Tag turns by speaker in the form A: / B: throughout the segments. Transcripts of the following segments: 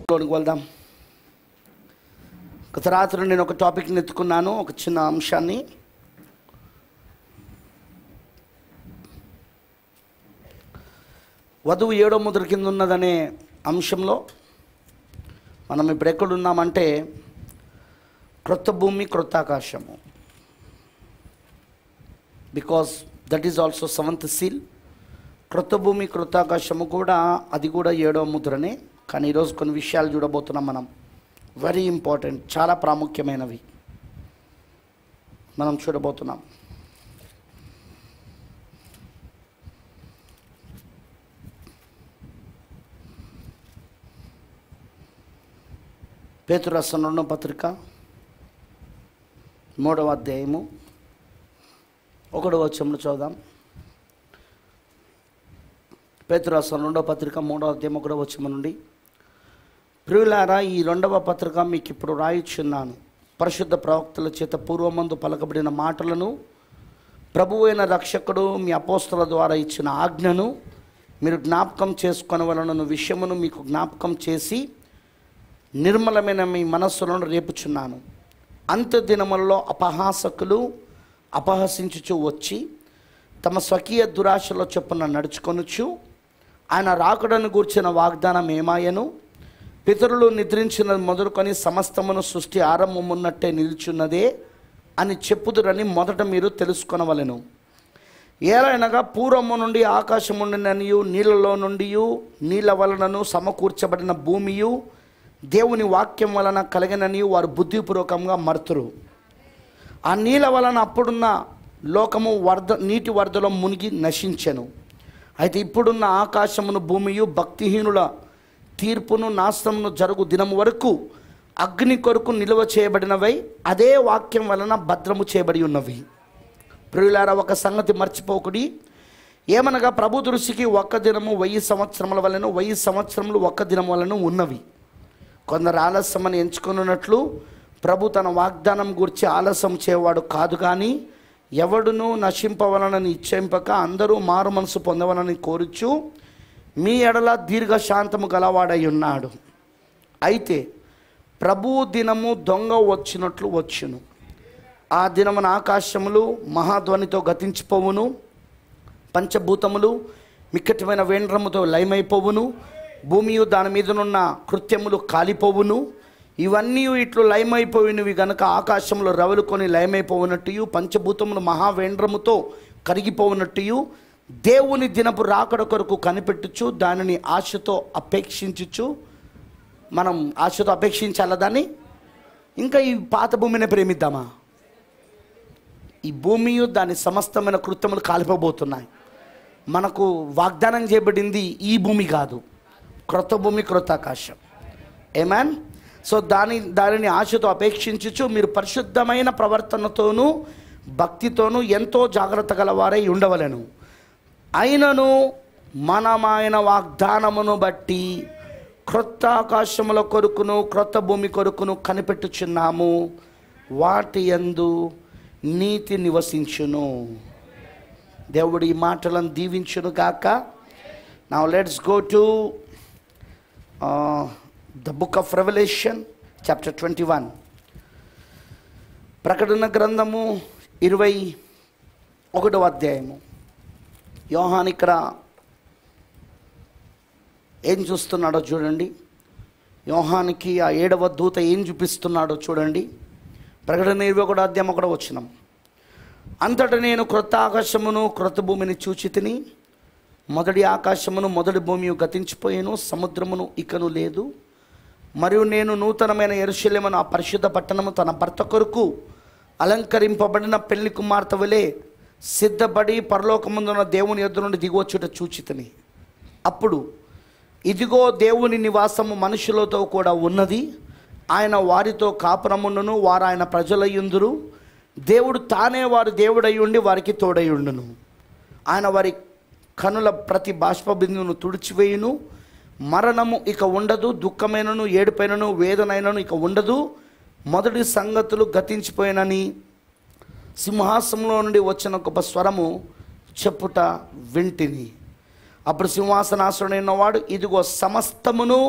A: లోనికి వెళ్దాం గత రాత్రి నేను ఒక టాపిక్ని ఎత్తుకున్నాను ఒక చిన్న అంశాన్ని వధువు ఏడో ముద్ర కింద ఉన్నదనే అంశంలో మనం ఇప్పుడు ఎక్కడున్నామంటే క్రొత్త భూమి క్రొత్త ఆకాశము because that is also seventh seal క్రొత్త భూమి క్రొత్త ఆకాశము కూడా అది కూడా ఏడో ముద్రనే కానీ ఈరోజు కొన్ని విషయాలు చూడబోతున్నాం మనం వెరీ ఇంపార్టెంట్ చాలా ప్రాముఖ్యమైనవి మనం చూడబోతున్నాం పేతురు రాసిన రెండవ పత్రిక మూడవ అధ్యాయము ఒకటవ వచ్చంలో చూద్దాం పేతురు రాసిన రెండవ పత్రిక మూడవ అధ్యాయం ఒకటవ వచ్చమ నుండి ప్రియులారా ఈ రెండవ పత్రిక మీకు ఇప్పుడు రాయిచున్నాను పరిశుద్ధ ప్రవక్తల చేత పూర్వమందు పలకబడిన మాటలను ప్రభు అయిన రక్షకుడు మీ అపోస్తల ద్వారా ఇచ్చిన ఆజ్ఞను మీరు జ్ఞాపకం చేసుకొనవలన విషయమును మీకు జ్ఞాపకం చేసి నిర్మలమైన మీ మనస్సులను రేపుచున్నాను అంత్య దినములలో అపహాసకులు అపహసించుచు వచ్చి తమ స్వకీయ దురాశలో చొప్పున నడుచుకొనుచు ఆయన రాకడను గూర్చిన వాగ్దానం ఏమాయను పితరులు నిద్రించినది మొదలుకొని సమస్తమును సృష్టి ఆరంభమున్నట్టే నిల్చున్నదే అని చెప్పుదురని మొదట మీరు తెలుసుకొనవలెను ఏలైనగా పూర్వము నుండి ఆకాశము నుండిననియు నీళ్ళలో నుండి నీళ్ళ వలనను సమకూర్చబడిన భూమియు దేవుని వాక్యం వలన కలిగినని వారు బుద్ధిపూర్వకంగా మరుతురు ఆ నీళ్ళ వలన అప్పుడున్న లోకము వరద నీటి వరదలో మునిగి నశించెను అయితే ఇప్పుడున్న ఆకాశమును భూమియు భక్తిహీనుల తీర్పును నాశనమును జరుగు దినం వరకు అగ్ని కొరకు నిల్వ చేయబడినవై అదే వాక్యం వలన భద్రము చేయబడి ఉన్నవి ప్రియులారా ఒక సంగతి మర్చిపోకుడి ఏమనగా ప్రభు దృష్టికి ఒక్క దినము వెయ్యి సంవత్సరముల వలన వెయ్యి సంవత్సరములు ఒక్క దినం వలన ఉన్నవి కొందరు ఆలస్యమని ఎంచుకున్నట్లు ప్రభు తన వాగ్దానం గురించి ఆలస్యం చేయవాడు కాదు కానీ ఎవడును నశింపవలనని ఇచ్చేంపక అందరూ మారు మనసు పొందవలని కోరుచు మీ ఎడల దీర్ఘశాంతము గలవాడై ఉన్నాడు అయితే ప్రభు దినము దొంగ వచ్చినట్లు వచ్చును ఆ దినమున ఆకాశములు మహాధ్వనితో గతించిపోవును పంచభూతములు మిక్కటమైన వేండ్రముతో లయమైపోవును భూమియు దాని మీదనున్న కృత్యములు కాలిపోవును ఇవన్నీ ఇట్లు లయమైపోయినవి గనక ఆకాశంలో రవలుకొని లయమైపోవునట్టు పంచభూతములు మహావేంద్రముతో కరిగిపోవునట్టు దేవుని దినపు రాకడ కొరకు కనిపెట్టుచు దానిని ఆశతో అపేక్షించుచు మనం ఆశతో అపేక్షించాలా దాన్ని ఇంకా ఈ పాత భూమిని ప్రేమిద్దామా ఈ భూమియు దాని సమస్తమైన కృత్యములు కాలిపోబోతున్నాయి మనకు వాగ్దానం చేయబడింది ఈ భూమి కాదు క్రొత్త భూమి క్రొత్త ఆకాశం ఏమాన్ సో దాని దానిని ఆశతో అపేక్షించుచు మీరు పరిశుద్ధమైన ప్రవర్తనతోనూ భక్తితోనూ ఎంతో జాగ్రత్త గలవారై ఉండవలను అయినను మనమైన వాగ్దానమును బట్టి క్రొత్త ఆకాశముల కొరుకును క్రొత్త భూమి కొరుకును కనిపెట్టుచున్నాము వాటి యందు నీతి నివసించును దేవుడు ఈ మాటలను దీవించును గాక నా let's go to the book of Revelation chapter twenty one ప్రకటన గ్రంథము ఇరవై ఒకటవ అధ్యాయము యోహాన్ ఇక్కడ ఏం చూస్తున్నాడో చూడండి యోహానికి ఆ ఏడవ దూత ఏం చూపిస్తున్నాడో చూడండి ప్రకటన ఇరవై ఒకటో అధ్యాయం కూడా వచ్చినాం అంతటా నేను క్రొత్త ఆకాశమును క్రొత్త భూమిని చూచి తిని మొదటి ఆకాశమును మొదటి భూమి గతించిపోయాను సముద్రమును ఇకను లేదు మరియు నేను నూతనమైన ఎరుశల్యమును ఆ పరిశుద్ధ పట్టణము తన భర్త కొరకు అలంకరింపబడిన పెళ్లి కుమార్తె వలె సిద్ధపడి పరలోకముందున్న దేవుని ఎదురు నుండి దిగవచ్చుట చూచితిని అప్పుడు ఇదిగో దేవుని నివాసము మనుషులతో కూడా ఉన్నది ఆయన వారితో కాపురముండును వారు ఆయన ప్రజలయ్యుందురు దేవుడు తానే వారు దేవుడై ఉండి వారికి తోడై ఉండును ఆయన వారి కనుల ప్రతి బాష్ప బిందువును తుడిచివేయును మరణము ఇక ఉండదు దుఃఖమైనను ఏడుపైనను వేదనైనను ఇక ఉండదు మొదటి సంగతులు గతించిపోయినని సింహాసనంలో నుండి వచ్చిన గొప్ప స్వరము చెప్పుట వింటిని అప్పుడు సింహాసనాసుడైన వాడు ఇదిగో సమస్తమును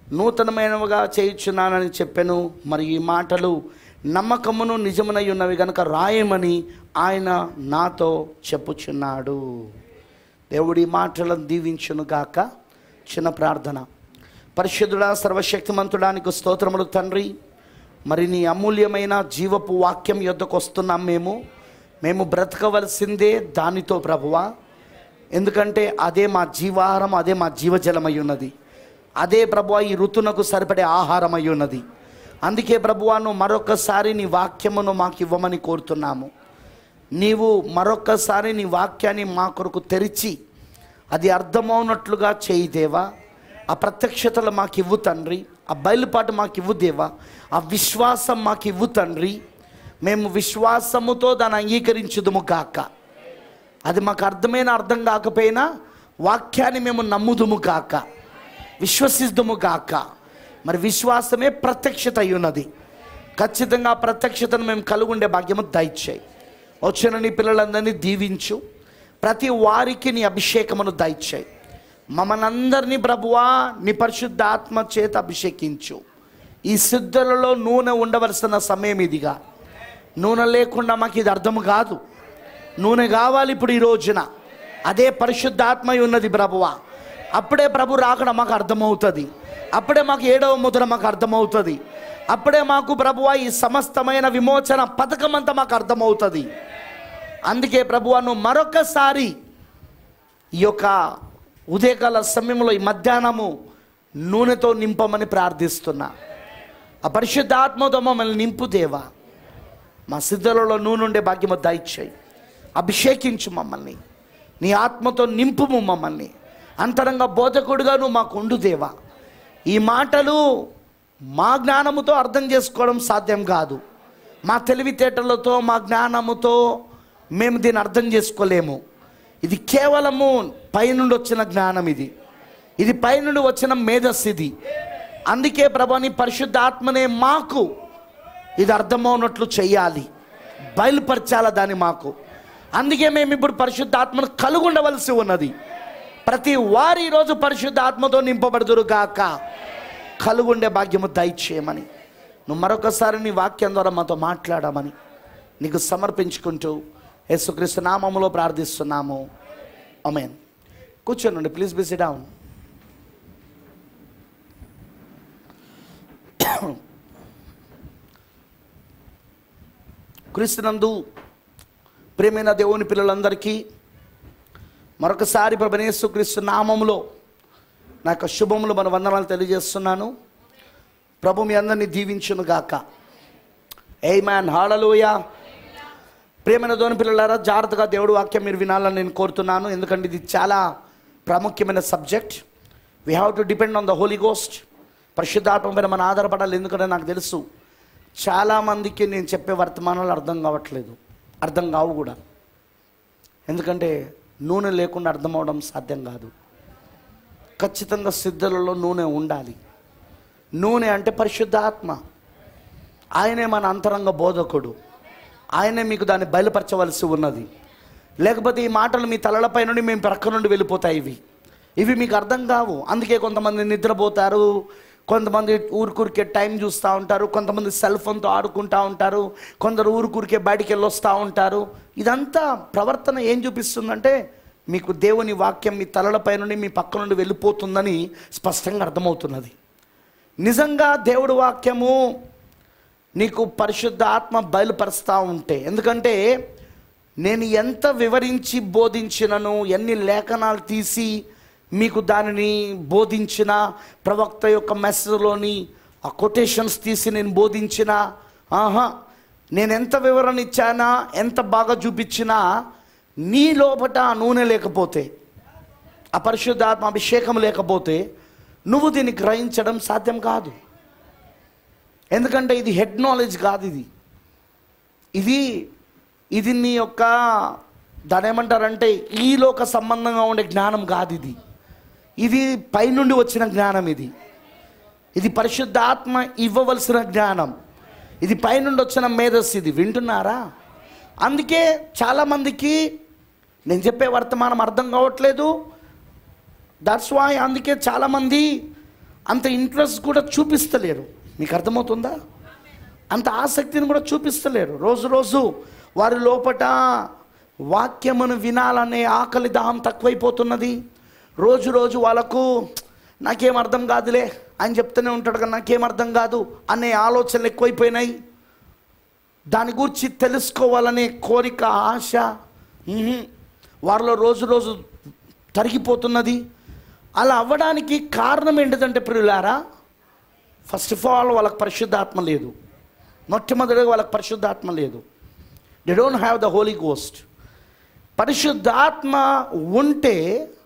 A: నూతనమైనవిగా చేయుచున్నానని చెప్పాను మరి ఈ మాటలు నమ్మకమును నిజమునై ఉన్నవి కనుక రాయమని ఆయన నాతో చెప్పుచున్నాడు దేవుడి మాటలను దీవించును గాక చిన్న ప్రార్థన పరిశుద్ధుడా సర్వశక్తిమంతుడానికి స్తోత్రములు తండ్రి మరి నీ అమూల్యమైన జీవపు వాక్యం యొద్దకు వస్తున్నాం మేము మేము బ్రతకవలసిందే దానితో ప్రభువా ఎందుకంటే అదే మా జీవాహారం అదే మా జీవజలమై ఉన్నది అదే ప్రభువా ఈ ఋతునకు సరిపడే ఆహారమై ఉన్నది అందుకే ప్రభువా నువ్వు మరొకసారి నీ వాక్యమును మాకు ఇవ్వమని కోరుతున్నాము నీవు మరొక్కసారి నీ వాక్యాన్ని మా కొరకు తెరిచి అది అర్థమవునట్లుగా చేయి దేవా ఆ ప్రత్యక్షతలు మాకు ఇవ్వు తండ్రి ఆ బయలుపాటు మాకు ఇవ్వు దేవా ఆ విశ్వాసం మాకు ఇవ్వు తండ్రి మేము విశ్వాసముతో దాన్ని అంగీకరించుదుము గాక అది మాకు అర్థమైన అర్థం కాకపోయినా వాక్యాన్ని మేము నమ్ముదుము గాక విశ్వసిద్దుము గాక మరి విశ్వాసమే ప్రత్యక్షత అయి ఉన్నది ఖచ్చితంగా ఆ ప్రత్యక్షతను మేము కలిగి ఉండే భాగ్యము దయచేయి వచ్చిన నీ పిల్లలందరినీ దీవించు ప్రతి వారికి నీ అభిషేకమును దయచేయి మమ్మల్ని అందరినీ ప్రభువా నీ పరిశుద్ధ ఆత్మ చేత అభిషేకించు ఈ సిద్ధులలో నూనె ఉండవలసిన సమయం ఇదిగా నూనె లేకుండా మాకు ఇది అర్థం కాదు నూనె కావాలి ఇప్పుడు ఈ రోజున అదే పరిశుద్ధాత్మ ఉన్నది ప్రభువా అప్పుడే ప్రభు రాకడ మాకు అర్థమవుతుంది అప్పుడే మాకు ఏడవ ముద్ర మాకు అర్థమవుతుంది అప్పుడే మాకు ప్రభువా ఈ సమస్తమైన విమోచన పథకం అంతా మాకు అర్థమవుతుంది అందుకే ప్రభువా నువ్వు మరొకసారి ఈ యొక్క ఉదయకాల సమయంలో ఈ మధ్యాహ్నము నూనెతో నింపమని ప్రార్థిస్తున్నా ఆ పరిశుద్ధాత్మతో మమ్మల్ని నింపు దేవా మా సిద్ధలలో నూనె ఉండే భాగ్యము దయచేయి అభిషేకించు మమ్మల్ని నీ ఆత్మతో నింపుము మమ్మల్ని అంతరంగ బోధకుడుగా నువ్వు మాకు ఉండు దేవా ఈ మాటలు మా జ్ఞానముతో అర్థం చేసుకోవడం సాధ్యం కాదు మా తెలివితేటలతో మా జ్ఞానముతో మేము దీన్ని అర్థం చేసుకోలేము ఇది కేవలము పైనుండి వచ్చిన జ్ఞానం ఇది ఇది పైనుండి వచ్చిన మేధస్సు ఇది అందుకే ప్రభాని పరిశుద్ధాత్మనే మాకు ఇది అర్థమవునట్లు చెయ్యాలి బయలుపరచాల దాన్ని మాకు అందుకే మేము ఇప్పుడు పరిశుద్ధాత్మను కలుగుండవలసి ఉన్నది ప్రతి వారి ఈరోజు పరిశుద్ధాత్మతో నింపబడుదురు గాక కలుగుండే భాగ్యము దయచేయమని నువ్వు మరొకసారి నీ వాక్యం ద్వారా మాతో మాట్లాడమని నీకు సమర్పించుకుంటూ యేసుక్రీస్తు నామములో ప్రార్థిస్తున్నాము అమేన్ కూర్చోనండి ప్లీజ్ బిసి డౌన్ క్రీస్తునందు ప్రేమైన దేవుని పిల్లలందరికీ మరొకసారి ప్రభనేసు క్రీస్తు నామములో నా యొక్క శుభములు మన వందనాలు తెలియజేస్తున్నాను ప్రభు మీ అందరినీ దీవించును గాక ఏ మ్యాన్ హాడలోయ ప్రేమైన దోని పిల్లలారా జాగ్రత్తగా దేవుడు వాక్యం మీరు వినాలని నేను కోరుతున్నాను ఎందుకంటే ఇది చాలా ప్రాముఖ్యమైన subject we have to depend on the Holy Ghost పరిశుద్ధాత్మ పైన మనం ఆధారపడాలి ఎందుకంటే నాకు తెలుసు చాలామందికి నేను చెప్పే వర్తమానాలు అర్థం కావట్లేదు అర్థం కావు కూడా ఎందుకంటే నూనె లేకుండా అర్థం అవడం సాధ్యం కాదు ఖచ్చితంగా సిద్ధులలో నూనె ఉండాలి నూనె అంటే పరిశుద్ధాత్మ ఆయనే మన అంతరంగ బోధకుడు ఆయనే మీకు దాన్ని బయలుపరచవలసి ఉన్నది లేకపోతే ఈ మాటలు మీ తలలపై నుండి మేము ప్రక్క నుండి వెళ్ళిపోతాయి ఇవి ఇవి మీకు అర్థం కావు అందుకే కొంతమంది నిద్రపోతారు కొంతమంది ఊరుకూరికే టైం చూస్తూ ఉంటారు కొంతమంది సెల్ ఫోన్తో ఆడుకుంటూ ఉంటారు కొందరు ఊరుకూరికే బయటికి వెళ్ళి వస్తూ ఉంటారు ఇదంతా ప్రవర్తన ఏం చూపిస్తుందంటే మీకు దేవుని వాక్యం మీ తలలపై నుండి మీ పక్క నుండి వెళ్ళిపోతుందని స్పష్టంగా అర్థమవుతున్నది నిజంగా దేవుడి వాక్యము నీకు పరిశుద్ధ ఆత్మ బయలుపరుస్తూ ఉంటే ఎందుకంటే నేను ఎంత వివరించి బోధించినను ఎన్ని లేఖనాలు తీసి మీకు దానిని బోధించిన ప్రవక్త యొక్క మెసేజ్లోని ఆ కొటేషన్స్ తీసి నేను బోధించిన ఆహా నేను ఎంత వివరణ ఇచ్చానా ఎంత బాగా చూపించినా నీ లోపట ఆ నూనె లేకపోతే ఆ పరిశుద్ధాత్మ అభిషేకం లేకపోతే నువ్వు దీన్ని గ్రహించడం సాధ్యం కాదు ఎందుకంటే ఇది హెడ్ నాలెడ్జ్ కాదు ఇది ఇది ఇది నీ యొక్క దాని ఏమంటారంటే ఈ లోక సంబంధంగా ఉండే జ్ఞానం కాదు ఇది ఇది పైనుండి వచ్చిన జ్ఞానం ఇది ఇది పరిశుద్ధాత్మ ఇవ్వవలసిన జ్ఞానం ఇది పైనుండి వచ్చిన మేధస్సు ఇది వింటున్నారా అందుకే చాలామందికి నేను చెప్పే వర్తమానం అర్థం కావట్లేదు దట్స్ వై అందుకే చాలామంది అంత ఇంట్రెస్ట్ కూడా చూపిస్తలేరు మీకు అర్థమవుతుందా అంత ఆసక్తిని కూడా చూపిస్తలేరు రోజు రోజు వారి లోపట వాక్యమును వినాలనే ఆకలి దాహం తక్కువైపోతున్నది రోజు రోజు వాళ్ళకు నాకేం అర్థం కాదులే అని చెప్తూనే ఉంటాడు కానీ నాకేం అర్థం కాదు అనే ఆలోచనలు ఎక్కువైపోయినాయి దాని గురించి తెలుసుకోవాలనే కోరిక ఆశ ఉహుం, వారిలో రోజు రోజు తరిగిపోతున్నది అలా అవ్వడానికి కారణం ఏంటిదంటే ప్రియులారా ఫస్ట్ ఆఫ్ ఆల్ వాళ్ళకి పరిశుద్ధాత్మ లేదు మొట్టమొదటిగా వాళ్ళకి పరిశుద్ధాత్మ లేదు they don't have the Holy Ghost పరిశుద్ధాత్మ ఉంటే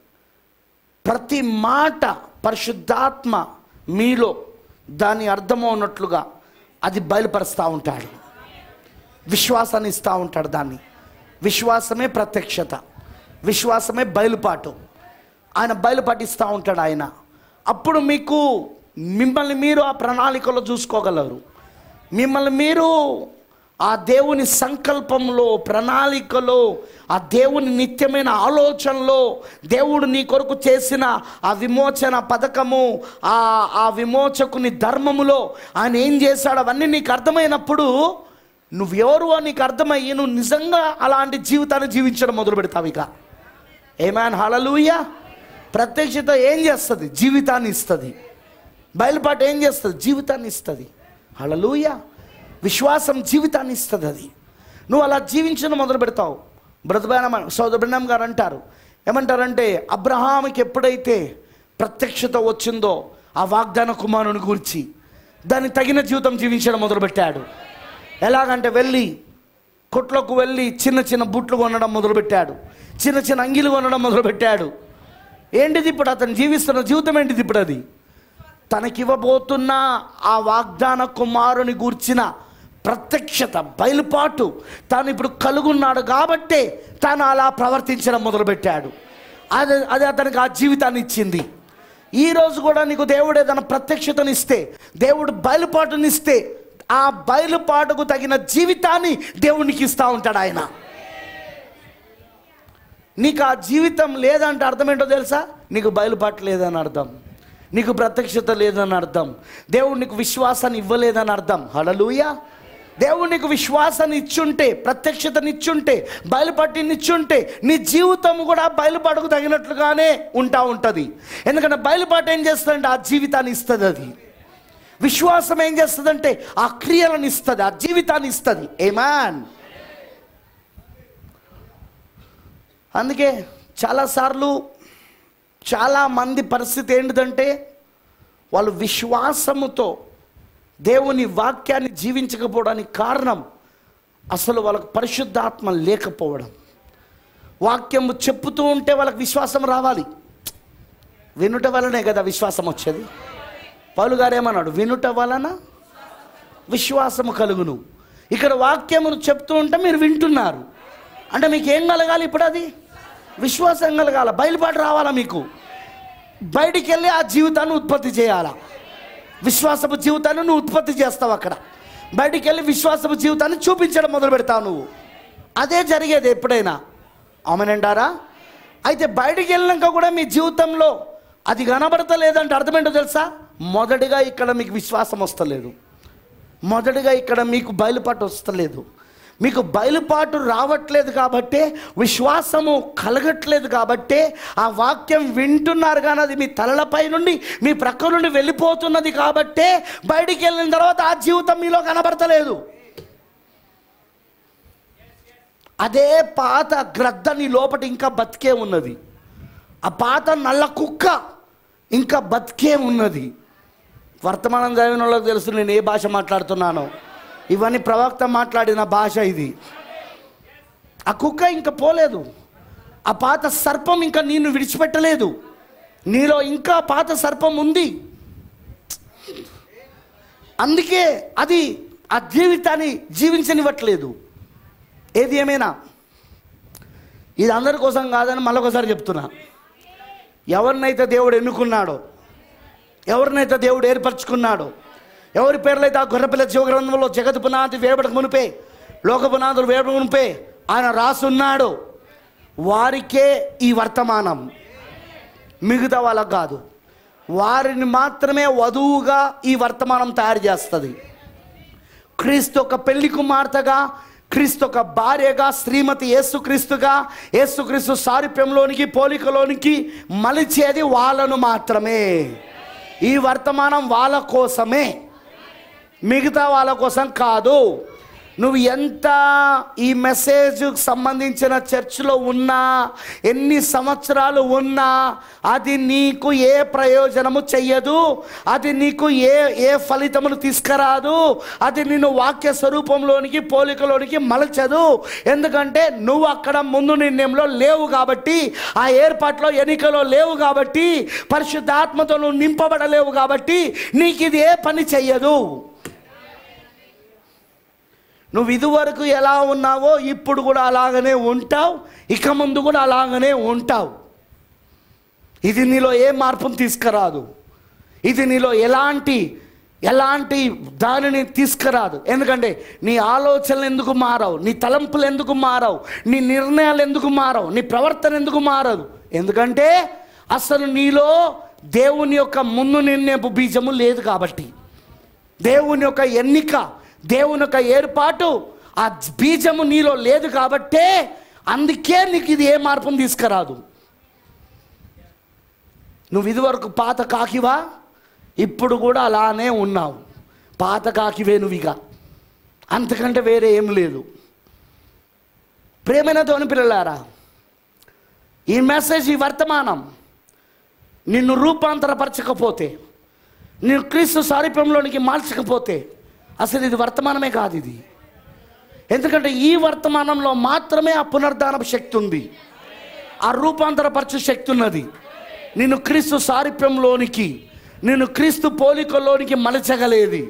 A: ప్రతి మాట పరిశుద్ధాత్మ మీలో దాని అర్థమవునట్లుగా అది బయలుపరుస్తూ ఉంటాడు విశ్వాసాన్ని ఇస్తూ ఉంటాడు దాన్ని విశ్వాసమే ప్రత్యక్షత విశ్వాసమే బయలుపాటు ఆయన బయలుపాటిస్తూ ఉంటాడు ఆయన అప్పుడు మీకు మిమ్మల్ని మీరు ఆ ప్రణాళికలో చూసుకోగలరు మిమ్మల్ని మీరు ఆ దేవుని సంకల్పంలో ప్రణాళికలో ఆ దేవుని నిత్యమైన ఆలోచనలో దేవుడు నీ కొరకు చేసిన ఆ విమోచన పథకము ఆ ఆ విమోచకుని ధర్మములో ఆయన ఏం చేశాడు అవన్నీ నీకు అర్థమైనప్పుడు నువ్వెవరు అని నీకు అర్థమయ్యి నువ్వు నిజంగా అలాంటి జీవితాన్ని జీవించడం మొదలు పెడతావు ఇక ఏమాన్ హలలుయ ప్రత్యక్షత ఏం చేస్తుంది జీవితాన్ని ఇస్తుంది బయలుపాటు ఏం చేస్తుంది జీవితాన్ని ఇస్తుంది హలలుయ విశ్వాసం జీవితాన్ని ఇస్తుంది అది నువ్వు అలా జీవించడం మొదలు పెడతావు బ్రతబాన సోదరబ్రహ్మ గారు అంటారు ఏమంటారంటే అబ్రహాముకి ఎప్పుడైతే ప్రత్యక్షత వచ్చిందో ఆ వాగ్దాన కుమారుని గురించి దాన్ని తగిన జీవితం జీవించడం మొదలుపెట్టాడు ఎలాగంటే వెళ్ళి కొట్లకు వెళ్ళి చిన్న చిన్న బుట్లు కొనడం మొదలుపెట్టాడు చిన్న చిన్న అంగిలు కొనడం మొదలుపెట్టాడు ఏంటిది ఇప్పుడు అతను జీవిస్తున్న జీవితం ఏంటిది ఇప్పుడు అది తనకివ్వబోతున్న ఆ వాగ్దాన కుమారుని గూర్చిన ప్రత్యక్షత బయలుపాటు తాను ఇప్పుడు కలుగున్నాడు కాబట్టే తాను అలా ప్రవర్తించడం మొదలుపెట్టాడు అది అది అతనికి ఆ జీవితాన్ని ఇచ్చింది ఈ రోజు కూడా నీకు దేవుడు ఏదైనా ప్రత్యక్షతనిస్తే దేవుడు బయలుపాటునిస్తే ఆ బయలుపాటుకు తగిన జీవితాన్ని దేవునికి ఇస్తూ ఉంటాడు ఆయన నీకు ఆ జీవితం లేదంటే అర్థం ఏంటో తెలుసా నీకు బయలుపాటు లేదని అర్థం నీకు ప్రత్యక్షత లేదని అర్థం దేవుడు నీకు విశ్వాసాన్ని ఇవ్వలేదని అర్థం హలలుయ దేవుడు నీకు విశ్వాసాన్ని ఇచ్చుంటే ప్రత్యక్షతని ఇచ్చుంటే బయలుపాటిని ఇచ్చుంటే నీ జీవితం కూడా బయలుపాటుకు తగినట్లుగానే ఉంటా ఉంటుంది ఎందుకంటే బయలుపాటు ఏం చేస్తుందంటే ఆ జీవితాన్ని ఇస్తుంది అది విశ్వాసం ఏం చేస్తుందంటే ఆ క్రియలను ఇస్తుంది ఆ జీవితాన్ని ఇస్తుంది ఏమాన్ అందుకే చాలాసార్లు చాలా మంది పరిస్థితి ఏంటిదంటే వాళ్ళు విశ్వాసముతో దేవుని వాక్యాన్ని జీవించకపోవడానికి కారణం అసలు వాళ్ళకు పరిశుద్ధాత్మ లేకపోవడం వాక్యము చెప్పుతూ ఉంటే వాళ్ళకి విశ్వాసం రావాలి వినుట వలనే కదా విశ్వాసం వచ్చేది పౌలు గారు ఏమన్నాడు వినుట వలన విశ్వాసము కలుగును ఇక్కడ వాక్యమును చెప్తూ ఉంటే మీరు వింటున్నారు అంటే మీకు ఏం కలగాలి ఇప్పుడు అది విశ్వాసం కలగాల బయలుపాటు రావాలా మీకు బయటికి వెళ్ళి ఆ జీవితాన్ని ఉత్పత్తి చేయాలా విశ్వాసపు జీవితాన్ని నువ్వు ఉత్పత్తి చేస్తావు అక్కడ బయటికి వెళ్ళి విశ్వాసపు జీవితాన్ని చూపించడం మొదలు పెడతావు నువ్వు అదే జరిగేది ఎప్పుడైనా అవునంటారా అయితే బయటికి వెళ్ళినాక కూడా మీ జీవితంలో అది కనబడతలేదంటే అర్థమేంటో తెలుసా మొదటిగా ఇక్కడ మీకు విశ్వాసం వస్తలేదు మొదటిగా ఇక్కడ మీకు బయలుపాటు వస్తలేదు మీకు బయలుపాటు రావట్లేదు కాబట్టే విశ్వాసము కలగట్లేదు కాబట్టే ఆ వాక్యం వింటున్నారు కానీ అది మీ తలలపై నుండి మీ ప్రక్క నుండి వెళ్ళిపోతున్నది కాబట్టే బయటికి వెళ్ళిన తర్వాత ఆ జీవితం మీలో కనబడతలేదు అదే పాత గ్రద్ద నీ లోపట ఇంకా బతికే ఉన్నది ఆ పాత నల్ల కుక్క ఇంకా బతికే ఉన్నది వర్తమానం చదివిన వాళ్ళకి తెలుసు నేను ఏ భాష మాట్లాడుతున్నానో ఇవన్నీ ప్రవక్త మాట్లాడిన భాష ఇది ఆ కుక్క ఇంకా పోలేదు ఆ పాత సర్పం ఇంకా నిన్ను విడిచిపెట్టలేదు నీలో ఇంకా పాత సర్పం ఉంది అందుకే అది ఆ జీవితాన్ని జీవించనివ్వట్లేదు ఏది ఏమైనా ఇది అందరి కోసం కాదని మళ్ళొకసారి చెప్తున్నా ఎవరినైతే దేవుడు ఎన్నుకున్నాడో ఎవరినైతే దేవుడు ఏర్పరచుకున్నాడో ఎవరి పేర్లైతే ఆ గొర్రెపిల్ల జీవగ్రంథంలో జగత్ పునాది వేయబడక మునిపే లోక పునాదులు వేయబడక మునిపే ఆయన రాసున్నాడు వారికే ఈ వర్తమానం మిగతా వాళ్ళకు కాదు వారిని మాత్రమే వధువుగా ఈ వర్తమానం తయారు చేస్తుంది క్రీస్తు ఒక పెళ్లి కుమార్తెగా క్రీస్తు ఒక భార్యగా శ్రీమతి యేసుక్రీస్తుగా యేసుక్రీస్తు సారూప్యంలోనికి పోలికలోనికి మలిచేది వాళ్ళను మాత్రమే ఈ వర్తమానం వాళ్ళ కోసమే మిగతా వాళ్ళ కోసం కాదు నువ్వు ఎంత ఈ మెసేజ్ సంబంధించిన చర్చిలో ఉన్నా ఎన్ని సంవత్సరాలు ఉన్నా అది నీకు ఏ ప్రయోజనము చెయ్యదు అది నీకు ఏ ఏ ఫలితమును తీసుకురాదు అది నిన్ను వాక్య స్వరూపంలోనికి పోలికలోనికి మలచదు ఎందుకంటే నువ్వు అక్కడ ముందు నిర్ణయంలో లేవు కాబట్టి ఆ ఏర్పాట్లో ఎన్నికలో లేవు కాబట్టి పరిశుద్ధాత్మతో నువ్వు నింపబడలేవు కాబట్టి నీకు ఇది ఏ పని చెయ్యదు నువ్వు ఇదివరకు ఎలా ఉన్నావో ఇప్పుడు కూడా అలాగనే ఉంటావు ఇక ముందు కూడా అలాగనే ఉంటావు ఇది నీలో ఏ మార్పును తీసుకురాదు ఇది నీలో ఎలాంటి ఎలాంటి దానిని తీసుకురాదు ఎందుకంటే నీ ఆలోచనలు ఎందుకు మారవు నీ తలంపులు ఎందుకు మారవు నీ నిర్ణయాలు ఎందుకు మారవు నీ ప్రవర్తన ఎందుకు మారదు ఎందుకంటే అసలు నీలో దేవుని యొక్క ముందు నిర్ణయపు బీజము లేదు కాబట్టి దేవుని యొక్క ఎన్నిక దేవుని యొక్క ఏర్పాటు ఆ బీజము నీలో లేదు కాబట్టే అందుకే నీకు ఇది ఏ మార్పును తీసుకురాదు నువ్వు ఇదివరకు పాత కాకివా ఇప్పుడు కూడా అలానే ఉన్నావు పాత కాకివే నువ్వుగా అంతకంటే వేరే ఏం లేదు ప్రేమైన తోని పిల్లలారా ఈ మెసేజ్ ఈ వర్తమానం నిన్ను రూపాంతరపరచకపోతే నేను క్రీస్తు సారూప్యంలోనికి మార్చకపోతే అసలు ఇది వర్తమానమే కాదు ఇది ఎందుకంటే ఈ వర్తమానంలో మాత్రమే ఆ పునర్ధానపు శక్తి ఉంది ఆ రూపాంతరపరచు శక్తి ఉన్నది నిన్ను క్రీస్తు సారూప్యంలోనికి నిన్ను క్రీస్తు పోలికలోనికి మలచగలేది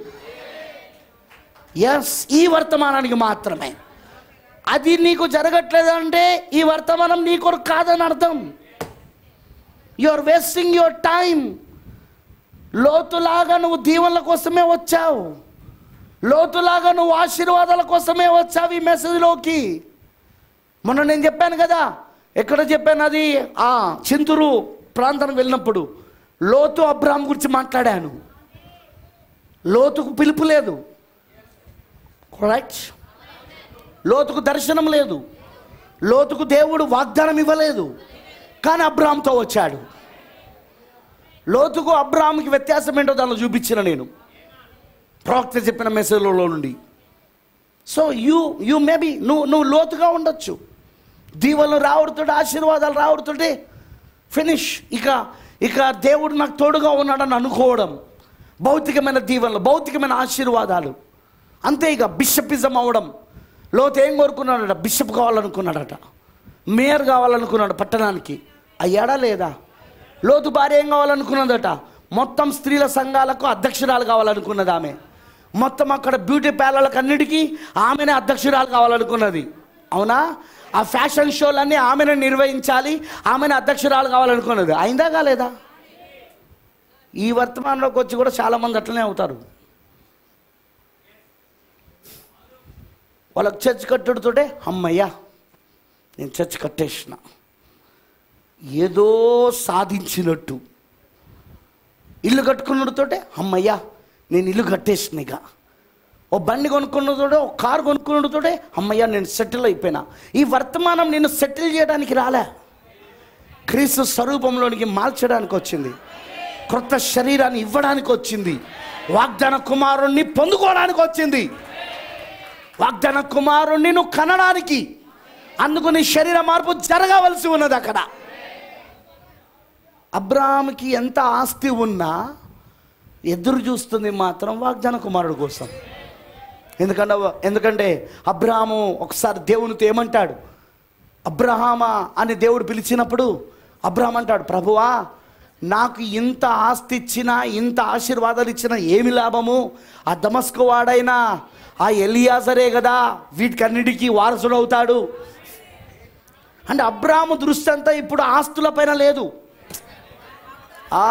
A: ఎస్ ఈ వర్తమానానికి మాత్రమే అది నీకు జరగట్లేదంటే ఈ వర్తమానం నీ కొరకు కాదని అర్థం you are wasting your time లోతులాగా నువ్వు దీవెనల కోసమే వచ్చావు లోతులాగా నువ్వు ఆశీర్వాదాల కోసమే వచ్చావు ఈ మెసేజ్లోకి మొన్న నేను చెప్పాను కదా ఎక్కడ చెప్పాను అది ఆ చింతూరు ప్రాంతానికి వెళ్ళినప్పుడు లోతు అబ్రాహం గురించి మాట్లాడాను లోతుకు పిలుపు లేదు రైట్ లోతుకు దర్శనం లేదు లోతుకు దేవుడు వాగ్దానం ఇవ్వలేదు కానీ అబ్రామ్తో వచ్చాడు లోతుకు అబ్రాహాంకి వ్యత్యాసం ఏంటో దానిలో చూపించిన నేను ప్రవక్త చెప్పిన మెసేజ్లలో నుండి సో యూ యూ మేబీ నువ్వు నువ్వు లోతుగా ఉండొచ్చు దీవెనలు రావడుతుంటే ఆశీర్వాదాలు రావడుతుంటే ఫినిష్ ఇక ఇక దేవుడు నాకు తోడుగా ఉన్నాడని అనుకోవడం భౌతికమైన దీవెనలు భౌతికమైన ఆశీర్వాదాలు అంతే ఇక బిషపిజం అవ్వడం లోతు ఏం కోరుకున్నాడట బిషప్ కావాలనుకున్నాడట మేయర్ కావాలనుకున్నాడు పట్టణానికి అయ్యాడా లేదా లోతు భార్య ఏం కావాలనుకున్నదట మొత్తం స్త్రీల సంఘాలకు అధ్యక్షురాలు కావాలనుకున్నది ఆమె మొత్తం అక్కడ బ్యూటీ పార్లర్లకు అన్నిటికీ ఆమెనే అధ్యక్షురాలు కావాలనుకున్నది అవునా ఆ ఫ్యాషన్ షోలన్నీ ఆమెను నిర్వహించాలి ఆమెను అధ్యక్షురాలు కావాలనుకున్నది అయిందా కాలేదా ఈ వర్తమానంలోకి వచ్చి కూడా చాలామంది అట్లనే అవుతారు వాళ్ళకి చర్చ్ కట్టుడుతోటే అమ్మయ్యా నేను చర్చ్ కట్టేసిన ఏదో సాధించినట్టు ఇల్లు కట్టుకున్నతోటే అమ్మయ్యా నేను ఇల్లు కట్టేసిన ఇక ఓ బండి కొనుక్కున్నతోటే ఓ కారు కొనుక్కున్నతోటే అమ్మయ్యా నేను సెటిల్ అయిపోయినా ఈ వర్తమానం నేను సెటిల్ చేయడానికి రాలే క్రీస్తు స్వరూపంలోనికి మార్చడానికి వచ్చింది క్రొత్త శరీరాన్ని ఇవ్వడానికి వచ్చింది వాగ్దాన కుమారుణ్ణి పొందుకోవడానికి వచ్చింది వాగ్దాన కుమారుణ్ణి నువ్వు కనడానికి అందుకు నీ శరీర మార్పు జరగవలసి ఉన్నది అక్కడ అబ్రాహాంకి ఎంత ఆస్తి ఉన్నా ఎదురు చూస్తుంది మాత్రం వాగ్దాన కుమారుడు కోసం ఎందుకంటే ఎందుకంటే అబ్రహాము ఒకసారి దేవునితో ఏమంటాడు అబ్రహామా అని దేవుడు పిలిచినప్పుడు అబ్రహాం అంటాడు ప్రభువా నాకు ఇంత ఆస్తి ఇచ్చినా ఇంత ఆశీర్వాదాలు ఇచ్చినా ఏమి లాభము ఆ దమస్కు వాడైనా ఆ ఎలియాజరే కదా వీటికన్నిటికీ వారసుడు అవుతాడు అంటే అబ్రాహాము దృష్టి అంతా ఇప్పుడు ఆస్తులపైన లేదు ఆ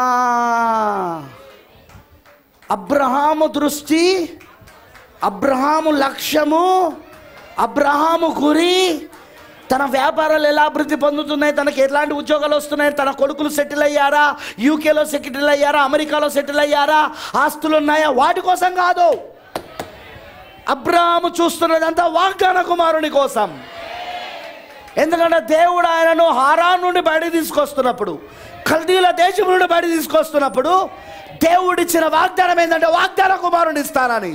A: అబ్రహాము దృష్టి అబ్రహాము లక్ష్యము అబ్రహాము గురి తన వ్యాపారాలు ఎలా అభివృద్ధి పొందుతున్నాయి తనకి ఎలాంటి ఉద్యోగాలు వస్తున్నాయి తన కొడుకులు సెటిల్ అయ్యారా యూకేలో సెటిల్ అయ్యారా అమెరికాలో సెటిల్ అయ్యారా ఆస్తులు ఉన్నాయా వాటి కోసం కాదు అబ్రాహాము చూస్తున్నదంతా వాగ్దాన కుమారుని కోసం ఎందుకంటే దేవుడు ఆయనను హారా నుండి బయట తీసుకొస్తున్నప్పుడు కల్దీల దేశం నుండి బయట తీసుకొస్తున్నప్పుడు దేవుడిచ్చిన వాగ్దానం ఏంటంటే వాగ్దాన కుమారుని ఇస్తానని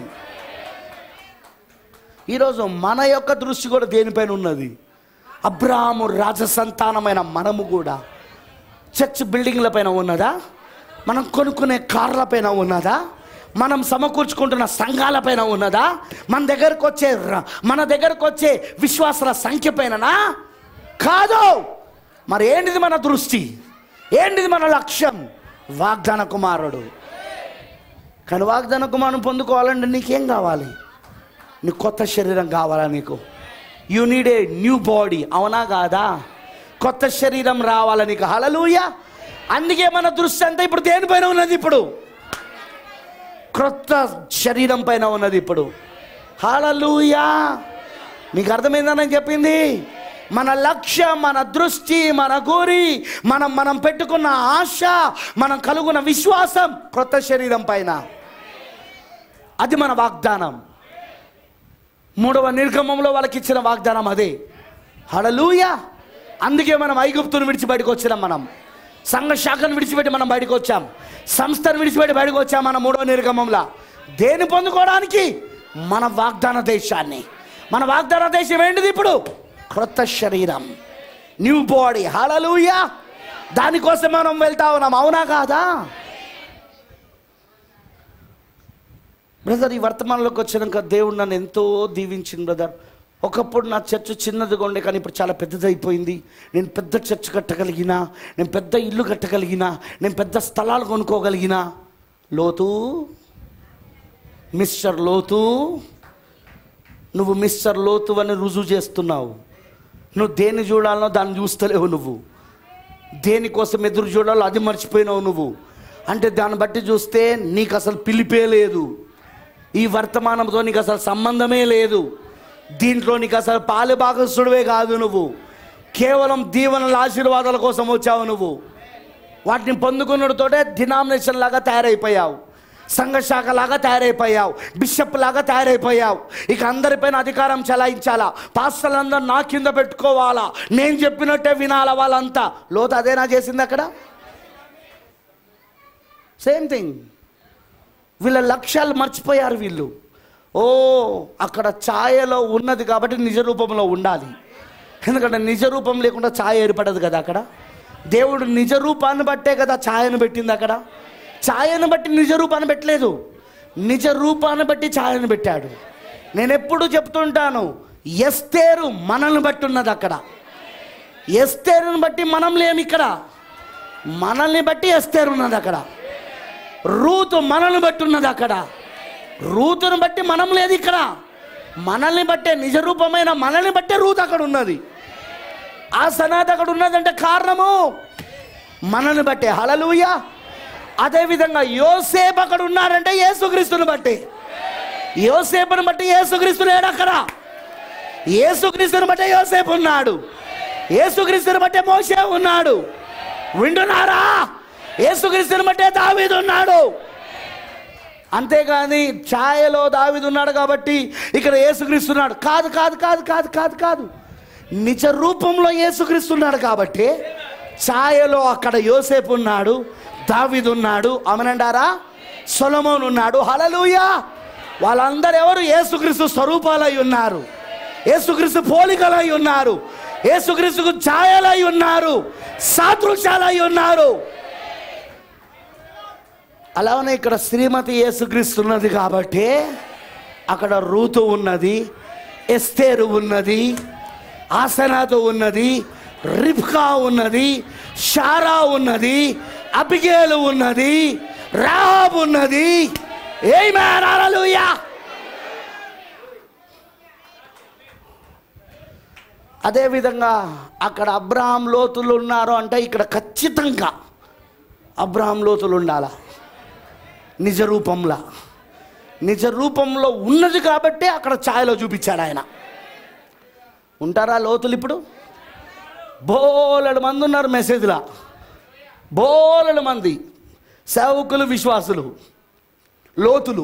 A: ఈరోజు మన యొక్క దృష్టి కూడా దేనిపైన ఉన్నది అబ్రాహాము రాజసంతానమైన మనము కూడా చర్చ్ బిల్డింగ్ల పైన ఉన్నదా మనం కొనుక్కునే కార్ల పైన ఉన్నదా మనం సమకూర్చుకుంటున్న సంఘాల పైన ఉన్నదా మన దగ్గరకు వచ్చే ర- మన దగ్గరకు వచ్చే విశ్వాసాల సంఖ్య పైననా కాదు మరి ఏంటిది మన దృష్టి ఏంటిది మన లక్ష్యం వాగ్దాన కుమారుడు కానీ వాగ్దాన కుమారుని పొందుకోవాలంటే నీకేం కావాలి నీ కొత్త శరీరం కావాలా నీకు you need a new body అవునా కాదా కొత్త శరీరం రావాలా నీకు హలలుయ అందుకే మన దృష్టి అంతా ఇప్పుడు దేనిపైన ఉన్నది ఇప్పుడు క్రొత్త శరీరం పైన ఉన్నది ఇప్పుడు హలలుయా మీకు అర్థమైందని చెప్పింది మన లక్ష్యం మన దృష్టి మన గురి మనం మనం పెట్టుకున్న ఆశ మనం కలుగున్న విశ్వాసం క్రొత్త శరీరం పైన అది మన వాగ్దానం మూడవ నిర్గమంలో వాళ్ళకి ఇచ్చిన వాగ్దానం అదే హడలూయ అందుకే మనం ఐగుప్తును విడిచి బయటకు వచ్చినాం మనం సంఘ శాఖను విడిచిపెట్టి మనం బయటకు వచ్చాం సంస్థను విడిచిపెట్టి బయటకు వచ్చాం మన మూడవ నిర్గమంలో దేని పొందుకోవడానికి మన వాగ్దాన దేశాన్ని మన వాగ్దాన దేశం ఏంటిది ఇప్పుడు క్రొత్త శరీరం న్యూ బాడీ హడలూయ దానికోసం మనం వెళ్తా ఉన్నాం అవునా కాదా బ్రదర్ ఈ వర్తమానంలోకి వచ్చినాక దేవుడు నన్ను ఎంతో దీవించింది బ్రదర్ ఒకప్పుడు నా చర్చ్ చిన్నదిగా ఉండే కానీ ఇప్పుడు చాలా పెద్దదైపోయింది నేను పెద్ద చర్చ్ కట్టగలిగిన నేను పెద్ద ఇల్లు కట్టగలిగిన నేను పెద్ద స్థలాలు కొనుక్కోగలిగిన లోతు మిస్టర్ లోతు నువ్వు మిస్టర్ లోతు అని రుజువు చేస్తున్నావు నువ్వు దేన్ని చూడాలనో దాన్ని చూస్తలేవు నువ్వు దేనికోసం ఎదురు చూడాలో అది మర్చిపోయినావు నువ్వు అంటే దాన్ని బట్టి చూస్తే నీకు అసలు పిలిపే లేదు ఈ వర్తమానంతో నీకు అసలు సంబంధమే లేదు దీంట్లో నీకు అసలు పాలు భాగస్తుడివే కాదు నువ్వు కేవలం దీవెనల ఆశీర్వాదాల కోసం వచ్చావు నువ్వు వాటిని పొందుకున్నతోటే డినామినేషన్ లాగా తయారైపోయావు సంఘ శాఖ లాగా తయారైపోయావు బిషప్ లాగా తయారైపోయావు ఇక అందరిపైన అధికారం చలాయించాలా పాస్టర్లందరూ నా కింద పెట్టుకోవాలా నేను చెప్పినట్టే వినాలా వాళ్ళంతా లోతు అదేనా చేసింది అక్కడ సేమ్ థింగ్ వీళ్ళ లక్ష్యాలు మర్చిపోయారు వీళ్ళు ఓ అక్కడ ఛాయలో ఉన్నది కాబట్టి నిజ రూపంలో ఉండాలి ఎందుకంటే నిజ రూపం లేకుండా ఛాయ ఏర్పడదు కదా అక్కడ దేవుడు నిజ రూపాన్ని బట్టే కదా ఛాయను పెట్టింది అక్కడ ఛాయను బట్టి నిజ రూపాన్ని పెట్టలేదు నిజ రూపాన్ని బట్టి ఛాయను పెట్టాడు నేను ఎప్పుడు చెప్తుంటాను ఎస్తేరు మనల్ని బట్టి ఉన్నది అక్కడ ఎస్తేరుని బట్టి మనం లేము ఇక్కడ మనల్ని బట్టి ఎస్తేరు ఉన్నది అక్కడ రూతు మనల్ని బట్టి ఉన్నది అక్కడ రూతును బట్టి మనం లేదు ఇక్కడ మనల్ని బట్టే నిజ రూపమైన మనల్ని బట్టే రూత్ అక్కడ ఉన్నది ఆ సనాథ్ అక్కడ ఉన్నదంటే కారణము మనల్ని బట్టే హలలుయ అదేవిధంగా యోసేపు అక్కడ ఉన్నారంటే యేసుక్రీస్తుని బట్టి యోసేపుని బట్టి యేసుక్రీస్తు లేడు అక్కడ యేసుక్రీస్తుని బట్టే యోసేపు ఉన్నాడు యేసుక్రీస్తుని బట్టే మోసే ఉన్నాడు వింటున్నారా యేసుక్రీస్తుని బట్టే దావీదు ఉన్నాడు అంతేగాని ఛాయలో దావీదు ఉన్నాడు కాబట్టి ఇక్కడ యేసుక్రీస్తున్నాడు కాదు కాదు కాదు కాదు కాదు కాదు నిజ రూపంలో యేసుక్రీస్తున్నాడు కాబట్టి ఛాయలో అక్కడ యోసేపు ఉన్నాడు దావీదు ఉన్నాడు అమనండారా సొలమోన్ ఉన్నాడు హలలుయా వాళ్ళందరూ ఎవరు యేసుక్రీస్తు స్వరూపాలై ఉన్నారు యేసుక్రీస్తు పోలికలై ఉన్నారు యేసుక్రీస్తుకు ఛాయలై ఉన్నారు సాదృశ్యాలై ఉన్నారు అలానే ఇక్కడ శ్రీమతి యేసుక్రీస్తున్నది కాబట్టి అక్కడ రూతు ఉన్నది ఎస్తేరు ఉన్నది ఆసనాతో ఉన్నది రిబ్కా ఉన్నది షారా ఉన్నది అబిగేలు ఉన్నది రాహాబ్ ఉన్నది ఏ మేనాలూయా అదేవిధంగా అక్కడ అబ్రహాం లోతులు ఉన్నారు అంటే ఇక్కడ ఖచ్చితంగా అబ్రహాం లోతులు ఉండాలా నిజ రూపంలా నిజ రూపంలో ఉన్నది కాబట్టి అక్కడ ఛాయలో చూపించాడు ఆయన ఉంటారా లోతులు ఇప్పుడు బోలెడు మంది ఉన్నారు మెసేజ్లా బోలెడు మంది సేవకులు విశ్వాసులు లోతులు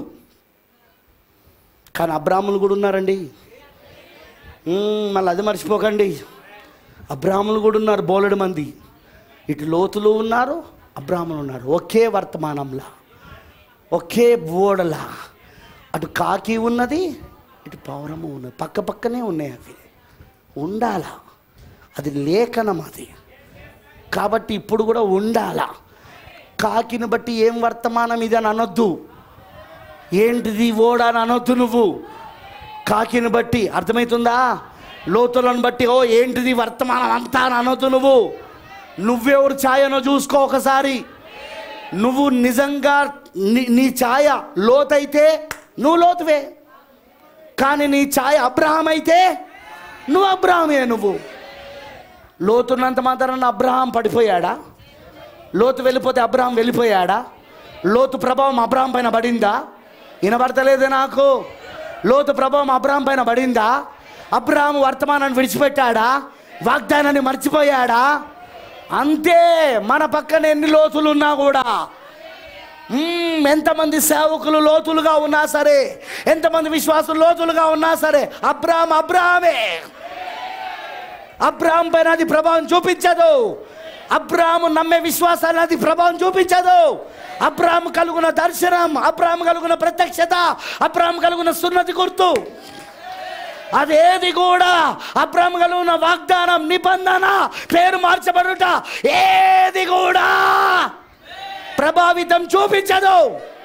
A: కానీ అబ్రాహ్ములు కూడా ఉన్నారండి మ్మ్, మళ్ళీ అది మర్చిపోకండి అబ్రాహ్ములు కూడా ఉన్నారు బోలెడు మంది ఇటు లోతులు ఉన్నారు అబ్రాహ్మణులు ఉన్నారు ఒకే వర్తమానంలా ఒకే ఓడలా అటు కాకి ఉన్నది ఇటు పౌరము ఉన్నది పక్క పక్కనే ఉన్నాయి అవి ఉండాలా అది లేఖనం అది కాబట్టి ఇప్పుడు కూడా ఉండాలా కాకిని బట్టి ఏం వర్తమానం ఇది అని అనొద్దు ఏంటిది ఓడ అని అనొద్దు నువ్వు కాకిని బట్టి అర్థమవుతుందా లోతులను బట్టి ఓ ఏంటిది వర్తమానం అంతా అని అనొద్దు నువ్వు నువ్వెవరు ఛాయనో చూసుకో ఒకసారి నువ్వు నిజంగా నీ నీ ఛాయ లోతైతే నువ్వు లోతువే కానీ నీ ఛాయ అబ్రహాం అయితే నువ్వు అబ్రహామే నువ్వు లోతున్నంత మాత్రాన అబ్రహాం పడిపోయాడా లోతు వెళ్ళిపోతే అబ్రహాం వెళ్ళిపోయాడా లోతు ప్రభావం అబ్రహాం పైన పడిందా వినబడతలేదే నాకు లోతు ప్రభావం అబ్రహాం పైన పడిందా అబ్రహాం వర్తమానాన్ని విడిచిపెట్టాడా వాగ్దానాన్ని మర్చిపోయాడా అంతే మన పక్కన ఎన్ని లోతులు ఉన్నా కూడా మ్మ్, ఎంతమంది సేవకులు లోతులుగా ఉన్నా సరే ఎంతమంది విశ్వాసులు లోతులుగా ఉన్నా సరే అబ్రాహం అబ్రాహమే అబ్రాహం పైన అది ప్రభావం చూపించదు అబ్రాహము నమ్మే విశ్వాసాన్ని అది ప్రభావం చూపించదు అబ్రాహం కలుగున దర్శనం అబ్రాహం కలుగున ప్రత్యక్షత అబ్రాహం కలుగున సున్నతి గుర్తు అదేది కూడా అబ్రాహం కలుగున వాగ్దానం నిబంధన పేరు మార్చబడుట ఏది కూడా ప్రభావితం చూపించదు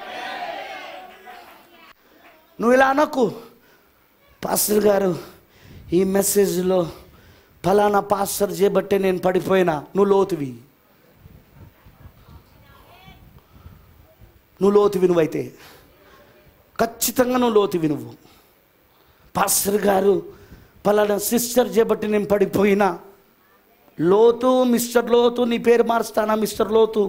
A: నువ్వు ఇలా అనకు పాస్టర్ గారు ఈ మెసేజ్లో ఫలానా పాస్టర్ చేయబట్టే నేను పడిపోయినా నువ్వు లోతువి నువ్వు లోతువి నువ్వైతే ఖచ్చితంగా నువ్వు లోతువి నువ్వు పాస్టర్ గారు ఫలానా సిస్టర్ చేయబట్టి నేను పడిపోయినా లోతు మిస్టర్ లోతు నీ పేరు మారుస్తానా మిస్టర్ లోతు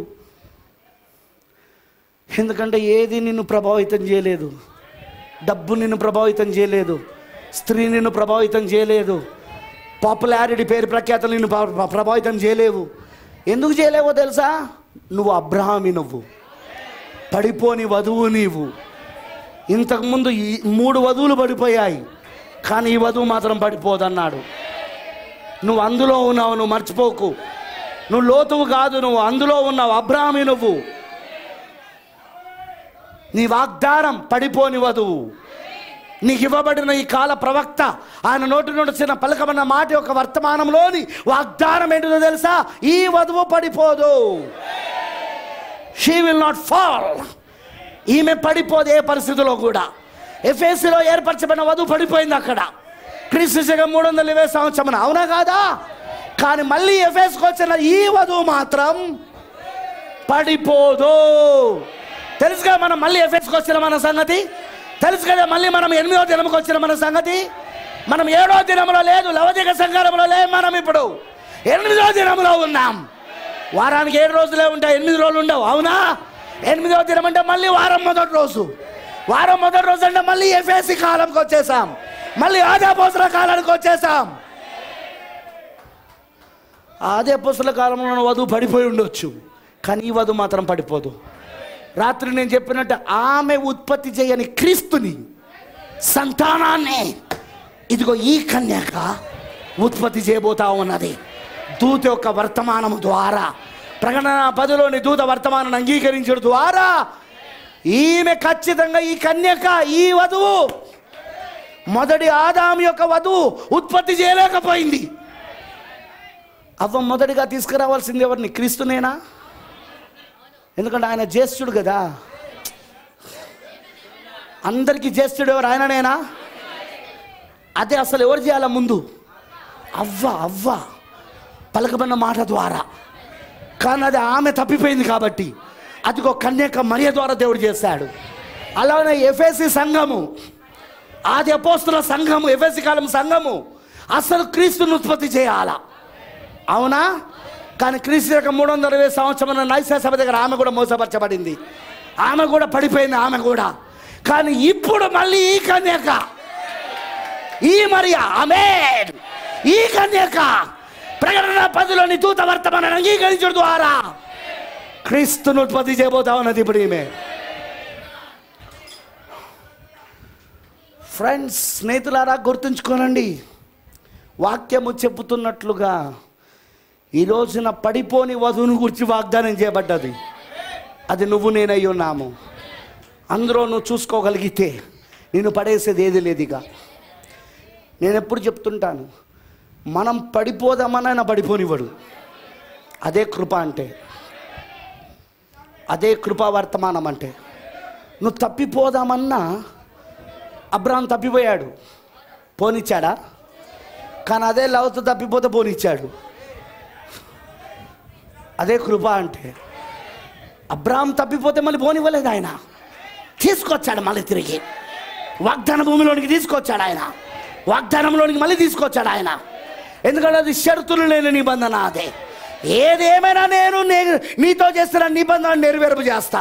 A: ఎందుకంటే ఏది నిన్ను ప్రభావితం చేయలేదు డబ్బు నిన్ను ప్రభావితం చేయలేదు స్త్రీ నిన్ను ప్రభావితం చేయలేదు పాపులారిటీ పేరు ప్రఖ్యాతలు నిన్ను ప్ర- ప్రభావితం చేయలేవు ఎందుకు చేయలేవో తెలుసా నువ్వు అబ్రహామి నువ్వు పడిపోని వధువు నీవు ఇంతకుముందు ఈ మూడు వధువులు పడిపోయాయి కానీ ఈ వధువు మాత్రం పడిపోదన్నాడు నువ్వు అందులో ఉన్నావు నువ్వు మర్చిపోకు నువ్వు లోతువు కాదు నువ్వు అందులో ఉన్నావు అబ్రాహ్మి నువ్వు నీ వాగ్దానం పడిపోని వధువు నీకు ఇవ్వబడిన ఈ కాల ప్రవక్త ఆయన నోటి నుండి చిన్న పలకమన్న మాట యొక్క వర్తమానంలోని వాగ్దానం ఏంటిదో తెలుసా ఈ వధువు పడిపోదు షీ విల్ నాట్ ఫాల్ ఈమె పడిపోదు ఏ పరిస్థితిలో కూడా ఎఫ్ఎస్సిలో ఏర్పరచబడిన వధువు పడిపోయింది అక్కడ క్రీస్తు శకం మూడు వందల ఇరవై సంవత్సరం అవునా కాదా కానీ మళ్ళీ ఎఫ్ఎస్కి వచ్చిన ఈ వధువు మాత్రం పడిపోదు తెలుసుగా మనం మళ్ళీ ఎఫ్ఎస్కి వచ్చిన మన సంగతి తెలుసు కదా మళ్ళీ మనం ఎనిమిదో దినంకి వచ్చిన మన సంగతి మనం ఏడో దినంలో లేదు లవదిక సంఘారంలో లేదు మనం ఇప్పుడు ఎనిమిదో దినంలో ఉన్నాం వారానికి ఏడు రోజులే ఉంటాయి ఎనిమిది రోజులు ఉండవు అవునా ఎనిమిదో దినం అంటే మళ్ళీ వారం మొదటి రోజు వారం మొదటి రోజు అంటే మళ్ళీ ఎఫ్ఎస్సి కాలంకి వచ్చేసాం మళ్ళీ ఆదాపోసల కాలానికి వచ్చేసాం ఆదే పుస్తల కాలంలో ఉన్న వధువు పడిపోయి ఉండొచ్చు కానీ ఈ వధువు మాత్రం పడిపోదు రాత్రి నేను చెప్పినట్టు ఆమె ఉత్పత్తి చేయని క్రీస్తుని సంతానాన్ని ఇదిగో ఈ కన్యక ఉత్పత్తి చేయబోతా ఉన్నది దూత యొక్క వర్తమానము ద్వారా ప్రకటన పదిలోని దూత వర్తమానాన్ని అంగీకరించడం ద్వారా ఈమె ఖచ్చితంగా ఈ కన్యక ఈ వధువు మొదటి ఆదాం యొక్క వధువు ఉత్పత్తి చేయలేకపోయింది అవ్వ మొదటిగా తీసుకురావాల్సింది ఎవరిని క్రీస్తునేనా ఎందుకంటే ఆయన జ్యేష్ఠుడు కదా అందరికీ జ్యేష్ఠుడు ఎవరు ఆయననేనా అదే అసలు ఎవరు చేయాల ముందు అవ్వ అవ్వ పలకబడిన మాట ద్వారా కానీ అది ఆమె తప్పిపోయింది కాబట్టి అదిగో కన్యక మరియ ద్వారా దేవుడు చేశాడు అలానే ఎఫ్ఎసి సంఘము ఆది అపోస్తుల సంఘము ఎఫ్ఎసి కాలం సంఘము అసలు క్రీస్తుని ఉత్పత్తి చేయాలా అవునా కానీ క్రీస్తు యొక్క మూడు వందల ఇరవై సంవత్సరం నైసా సభ దగ్గర ఆమె కూడా మోసపరచబడింది ఆమె కూడా పడిపోయింది ఆమె కూడా కానీ ఇప్పుడు మళ్ళీ ఈ కన్యక ఈ మరియా ఆమె ఈ కన్యక ప్రకటన పదిలోని దూత వర్తమానాన్ని అంగీకరించడం ద్వారా క్రీస్తును ఉత్పత్తి చేయబోతా ఉన్నది ఇప్పుడు ఈమె ఫ్రెండ్స్ స్నేహితులారా గుర్తుంచుకోనండి వాక్యము చెబుతున్నట్లుగా ఈ రోజున పడిపోని వధువును గురించి వాగ్దానం చేయబడ్డది అది నువ్వు నేనై ఉన్నాము అందులో నువ్వు చూసుకోగలిగితే నేను పడేసేది ఏది లేదిగా నేను ఎప్పుడు చెప్తుంటాను మనం పడిపోదామని ఆయన పడిపోనివ్వడు అదే కృప అంటే అదే కృపా వర్తమానం అంటే నువ్వు తప్పిపోదామన్నా అబ్రాహం తప్పిపోయాడు పోనిచ్చాడా కానీ అదే లవ్తో తప్పిపోతే పోనిచ్చాడు అదే కృప అంటే అబ్రాహం తప్పిపోతే మళ్ళీ పోనివ్వలేదు ఆయన తీసుకొచ్చాడు మళ్ళీ తిరిగి వాగ్దాన భూమిలోనికి తీసుకొచ్చాడు ఆయన వాగ్దానంలోనికి మళ్ళీ తీసుకొచ్చాడు ఆయన ఎందుకంటే అది షరతులు లేని నిబంధన అదే ఏదేమైనా నేను నే- నీతో చేస్తున్న నిబంధన నెరవేర్పు చేస్తా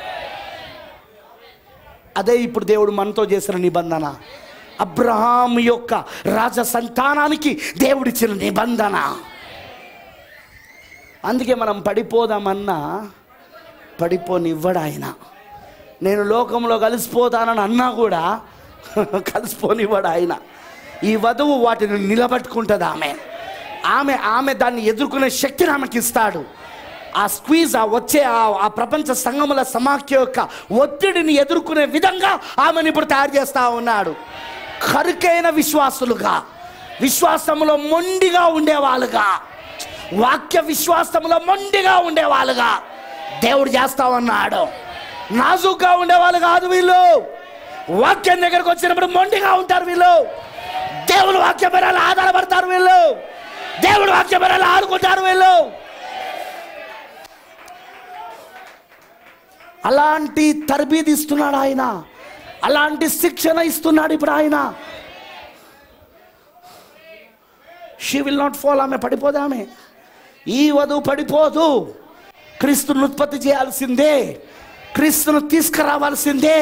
A: అదే ఇప్పుడు దేవుడు మనతో చేసిన నిబంధన అబ్రహాం యొక్క రాజ సంతానానికి దేవుడిచ్చిన నిబంధన అందుకే మనం పడిపోదామన్నా పడిపోనివ్వడు ఆయన నేను లోకంలో కలిసిపోతానని అన్నా కూడా కలిసిపోనివ్వడు ఆయన ఈ వధువు వాటిని నిలబెట్టుకుంటుంది ఆమె ఆమె ఆమె దాన్ని ఎదుర్కొనే శక్తిని ఆమెకి ఇస్తాడు ఆ స్క్వీజ్ ఆ వచ్చే ఆ ఆ ప్రపంచ సంఘముల సమాఖ్య యొక్క ఒత్తిడిని ఎదుర్కొనే విధంగా ఆమెను ఇప్పుడు తయారు చేస్తా ఉన్నాడు కరుకైన విశ్వాసులుగా విశ్వాసములో మొండిగా ఉండేవాళ్ళుగా వాక్య విశ్వాసములో మొండిగా ఉండేవాళ్ళుగా దేవుడు చేస్తా ఉన్నాడు నాజుగ్గా ఉండేవాళ్ళు కాదు వీళ్ళు వాక్యం దగ్గరకు వచ్చినప్పుడు మొండిగా ఉంటారు వీళ్ళు దేవుడు వాక్య పరాలు ఆధారపడతారు వీళ్ళు దేవుడు వాక్య పరాలు ఆడుకుంటారు వీళ్ళు అలాంటి తరబీది ఇస్తున్నాడు ఆయన అలాంటి శిక్షణ ఇస్తున్నాడు ఇప్పుడు ఆయన షీ విల్ నాట్ ఫాల్ ఆమె పడిపోదు ఆమె ఈ వధువు పడిపోదు క్రీస్తును ఉత్పత్తి చేయాల్సిందే క్రీస్తును తీసుకురావాల్సిందే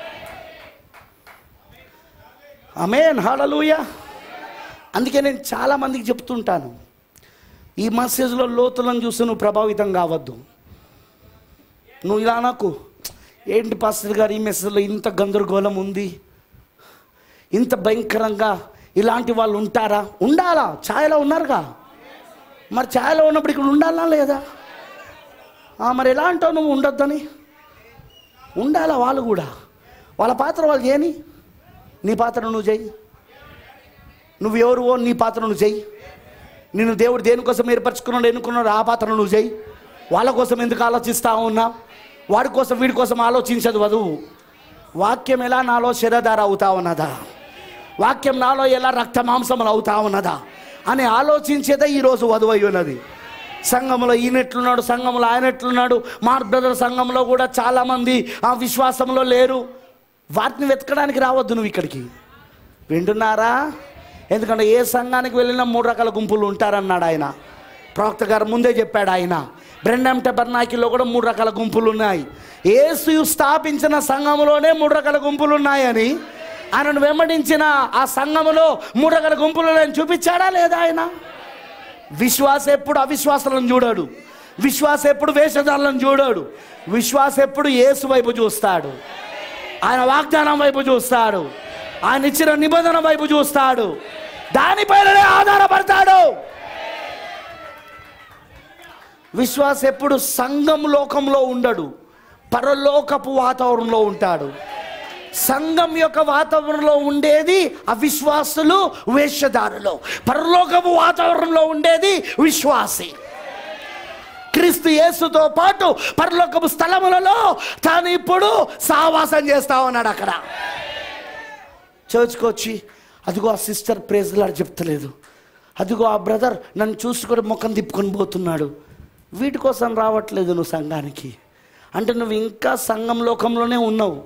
A: అమేన్ హల్లెలూయ అందుకే నేను చాలా మందికి చెప్తుంటాను ఈ మెసేజ్లో లోతులను చూసి నువ్వు ప్రభావితం కావద్దు నువ్వు ఇలా నాకు ఏంటి పాస్టర్ గారు ఈ మెసేజ్లో ఇంత గందరగోళం ఉంది ఇంత భయంకరంగా ఇలాంటి వాళ్ళు ఉంటారా ఉండాలా ఛాయలో ఉన్నారుగా మరి ఛాయలో ఉన్నప్పుడు ఇక్కడ ఉండాలా లేదా ఆ, మరి ఎలా అంటావు నువ్వు ఉండొద్దని ఉండాలా వాళ్ళు కూడా వాళ్ళ పాత్ర వాళ్ళు చేయని నీ పాత్ర నువ్వు చేయి నువ్వు ఎవరువో నీ పాత్ర నువ్వు చేయి నిన్ను దేవుడు దేనికోసం ఏర్పరచుకున్నాడు ఎన్నుకున్నాడు ఆ పాత్ర నువ్వు చేయి వాళ్ళ కోసం ఎందుకు ఆలోచిస్తా ఉన్నావు వాడి కోసం వీడి కోసం ఆలోచించదు వధువు వాక్యం ఎలా నాలో శరధార అవుతా ఉన్నదా వాక్యం నాలో ఎలా రక్త మాంసములు అవుతా ఉన్నదా అని ఆలోచించేదే ఈరోజు వధువు అయి ఉన్నది సంఘంలో ఈయనెట్లున్నాడు సంఘంలో ఆయన ఎట్లున్నాడు మా బ్రదర్ సంఘంలో కూడా చాలామంది ఆ విశ్వాసంలో లేరు వాటిని వెతకడానికి రావద్దు నువ్వు ఇక్కడికి వింటున్నారా ఎందుకంటే ఏ సంఘానికి వెళ్ళినా మూడు రకాల గుంపులు ఉంటారన్నాడు ఆయన ప్రవక్త గారు ముందే చెప్పాడు ఆయన బ్రెండమ్ టెబర్నాకిలో కూడా మూడు రకాల గుంపులు ఉన్నాయి ఏసు స్థాపించిన సంఘములోనే మూడు రకాల గుంపులు ఉన్నాయని ఆయనను వెంబడించిన ఆ సంఘములో మూడు రకాల గుంపులు ఉన్నాయని చూపించాడా లేదా ఆయన విశ్వాస ఎప్పుడు అవిశ్వాసాలను చూడాడు విశ్వాస ఎప్పుడు వేషధారులను చూడాడు విశ్వాస ఎప్పుడు యేసు వైపు చూస్తాడు ఆయన వాగ్దానం వైపు చూస్తాడు ఆయన ఇచ్చిన నిబంధన వైపు చూస్తాడు దానిపైననే ఆధారపడతాడు విశ్వాస ఎప్పుడు సంఘం లోకంలో ఉండడు పరలోకపు వాతావరణంలో ఉంటాడు సంఘం యొక్క వాతావరణంలో ఉండేది అవిశ్వాసులు వేషధారులు పరలోకపు వాతావరణంలో ఉండేది విశ్వాసి క్రీస్తు యేసుతో పాటు పరలోకపు స్థలములలో తాను ఇప్పుడు సావాసం చేస్తా ఉన్నాడు అక్కడ చర్చ్కి వచ్చి అదిగో ఆ సిస్టర్ ప్రేజ్లాడు చెప్తలేదు అదిగో ఆ బ్రదర్ నన్ను చూసుకొని ముఖం తిప్పుకొని పోతున్నాడు వీటి కోసం రావట్లేదు నువ్వు సంఘానికి అంటే నువ్వు ఇంకా సంఘం లోకంలోనే ఉన్నావు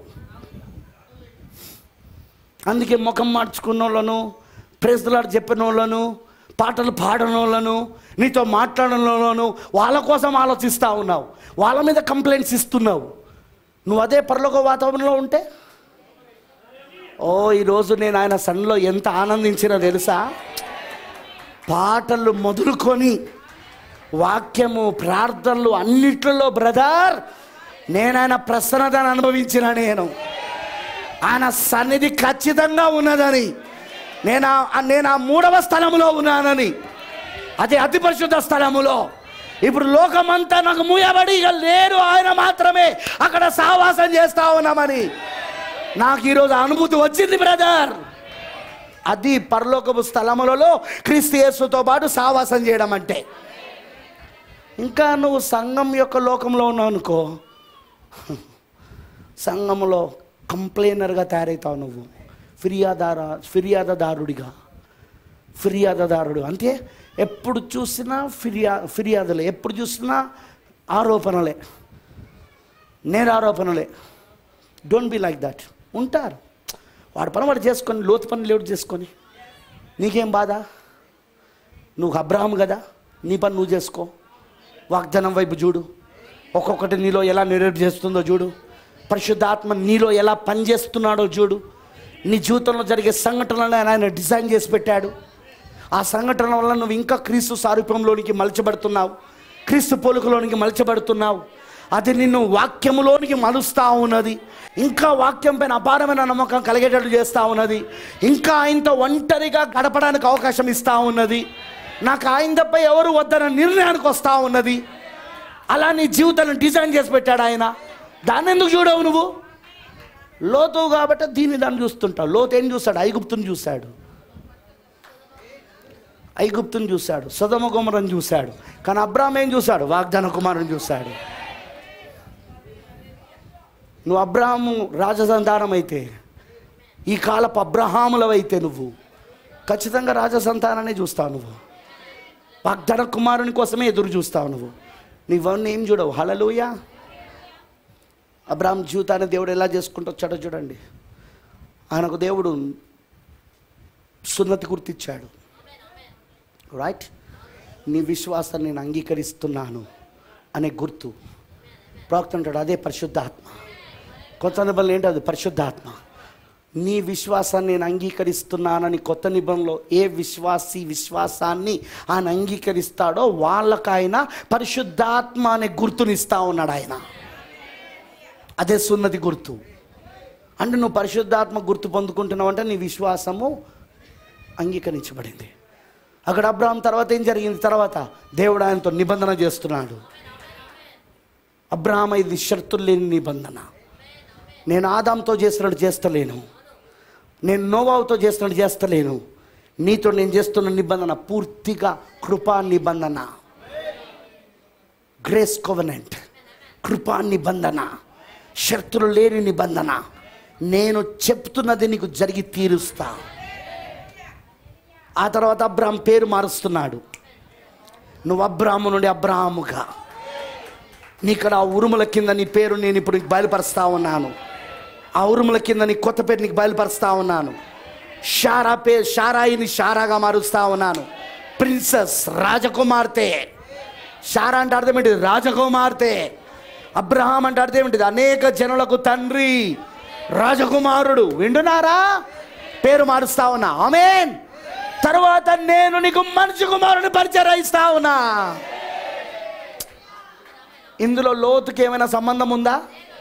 A: అందుకే ముఖం మార్చుకున్న వాళ్ళను ప్రేజ్లాడు చెప్పిన వాళ్ళను పాటలు పాడిన వాళ్ళను నీతో మాట్లాడిన వాళ్ళను వాళ్ళ కోసం ఆలోచిస్తూ ఉన్నావు వాళ్ళ మీద కంప్లైంట్స్ ఇస్తున్నావు నువ్వు అదే పరలోక వాతావరణంలో ఉంటే ఓ ఈరోజు నేను ఆయన సన్లో ఎంత ఆనందించినా తెలుసా పాటలు మొదలుకొని వాక్యము ప్రార్థనలు అన్నిట్లలో బ్రదర్ నేను ఆయన ప్రసన్నతను అనుభవించిన నేను ఆయన సన్నిధి ఖచ్చితంగా ఉన్నదని నేను ఆ- నేను ఆ మూడవ స్థలములో ఉన్నానని అది అతి పరిశుద్ధ స్థలములో ఇప్పుడు లోకమంతా నాకు మూయబడి ఇక లేరు ఆయన మాత్రమే అక్కడ సావాసం చేస్తా ఉన్నామని నాకు ఈరోజు అనుభూతి వచ్చింది బ్రదర్ అది పరలోకపు స్థలములలో క్రీస్తు యేసుతో పాటు సావాసం చేయడం అంటే ఇంకా నువ్వు సంఘం యొక్క లోకంలో ఉన్నావు అనుకో సంఘంలో కంప్లైనర్గా తయారవుతావు నువ్వు ఫిర్యాదార ఫిర్యాదదారుడిగా ఫిర్యాదదారుడు అంటే ఎప్పుడు చూసినా ఫిర్యా ఫిర్యాదులే ఎప్పుడు చూసినా ఆరోపణలే నేరారోపణలే డోంట్ బి లైక్ దట్ ఉంటారు వాడి పని వాడు చేసుకొని లోతు పని లేడు చేసుకొని నీకేం బాధ నువ్వు అబ్రహం కదా నీ పని నువ్వు చేసుకో వాగ్దానం వైపు చూడు ఒక్కొక్కటి నీలో ఎలా నెరవేర్చేస్తుందో చూడు పరిశుద్ధాత్మ నీలో ఎలా పనిచేస్తున్నాడో చూడు నీ జీవితంలో జరిగే సంఘటనలను ఆయన డిజైన్ చేసి పెట్టాడు ఆ సంఘటన వల్ల నువ్వు ఇంకా క్రీస్తు సారూప్యంలోనికి మలచబడుతున్నావు క్రీస్తు పోలుకలోనికి మలచబడుతున్నావు అది నిన్ను వాక్యములోనికి మలుస్తా ఉన్నది ఇంకా వాక్యం పైన అపారమైన నమ్మకం కలిగేటట్టు చేస్తూ ఉన్నది ఇంకా ఆయనతో ఒంటరిగా గడపడానికి అవకాశం ఇస్తూ ఉన్నది నాకు ఆయన తప్ప ఎవరు వద్దన్న నిర్ణయానికి వస్తూ ఉన్నది అలా నీ జీవితాన్ని డిజైన్ చేసి పెట్టాడు ఆయన దాన్ని ఎందుకు చూడవు నువ్వు లోతు కాబట్టి దీన్ని దాన్ని చూస్తుంటావు లోతు ఏం చూస్తాడు ఐగుప్తుని చూశాడు ఐగుప్తుని చూశాడు సదమ కుమారుని చూశాడు కానీ అబ్రాహం ఏం చూశాడు వాగ్దాన కుమారుని చూశాడు నువ్వు అబ్రాహము రాజసంతానం అయితే ఈ కాలపు అబ్రహాములవైతే నువ్వు ఖచ్చితంగా రాజసంతానాన్ని చూస్తావు నువ్వు వాగ్దాన కుమారుని కోసమే ఎదురు చూస్తావు నువ్వు నీవన్నీ ఏం చూడవు హలలుయా అబ్రాహం జీవితాన్ని దేవుడు ఎలా చేసుకుంటూ వచ్చాడో చూడండి ఆయనకు దేవుడు సున్నతి గుర్తిచ్చాడు రైట్ నీ విశ్వాసాన్ని నేను అంగీకరిస్తున్నాను అనే గుర్తు ప్రవక్త అంటాడు అదే పరిశుద్ధాత్మ కొత్త నిబంధనలు ఏంటి అది పరిశుద్ధాత్మ నీ విశ్వాసాన్ని నేను అంగీకరిస్తున్నానని కొత్త నిబంధనలో ఏ విశ్వాసి విశ్వాసాన్ని ఆయన అంగీకరిస్తాడో వాళ్ళకు ఆయన పరిశుద్ధాత్మ అనే గుర్తునిస్తా ఉన్నాడు ఆయన అదే సున్నతి గుర్తు అంటే నువ్వు పరిశుద్ధాత్మ గుర్తు పొందుకుంటున్నావు అంటే నీ విశ్వాసము అంగీకరించబడింది అక్కడ అబ్రాహం తర్వాత ఏం జరిగింది తర్వాత దేవుడు ఆయనతో నిబంధన చేస్తున్నాడు అబ్రహాం ఇది షరతులు లేని నిబంధన నేను ఆదాంతో చేస్తున్నట్టు చేస్తలేను నేను నోవావుతో చేస్తున్నట్టు చేస్తలేను నీతో నేను చేస్తున్న నిబంధన పూర్తిగా కృపా నిబంధన గ్రేస్ కోవనెంట్ కృపా నిబంధన షరతులు లేని నిబంధన నేను చెప్తున్నది నీకు జరిగి తీరుస్తా ఆ తర్వాత అబ్రాహం పేరు మారుస్తున్నాడు నువ్వు అబ్రాహము నుండి అబ్రాహముగా నీక్కడ ఆ ఉరుముల కింద నీ పేరు నేను ఇప్పుడు నీకు బయలుపరుస్తా ఉన్నాను ఆ ఉరుముల కింద నీ కొత్త పేరు నీకు బయలుపరుస్తా ఉన్నాను షారా పే షారాయిని షారాగా మారుస్తా ఉన్నాను ప్రిన్సెస్ రాజకుమార్తె షారా అంటే అర్థం ఏంటిది రాజకుమార్తె అబ్రహాం అంటే అర్థం ఏంటిది అనేక జనులకు తండ్రి రాజకుమారుడు వింటున్నారా పేరు మారుస్తా ఉన్నా ఆమెన్ తర్వాత నేను నీకు మనిషి కుమారుని పరిచయిస్తా ఉన్నా ఇందులో లోతుకి ఏమైనా సంబంధం ఉందా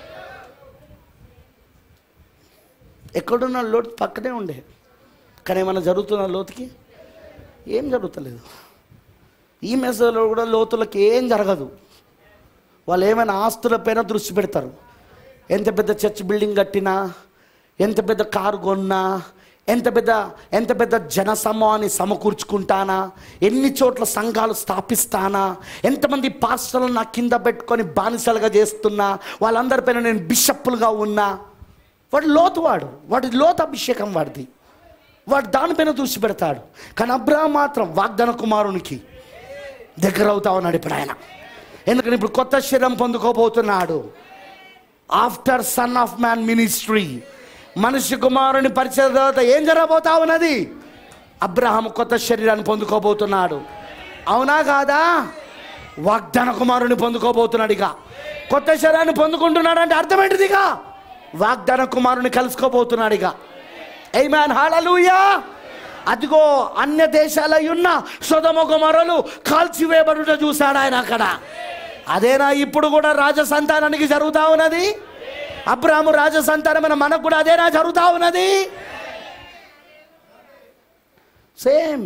A: ఎక్కడున్న లోతు పక్కనే ఉండే కానీ ఏమైనా జరుగుతున్న లోతుకి ఏం జరుగుతలేదు ఈ మెసేజ్లో కూడా లోతులకి ఏం జరగదు వాళ్ళు ఏమైనా ఆస్తులపైన దృష్టి పెడతారు ఎంత పెద్ద చర్చ్ బిల్డింగ్ కట్టినా ఎంత పెద్ద కారు కొన్నా ఎంత పెద్ద ఎంత పెద్ద జన సమూహాన్ని సమకూర్చుకుంటానా ఎన్ని చోట్ల సంఘాలు స్థాపిస్తానా ఎంతమంది పాస్టర్లను నా కింద పెట్టుకొని బానిసలుగా చేస్తున్నా వాళ్ళందరిపైన నేను బిషప్పులుగా ఉన్నా వాడు లోతు వాడు వాడి లోతు అభిషేకం వాడిది వాడు దానిపైన దృష్టి పెడతాడు కానీ అబ్రహం మాత్రం వాగ్దాన కుమారునికి దగ్గర అవుతా ఉన్నాడు ఇప్పుడు ఆయన ఎందుకని ఇప్పుడు కొత్త శరీరం పొందుకోబోతున్నాడు after Son of Man ministry మనిషి కుమారుని పరిచయ తర్వాత ఏం జరగబోతా ఉన్నది అబ్రహాం కొత్త శరీరాన్ని పొందుకోబోతున్నాడు అవునా కాదా వాగ్దాన కుమారుని పొందుకోబోతున్నాడు ఇక కొత్త శరీరాన్ని పొందుకుంటున్నాడు అంటే అర్థమేంటిది ఇక వాగ్దాన కుమారుని కలుసుకోబోతున్నాడు ఇక ఏ మ్యాన్ హాలూయా అదిగో అన్య దేశాల ఉన్న సుధముఖ మరలు కాల్చివేయబడుట చూశాడు ఆయన అక్కడ అదేనా ఇప్పుడు కూడా రాజసంతానానికి జరుగుతా ఉన్నది అబ్రాహము రాజసంతానమైన మనకు కూడా అదేనా జరుగుతా ఉన్నది సేమ్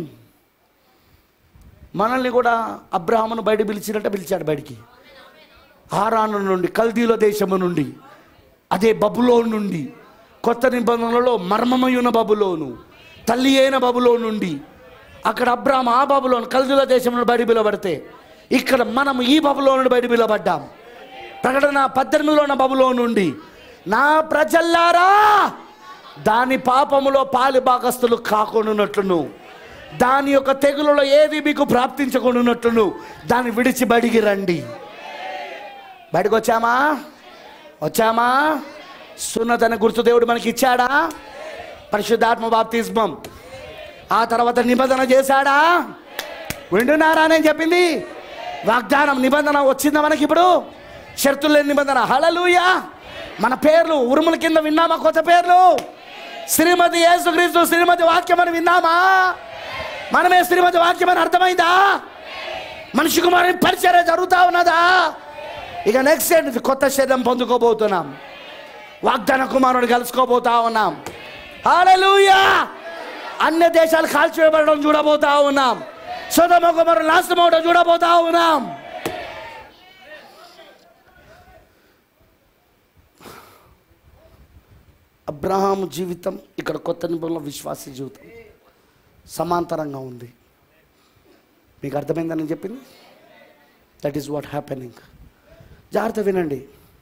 A: మనల్ని కూడా అబ్రాహ్మను బయట పిలిచినట్టు పిలిచాడు బయటికి ఆరాను నుండి కల్దీల దేశము నుండి అదే బబులో నుండి కొత్త నిబంధనలలో మర్మమయున బబులోను తల్లి అయిన బబులో నుండి అక్కడ అబ్రాహ్మ ఆ బబులోను కల్దీల దేశం నుండి బయట పిలబడితే ఇక్కడ మనం ఈ బబులో నుండి బయట పిలబడ్డాం ప్రకటన పద్దెనిమిదిలో ఉన్న బబులో నుండి నా ప్రజల్లారా దాని పాపములో పాలి భాగస్తులు కాకుండానట్లును దాని యొక్క తెగులలో ఏది మీకు ప్రాప్తించకుండానట్లును దాన్ని విడిచి బడికి రండి బయటకు వచ్చామా వచ్చామా సున్నతన గుర్తు దేవుడు మనకి ఇచ్చాడా పరిశుద్ధాత్మ బాప్తిస్మం ఆ తర్వాత నిబంధన చేశాడా వింటున్నారా నేను చెప్పింది వాగ్దానం నిబంధన వచ్చిందా మనకి ఇప్పుడు షరతులు లేని నిబంధన హలలుయా మన పేర్లు ఉరుముల కింద విన్నామా కొత్త పేర్లు శ్రీమతి యేసుక్రీస్తు శ్రీమతి వాక్యం అని విన్నామా మనమే శ్రీమతి వాక్యం అని అర్థమైందా మనిషి కుమారుని పరిచర్య జరుగుతా ఉన్నదా ఇక నెక్స్ట్ ఏంటి కొత్త శరీరం పొందుకోబోతున్నాం వాగ్దాన కుమారుని కలుసుకోబోతా ఉన్నాం హల్లెలూయా అన్ని దేశాలు కాల్చివేయబడడం చూడబోతా ఉన్నాం సోదమ కుమారుడు నాశనం అవడం చూడబోతా ఉన్నాం అబ్రహాం జీవితం ఇక్కడ కొత్త నిబంధనలో విశ్వాస జీవితం సమాంతరంగా ఉంది మీకు అర్థమైందని చెప్పింది దట్ ఈస్ వాట్ హ్యాపెనింగ్ జాగ్రత్త వినండి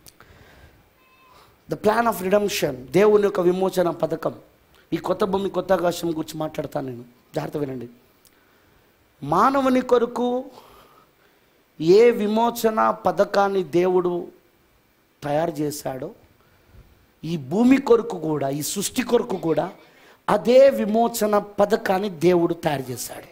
A: ద ప్లాన్ ఆఫ్ రిడమ్షన్ దేవుని యొక్క విమోచన పథకం ఈ కొత్త భూమి కొత్త ఆకాశం గురించి మాట్లాడతాను నేను జాగ్రత్త వినండి మానవుని కొరకు ఏ విమోచన పథకాన్ని దేవుడు తయారు చేశాడో ఈ భూమి కొరకు కూడా ఈ సృష్టి కొరకు కూడా అదే విమోచన పథకాన్ని దేవుడు తయారు చేశాడు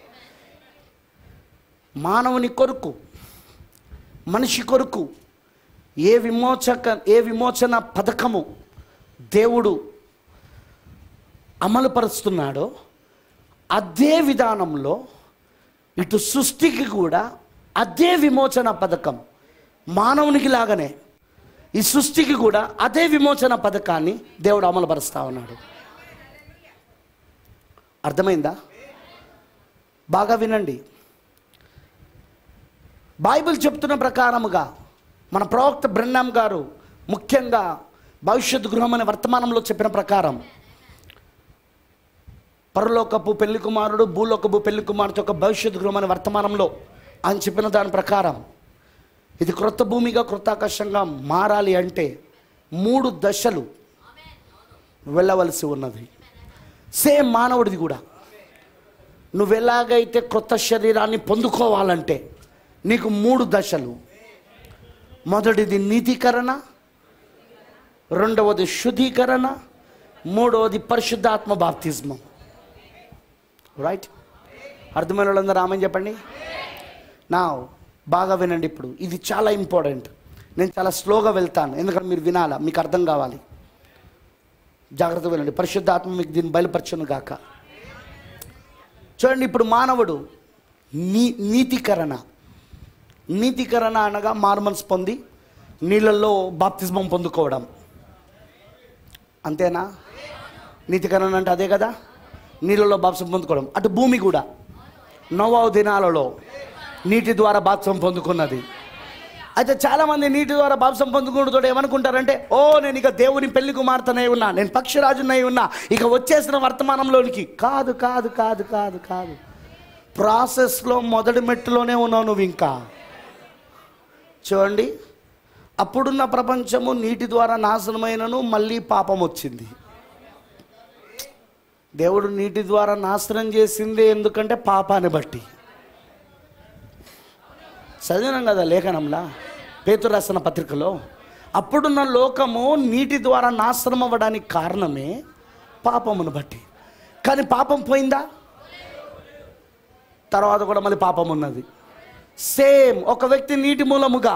A: మానవుని కొరకు మనిషి కొరకు ఏ విమోచక ఏ విమోచన పథకము దేవుడు అమలుపరుస్తున్నాడో అదే విధానంలో ఇటు సృష్టికి కూడా అదే విమోచన పథకం మానవునికి లాగానే ఈ సృష్టికి కూడా అదే విమోచన పథకాన్ని దేవుడు అమలుపరుస్తా ఉన్నాడు అర్థమైందా బాగా వినండి బైబిల్ చెప్తున్న ప్రకారముగా మన ప్రవక్త బ్రహ్నాం గారు ముఖ్యంగా భవిష్యత్ గృహం అనే వర్తమానంలో చెప్పిన ప్రకారం పరలోకపు పెళ్లి కుమారుడు భూలోకపు పెళ్లి కుమారుడు యొక్క భవిష్యత్ గృహం అనే వర్తమానంలో ఆయన చెప్పిన దాని ప్రకారం ఇది క్రొత్త భూమిగా క్రొత్త ఆకాశంగా మారాలి అంటే మూడు దశలు వెళ్ళవలసి ఉన్నది సేమ్ మానవుడిది కూడా నువ్వు ఎలాగైతే క్రొత్త శరీరాన్ని పొందుకోవాలంటే నీకు మూడు దశలు మొదటిది నీతీకరణ రెండవది శుద్ధీకరణ మూడవది పరిశుద్ధాత్మ బాప్తిజమం రైట్ అర్థమైన వాళ్ళందరూ ఆమె చెప్పండి నా బాగా వినండి ఇప్పుడు ఇది చాలా ఇంపార్టెంట్ నేను చాలా స్లోగా వెళ్తాను ఎందుకంటే మీరు వినాలా మీకు అర్థం కావాలి జాగ్రత్త వినండి పరిశుద్ధాత్మ మీకు దీన్ని బయలుపరచును గాక చూడండి ఇప్పుడు మానవుడు నీ నీతికరణ నీతికరణ అనగా మార్మల్స్ పొంది నీళ్ళల్లో బాప్తిజమం పొందుకోవడం అంతేనా నీతికరణ అంటే అదే కదా నీళ్ళలో బాప్సం పొందుకోవడం అటు భూమి కూడా నోవావు దినాలలో నీటి ద్వారా బాప్సం పొందుకున్నది అయితే చాలామంది నీటి ద్వారా బాప్సం పొందుకుంటూ ఏమనుకుంటారంటే ఓ నేను ఇక దేవుని పెళ్లి కుమార్తెనై ఉన్నా నేను పక్షిరాజునై ఉన్నా ఇక వచ్చేసిన వర్తమానంలోనికి కాదు కాదు కాదు కాదు కాదు ప్రాసెస్లో మొదటి మెట్టులోనే ఉన్నావు నువ్వు ఇంకా చూడండి అప్పుడున్న ప్రపంచము నీటి ద్వారా నాశనమైనను మళ్ళీ పాపం వచ్చింది దేవుడు నీటి ద్వారా నాశనం చేసింది ఎందుకంటే పాపాన్ని బట్టి చదివినాం కదా లేఖనంలా పేతురు రాసిన పత్రికలో అప్పుడున్న లోకము నీటి ద్వారా నాశనం అవ్వడానికి కారణమే పాపమును బట్టి కానీ పాపం పోయిందా తర్వాత కూడా మళ్ళీ పాపం ఉన్నది సేమ్ ఒక వ్యక్తి నీటి మూలముగా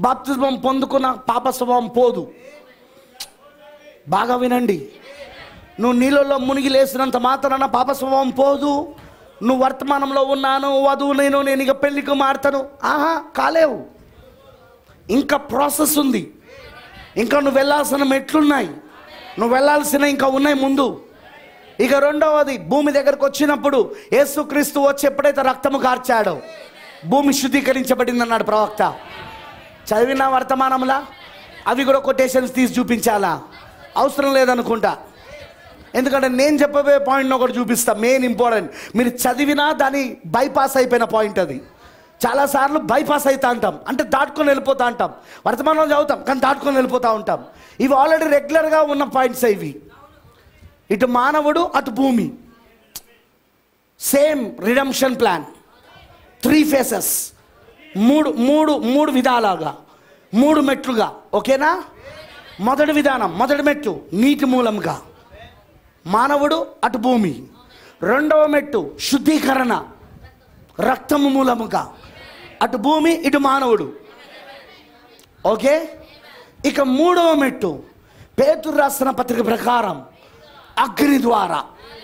A: బాప్తిజమం పొందుకున్న పాప స్వభావం పోదు బాగా వినండి నువ్వు నీళ్ళలో మునిగి లేసినంత మాత్రాన పాప స్వభావం పోదు నువ్వు వర్తమానంలో ఉన్నాను వధువు నేను నేను ఇక పెళ్లికి మారుతాను ఆహా కాలేవు ఇంకా ప్రాసెస్ ఉంది ఇంకా నువ్వు వెళ్ళాల్సిన మెట్లున్నాయి నువ్వు వెళ్ళాల్సిన ఇంకా ఉన్నాయి ముందు ఇక రెండవది భూమి దగ్గరకు వచ్చినప్పుడు యేసుక్రీస్తు వచ్చి ఎప్పుడైతే రక్తము కార్చాడో భూమి శుద్ధీకరించబడింది అన్నాడు ప్రవక్త చదివిన వర్తమానంలా అవి కూడా కొటేషన్స్ తీసి చూపించాలా అవసరం లేదనుకుంటా ఎందుకంటే నేను చెప్పబోయే పాయింట్ ఒకటి చూపిస్తా మెయిన్ ఇంపార్టెంట్ మీరు చదివినా దాని బైపాస్ అయిపోయిన పాయింట్ అది చాలాసార్లు బైపాస్ అవుతా అంటాం అంటే దాటుకొని వెళ్ళిపోతా అంటాం వర్తమానంలో చదువుతాం కానీ దాటుకొని వెళ్ళిపోతూ ఉంటాం ఇవి ఆల్రెడీ రెగ్యులర్గా ఉన్న పాయింట్స్ ఇవి ఇటు మానవుడు అటు భూమి same redemption plan three phases మూడు మూడు మూడు విధాలుగా మూడు మెట్లుగా ఓకేనా మొదటి విధానం మొదటి మెట్టు నీటి మూలంగా మానవుడు అటు భూమి రెండవ మెట్టు శుద్ధీకరణ రక్తము మూలముగా అటు భూమి ఇటు మానవుడు ఓకే ఇక మూడవ మెట్టు పేతురు రాసిన పత్రిక ప్రకారం అగ్ని ద్వారా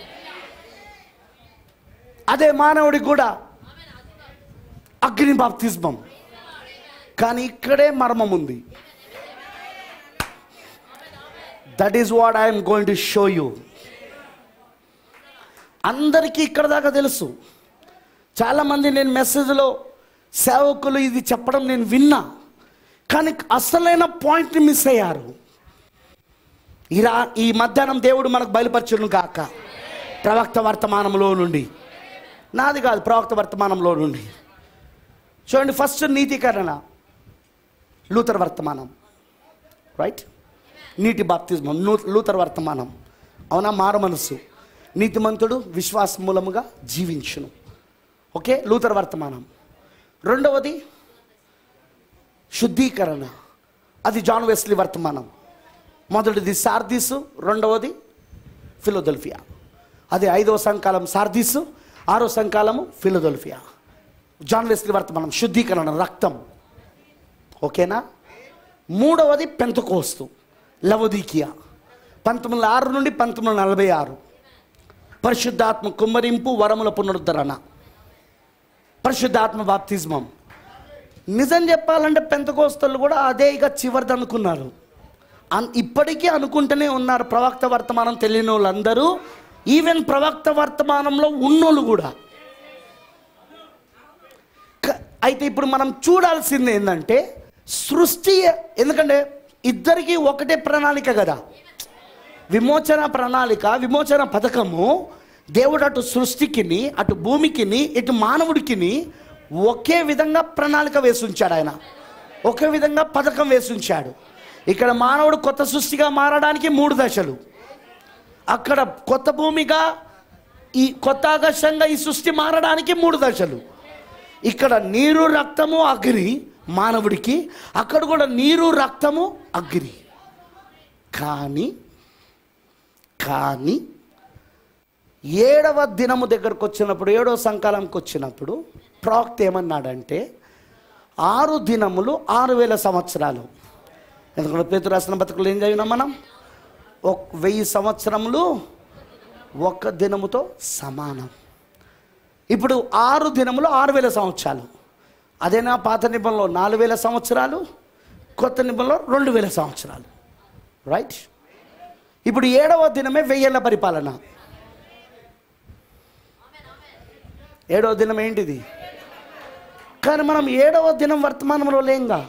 A: అదే మానవుడికి కూడా అగ్ని బాప్తిస్మం కానీ ఇక్కడే మర్మం ఉంది that is what I'm going to show you అందరికీ ఇక్కడ దాకా తెలుసు చాలామంది నేను మెసేజ్లో సేవకులు ఇది చెప్పడం నేను విన్నా కానీ అసలైన పాయింట్ని మిస్ అయ్యారు ఈ రా ఈ మధ్యాహ్నం దేవుడు మనకు బయలుపరచును కాక ప్రవక్త వర్తమానంలో నుండి నాది కాదు ప్రవక్త వర్తమానంలో నుండి చూడండి ఫస్ట్ నీతీకరణ లూథర్ వర్తమానం రైట్ నీటి బాప్తిజం లూథర్ వర్తమానం అవునా మారు మనసు నీతిమంతుడు విశ్వాస మూలముగా జీవించును ఓకే లూథర్ వర్తమానం రెండవది శుద్ధీకరణ అది జాన్ వెస్లీ వర్తమానం మొదటిది సార్దీసు రెండవది ఫిలోదెల్ఫియా అది ఐదవ సంకాలం సార్దీసు ఆరో సంకాలము ఫిలోదెల్ఫియా జాన్ వెస్లీ వర్తమానం శుద్ధీకరణ రక్తం ఓకేనా మూడవది పెంతకోస్తు లవదీకియా పంతొమ్మిది వందల ఆరు నుండి పంతొమ్మిది వందల నలభై ఆరు పరిశుద్ధాత్మ కుమ్మరింపు వరముల పునరుద్ధరణ పరిశుద్ధాత్మ బాప్తిజమం నిజం చెప్పాలంటే పెంతకోస్తలు కూడా అదే ఇక చివరిది అనుకున్నారు అన్- ఇప్పటికీ అనుకుంటూనే ఉన్నారు ప్రవక్త వర్తమానం తెలియని వాళ్ళందరూ ఈవెన్ ప్రవక్త వర్తమానంలో ఉన్నోళ్ళు కూడా క- అయితే ఇప్పుడు మనం చూడాల్సింది ఏంటంటే సృష్టి ఎందుకంటే ఇద్దరికి ఒకటే ప్రణాళిక కదా విమోచన ప్రణాళిక విమోచన పథకము దేవుడు అటు సృష్టికిని అటు భూమికిని ఇటు మానవుడికిని ఒకే విధంగా ప్రణాళిక వేసి ఉంచాడు ఆయన ఒకే విధంగా పథకం వేసి ఉంచాడు ఇక్కడ మానవుడు కొత్త సృష్టిగా మారడానికి మూడు దశలు అక్కడ కొత్త భూమిగా ఈ కొత్త ఆకాశంగా ఈ సృష్టి మారడానికి మూడు దశలు ఇక్కడ నీరు రక్తము అగ్ని మానవుడికి అక్కడ కూడా నీరు రక్తము అగ్ని కానీ కానీ ఏడవ దినము దగ్గరకు వచ్చినప్పుడు ఏడవ సంకాలంకి వచ్చినప్పుడు ప్రవక్త ఏమన్నాడంటే ఆరు దినములు ఆరు వేల సంవత్సరాలు ఎందుకంటే పేతు రాసిన బతుకులు ఏం చదివినాం మనం ఒక వెయ్యి సంవత్సరములు ఒక్క దినముతో సమానం ఇప్పుడు ఆరు దినములు ఆరు వేల సంవత్సరాలు అదేనా పాత నిబంధనలో నాలుగు వేల సంవత్సరాలు కొత్త నిబంధనలో రెండు వేల సంవత్సరాలు రైట్ ఇప్పుడు ఏడవ దినమే వెయ్యేళ్ళ పరిపాలన ఏడవ దినం ఏంటిది కానీ మనం ఏడవ దినం వర్తమానంలో లేంగా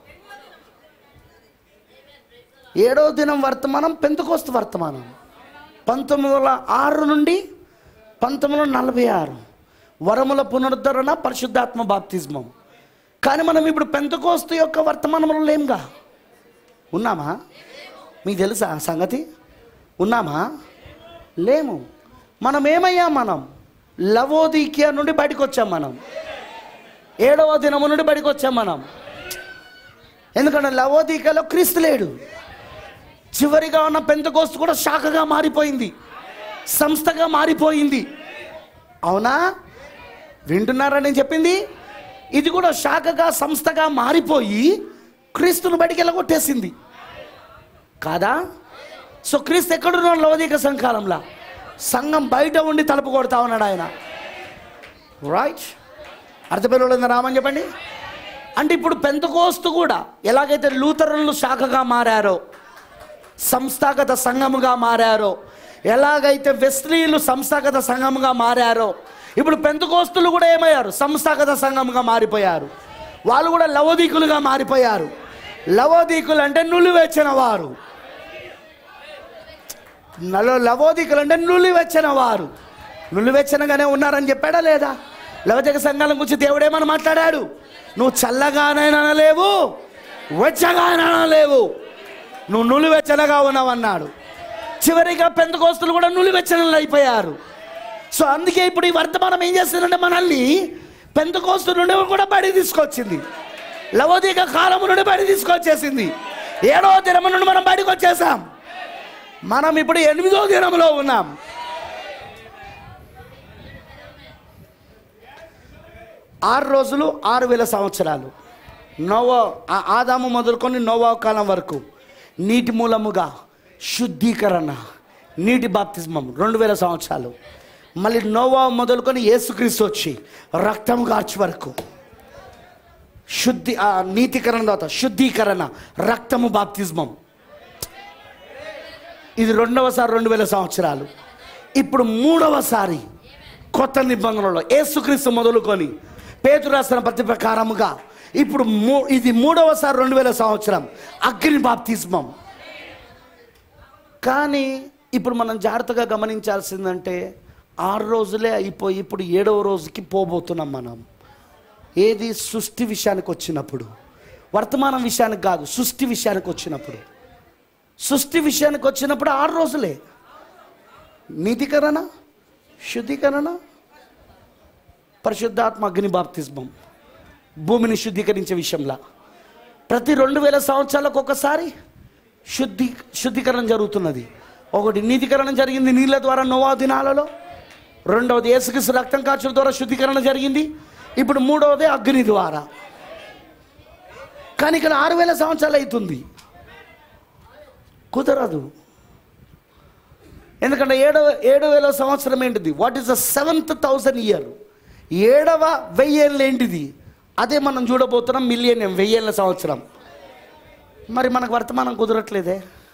A: ఏడవ దినం వర్తమానం పెంతకోస్తు వర్తమానం పంతొమ్మిది వందల ఆరు నుండి పంతొమ్మిది వందల నలభై ఆరు వరముల పునరుద్ధరణ పరిశుద్ధాత్మ బాప్తిజమం కానీ మనం ఇప్పుడు పెంతకోస్తు యొక్క వర్తమానంలో లేంగా ఉన్నామా మీకు తెలుసా ఆ సంగతి ఉన్నామా లేము మనం ఏమయ్యాం మనం లవోదీకియా నుండి బయటకు వచ్చాం మనం ఏడవ దినము నుండి బయటకు వచ్చాం మనం ఎందుకంటే లవోదీకలో క్రీస్తు లేడు చివరిగా ఉన్న పెంతకోస్తు కూడా శాఖగా మారిపోయింది సంస్థగా మారిపోయింది అవునా వింటున్నారా నేను చెప్పింది ఇది కూడా శాఖగా సంస్థగా మారిపోయి క్రీస్తును బయటికి వెళ్ళగొట్టేసింది కాదా సో క్రీస్తు ఎక్కడున్నాడు లవదీక సంకాలంలో సంఘం బయట ఉండి తలుపు కొడతా ఉన్నాడు ఆయన రైట్ అర్థపేరులందరూ రామని చెప్పండి అంటే ఇప్పుడు పెంతకోస్తు కూడా ఎలాగైతే లూథరన్లు శాఖగా మారారో సంస్థాగత సంఘముగా మారారో ఎలాగైతే వెస్లీలు సంస్థాగత సంఘముగా మారారో ఇప్పుడు పెంతకోస్తులు కూడా ఏమయ్యారు సంస్థాగత సంఘముగా మారిపోయారు వాళ్ళు కూడా లవదీకులుగా మారిపోయారు లవోదీకులు అంటే నులివెచ్చిన వారు నలో లవోదీకులు అంటే నులివెచ్చిన వారు నులివెచ్చనగానే ఉన్నారని చెప్పాడా లేదా లవదిక సంఘాల గురించి దేవుడేమని మాట్లాడాడు నువ్వు చల్లగానైనా లేవు వెచ్చగానైనా లేవు నువ్వు నులివెచ్చనగా ఉన్నావన్నాడు చివరిగా పెంతకోస్తులు కూడా నులివెచ్చనలు అయిపోయారు సో అందుకే ఇప్పుడు ఈ వర్తమానం ఏం చేస్తుందంటే మనల్ని పెంతకోస్తు నుండి కూడా బడి తీసుకొచ్చింది లవోదిక కాలము నుండి బడి తీసుకొచ్చేసింది ఏడవ దినము నుండి మనం బయటకు వచ్చేసాం మనం ఇప్పుడు ఎనిమిదో దినంలో ఉన్నాం ఆరు రోజులు ఆరు వేల సంవత్సరాలు నోవా ఆ- ఆదాము మొదలుకొని నోవా కాలం వరకు నీటి మూలముగా శుద్ధీకరణ నీటి బాప్తిస్మం రెండు వేల సంవత్సరాలు మళ్ళీ నోవా మొదలుకొని యేసుక్రీస్తు వచ్చి రక్తం కార్చి వరకు శుద్ధి ఆ, నీతికరణ తర్వాత శుద్ధీకరణ రక్తము బాప్తిస్మం ఇది రెండవసారి రెండు వేల సంవత్సరాలు ఇప్పుడు మూడవసారి కొత్త నిబంధనలో యేసుక్రీస్తు మొదలుకొని పేతురు రాసిన ప్రతి ప్రకారముగా ఇప్పుడు మూ ఇది మూడవసారి రెండు వేల సంవత్సరం అగ్ని బాప్తిస్మం కానీ ఇప్పుడు మనం జాగ్రత్తగా గమనించాల్సిందంటే ఆరు రోజులే అయిపోయి ఇప్పుడు ఏడవ రోజుకి పోబోతున్నాం మనం ఏది సృష్టి విషయానికి వచ్చినప్పుడు వర్తమానం విషయానికి కాదు సృష్టి విషయానికి వచ్చినప్పుడు సృష్టి విషయానికి వచ్చినప్పుడు ఆరు రోజులే నీతికరణ శుద్ధీకరణ పరిశుద్ధాత్మ అగ్ని బాప్తిస్మం భూమిని శుద్ధీకరించే విషయంలో ప్రతి రెండు వేల సంవత్సరాలకు ఒకసారి శుద్ధి శుద్ధీకరణ జరుగుతున్నది ఒకటి నీతికరణ జరిగింది నీళ్ళ ద్వారా నోవా దినాలలో రెండవది యేసుక్రీస్తు రక్తం కాచుల ద్వారా శుద్ధీకరణ జరిగింది ఇప్పుడు మూడవది అగ్ని ద్వారా కానీ ఇక్కడ ఆరు వేల సంవత్సరాలు అవుతుంది కుదరదు ఎందుకంటే ఏడవ ఏడు వేల సంవత్సరం ఏంటిది what is the seventh thousand year ఏడవ వెయ్యేళ్ళు ఏంటిది అదే మనం చూడబోతున్నాం మిలియన్ వెయ్యేళ్ళ సంవత్సరం మరి మనకు వర్తమానం కుదరట్లేదే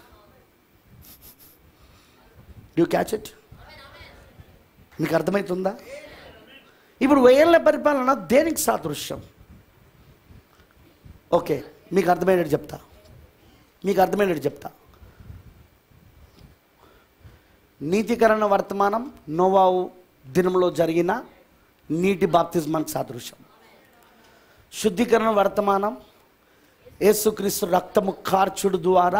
A: డూ క్యాచ్ ఇట్ మీకు అర్థమవుతుందా ఇప్పుడు వెయ్యేళ్ళ పరిపాలన దేనికి సాదృశ్యం ఓకే మీకు అర్థమైనట్టు చెప్తా మీకు అర్థమైనట్టు చెప్తా నీతికరణ వర్తమానం నోవావు దినంలో జరిగిన నీటి బాప్తిజమానికి సాదృశ్యం శుద్ధీకరణ వర్తమానం యేసుక్రీస్తు రక్తము కార్చుడు ద్వారా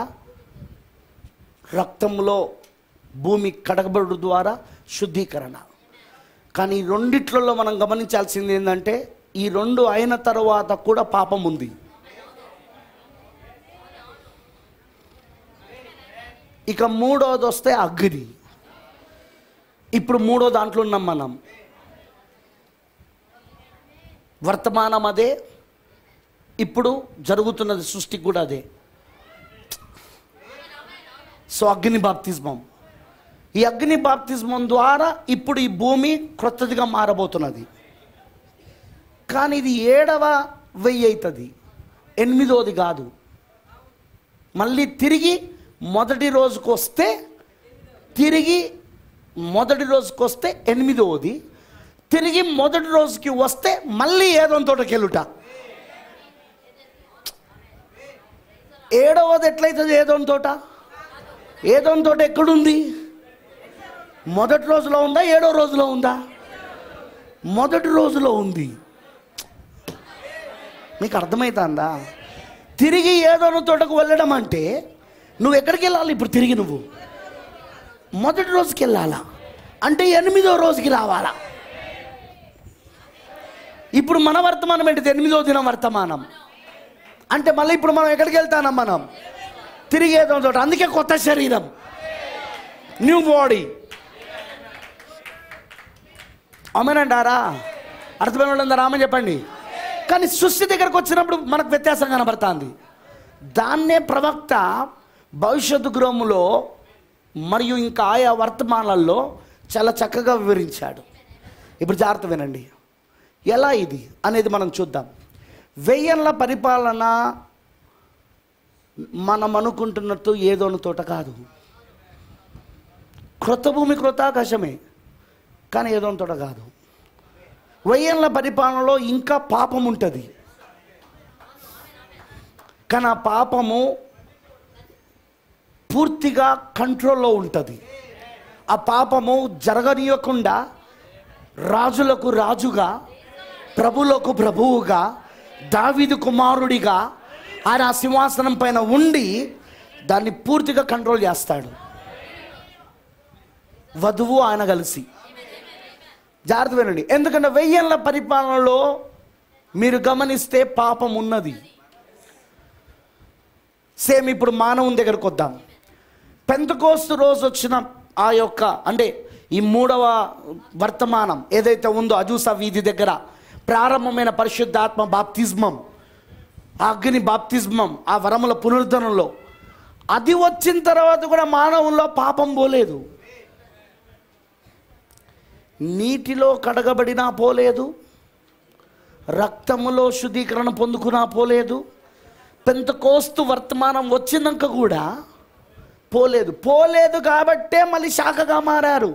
A: రక్తంలో భూమి కడగబడు ద్వారా శుద్ధీకరణ కానీ ఈ రెండిట్లలో మనం గమనించాల్సింది ఏంటంటే ఈ రెండు అయిన తర్వాత కూడా పాపం ఉంది ఇక మూడోది వస్తే అగ్ని ఇప్పుడు మూడో దాంట్లో ఉన్నాం మనం వర్తమానం అదే ఇప్పుడు జరుగుతున్నది సృష్టికి కూడా అదే సో అగ్ని బాప్తిజమం ఈ అగ్ని బాప్తిజమం ద్వారా ఇప్పుడు ఈ భూమి క్రొత్తదిగా మారబోతున్నది కానీ ఇది ఏడవ వెయ్యి అవుతుంది ఎనిమిదోది కాదు మళ్ళీ తిరిగి మొదటి రోజుకు వస్తే తిరిగి మొదటి రోజుకి వస్తే ఎనిమిదవది తిరిగి మొదటి రోజుకి వస్తే మళ్ళీ ఏదో తోటకెళ్ళుట ఏడవది ఎట్లయితుంది ఏదో తోట ఏదో తోట ఎక్కడుంది మొదటి రోజులో ఉందా ఏడో రోజులో ఉందా మొదటి రోజులో ఉంది మీకు అర్థమవుతుందా తిరిగి ఏదో తోటకు వెళ్ళడం అంటే నువ్వు ఎక్కడికి వెళ్ళాలి ఇప్పుడు తిరిగి నువ్వు మొదటి రోజుకి వెళ్ళాలా అంటే ఎనిమిదో రోజుకి రావాలా ఇప్పుడు మన వర్తమానం ఏంటిది ఎనిమిదో దినం వర్తమానం అంటే మళ్ళీ ఇప్పుడు మనం ఎక్కడికి వెళ్తానం మనం తిరిగి ఏదో చోట అందుకే కొత్త శరీరం న్యూ బాడీ అమ్మనంటారా అర్థమైన వాళ్ళందరూ రామని చెప్పండి కానీ సృష్టి దగ్గరకు వచ్చినప్పుడు మనకు వ్యత్యాసం కనబడుతుంది దాన్నే ప్రవక్త భవిష్యత్తు గృహములో మరియు ఇంకా ఆయా వర్తమానాల్లో చాలా చక్కగా వివరించాడు ఇప్పుడు జాగ్రత్త వినండి ఎలా ఇది అనేది మనం చూద్దాం వెయ్యేళ్ళ పరిపాలన మనం అనుకుంటున్నట్టు ఏదోని తోట కాదు క్రొత్త భూమి క్రొత్త ఆకాశమే కానీ ఏదోని తోట కాదు వెయ్యేళ్ళ పరిపాలనలో ఇంకా పాపం ఉంటుంది కానీ ఆ పాపము పూర్తిగా కంట్రోల్లో ఉంటుంది ఆ పాపము జరగనీయకుండా రాజులకు రాజుగా ప్రభులకు ప్రభువుగా దావీదు కుమారుడిగా ఆయన ఆ సింహాసనం పైన ఉండి దాన్ని పూర్తిగా కంట్రోల్ చేస్తాడు వధువు ఆయన కలిసి జాగ్రత్త వినండి ఎందుకంటే వెయ్యేళ్ళ పరిపాలనలో మీరు గమనిస్తే పాపం ఉన్నది సేమ్ ఇప్పుడు మానవుని దగ్గరకు వద్దాం పెంతకోస్తు రోజు వచ్చిన ఆ యొక్క అంటే ఈ మూడవ వర్తమానం ఏదైతే ఉందో అజూసా వీధి దగ్గర ప్రారంభమైన పరిశుద్ధాత్మ బాప్తిజమం ఆ అగ్ని బాప్తిజమం ఆ వరముల పునరుద్ధరణలో అది వచ్చిన తర్వాత కూడా మానవుల్లో పాపం పోలేదు నీటిలో కడగబడినా పోలేదు రక్తములో శుద్ధీకరణ పొందుకున్నా పోలేదు పెంతకోస్తు వర్తమానం వచ్చినాక కూడా పోలేదు పోలేదు కాబట్టే మళ్ళీ శాఖగా మారారు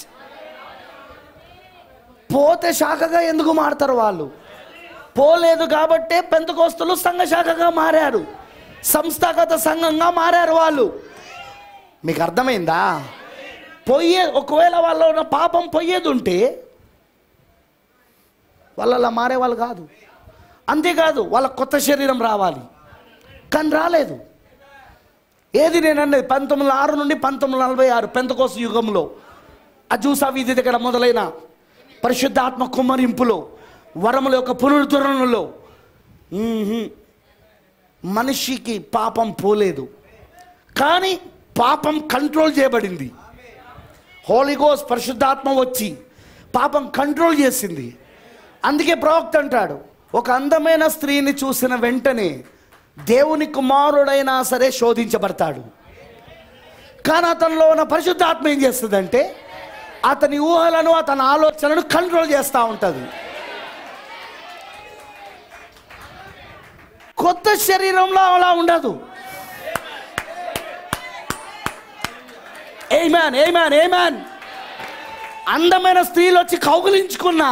A: పోతే శాఖగా ఎందుకు మారుతారు వాళ్ళు పోలేదు కాబట్టే పెంతకోస్తులు సంఘ శాఖగా మారారు సంస్థాగత సంఘంగా మారారు వాళ్ళు మీకు అర్థమైందా పోయే ఒకవేళ వాళ్ళ ఉన్న పాపం పోయేది ఉంటే వాళ్ళు అలా మారేవాళ్ళు కాదు అంతేకాదు వాళ్ళ కొత్త శరీరం రావాలి కానీ రాలేదు ఏది నేను అన్నది పంతొమ్మిది వందల ఆరు నుండి పంతొమ్మిది వందల నలభై ఆరు పెంతకోస యుగంలో అజూసా వీధి దగ్గర మొదలైన పరిశుద్ధాత్మ కుమ్మరింపులో వరముల యొక్క పునరుద్ధరణలో మ్మ్హ్మ్. మనిషికి పాపం పోలేదు కానీ పాపం కంట్రోల్ చేయబడింది హోలీగోస్ పరిశుద్ధాత్మ వచ్చి పాపం కంట్రోల్ చేసింది అందుకే ప్రవక్త అంటాడు ఒక అందమైన స్త్రీని చూసిన వెంటనే దేవుని కుమారుడైనా సరే శోధించబడతాడు కానీ అతనిలో ఉన్న పరిశుద్ధాత్మ ఏం చేస్తుందంటే అతని ఊహలను అతని ఆలోచనలను కంట్రోల్ చేస్తూ ఉంటుంది కొత్త శరీరంలో అలా ఉండదు ఏమాన్ ఏమాన్ ఏమాన్ అందమైన స్త్రీలు వచ్చి కౌగులించుకున్నా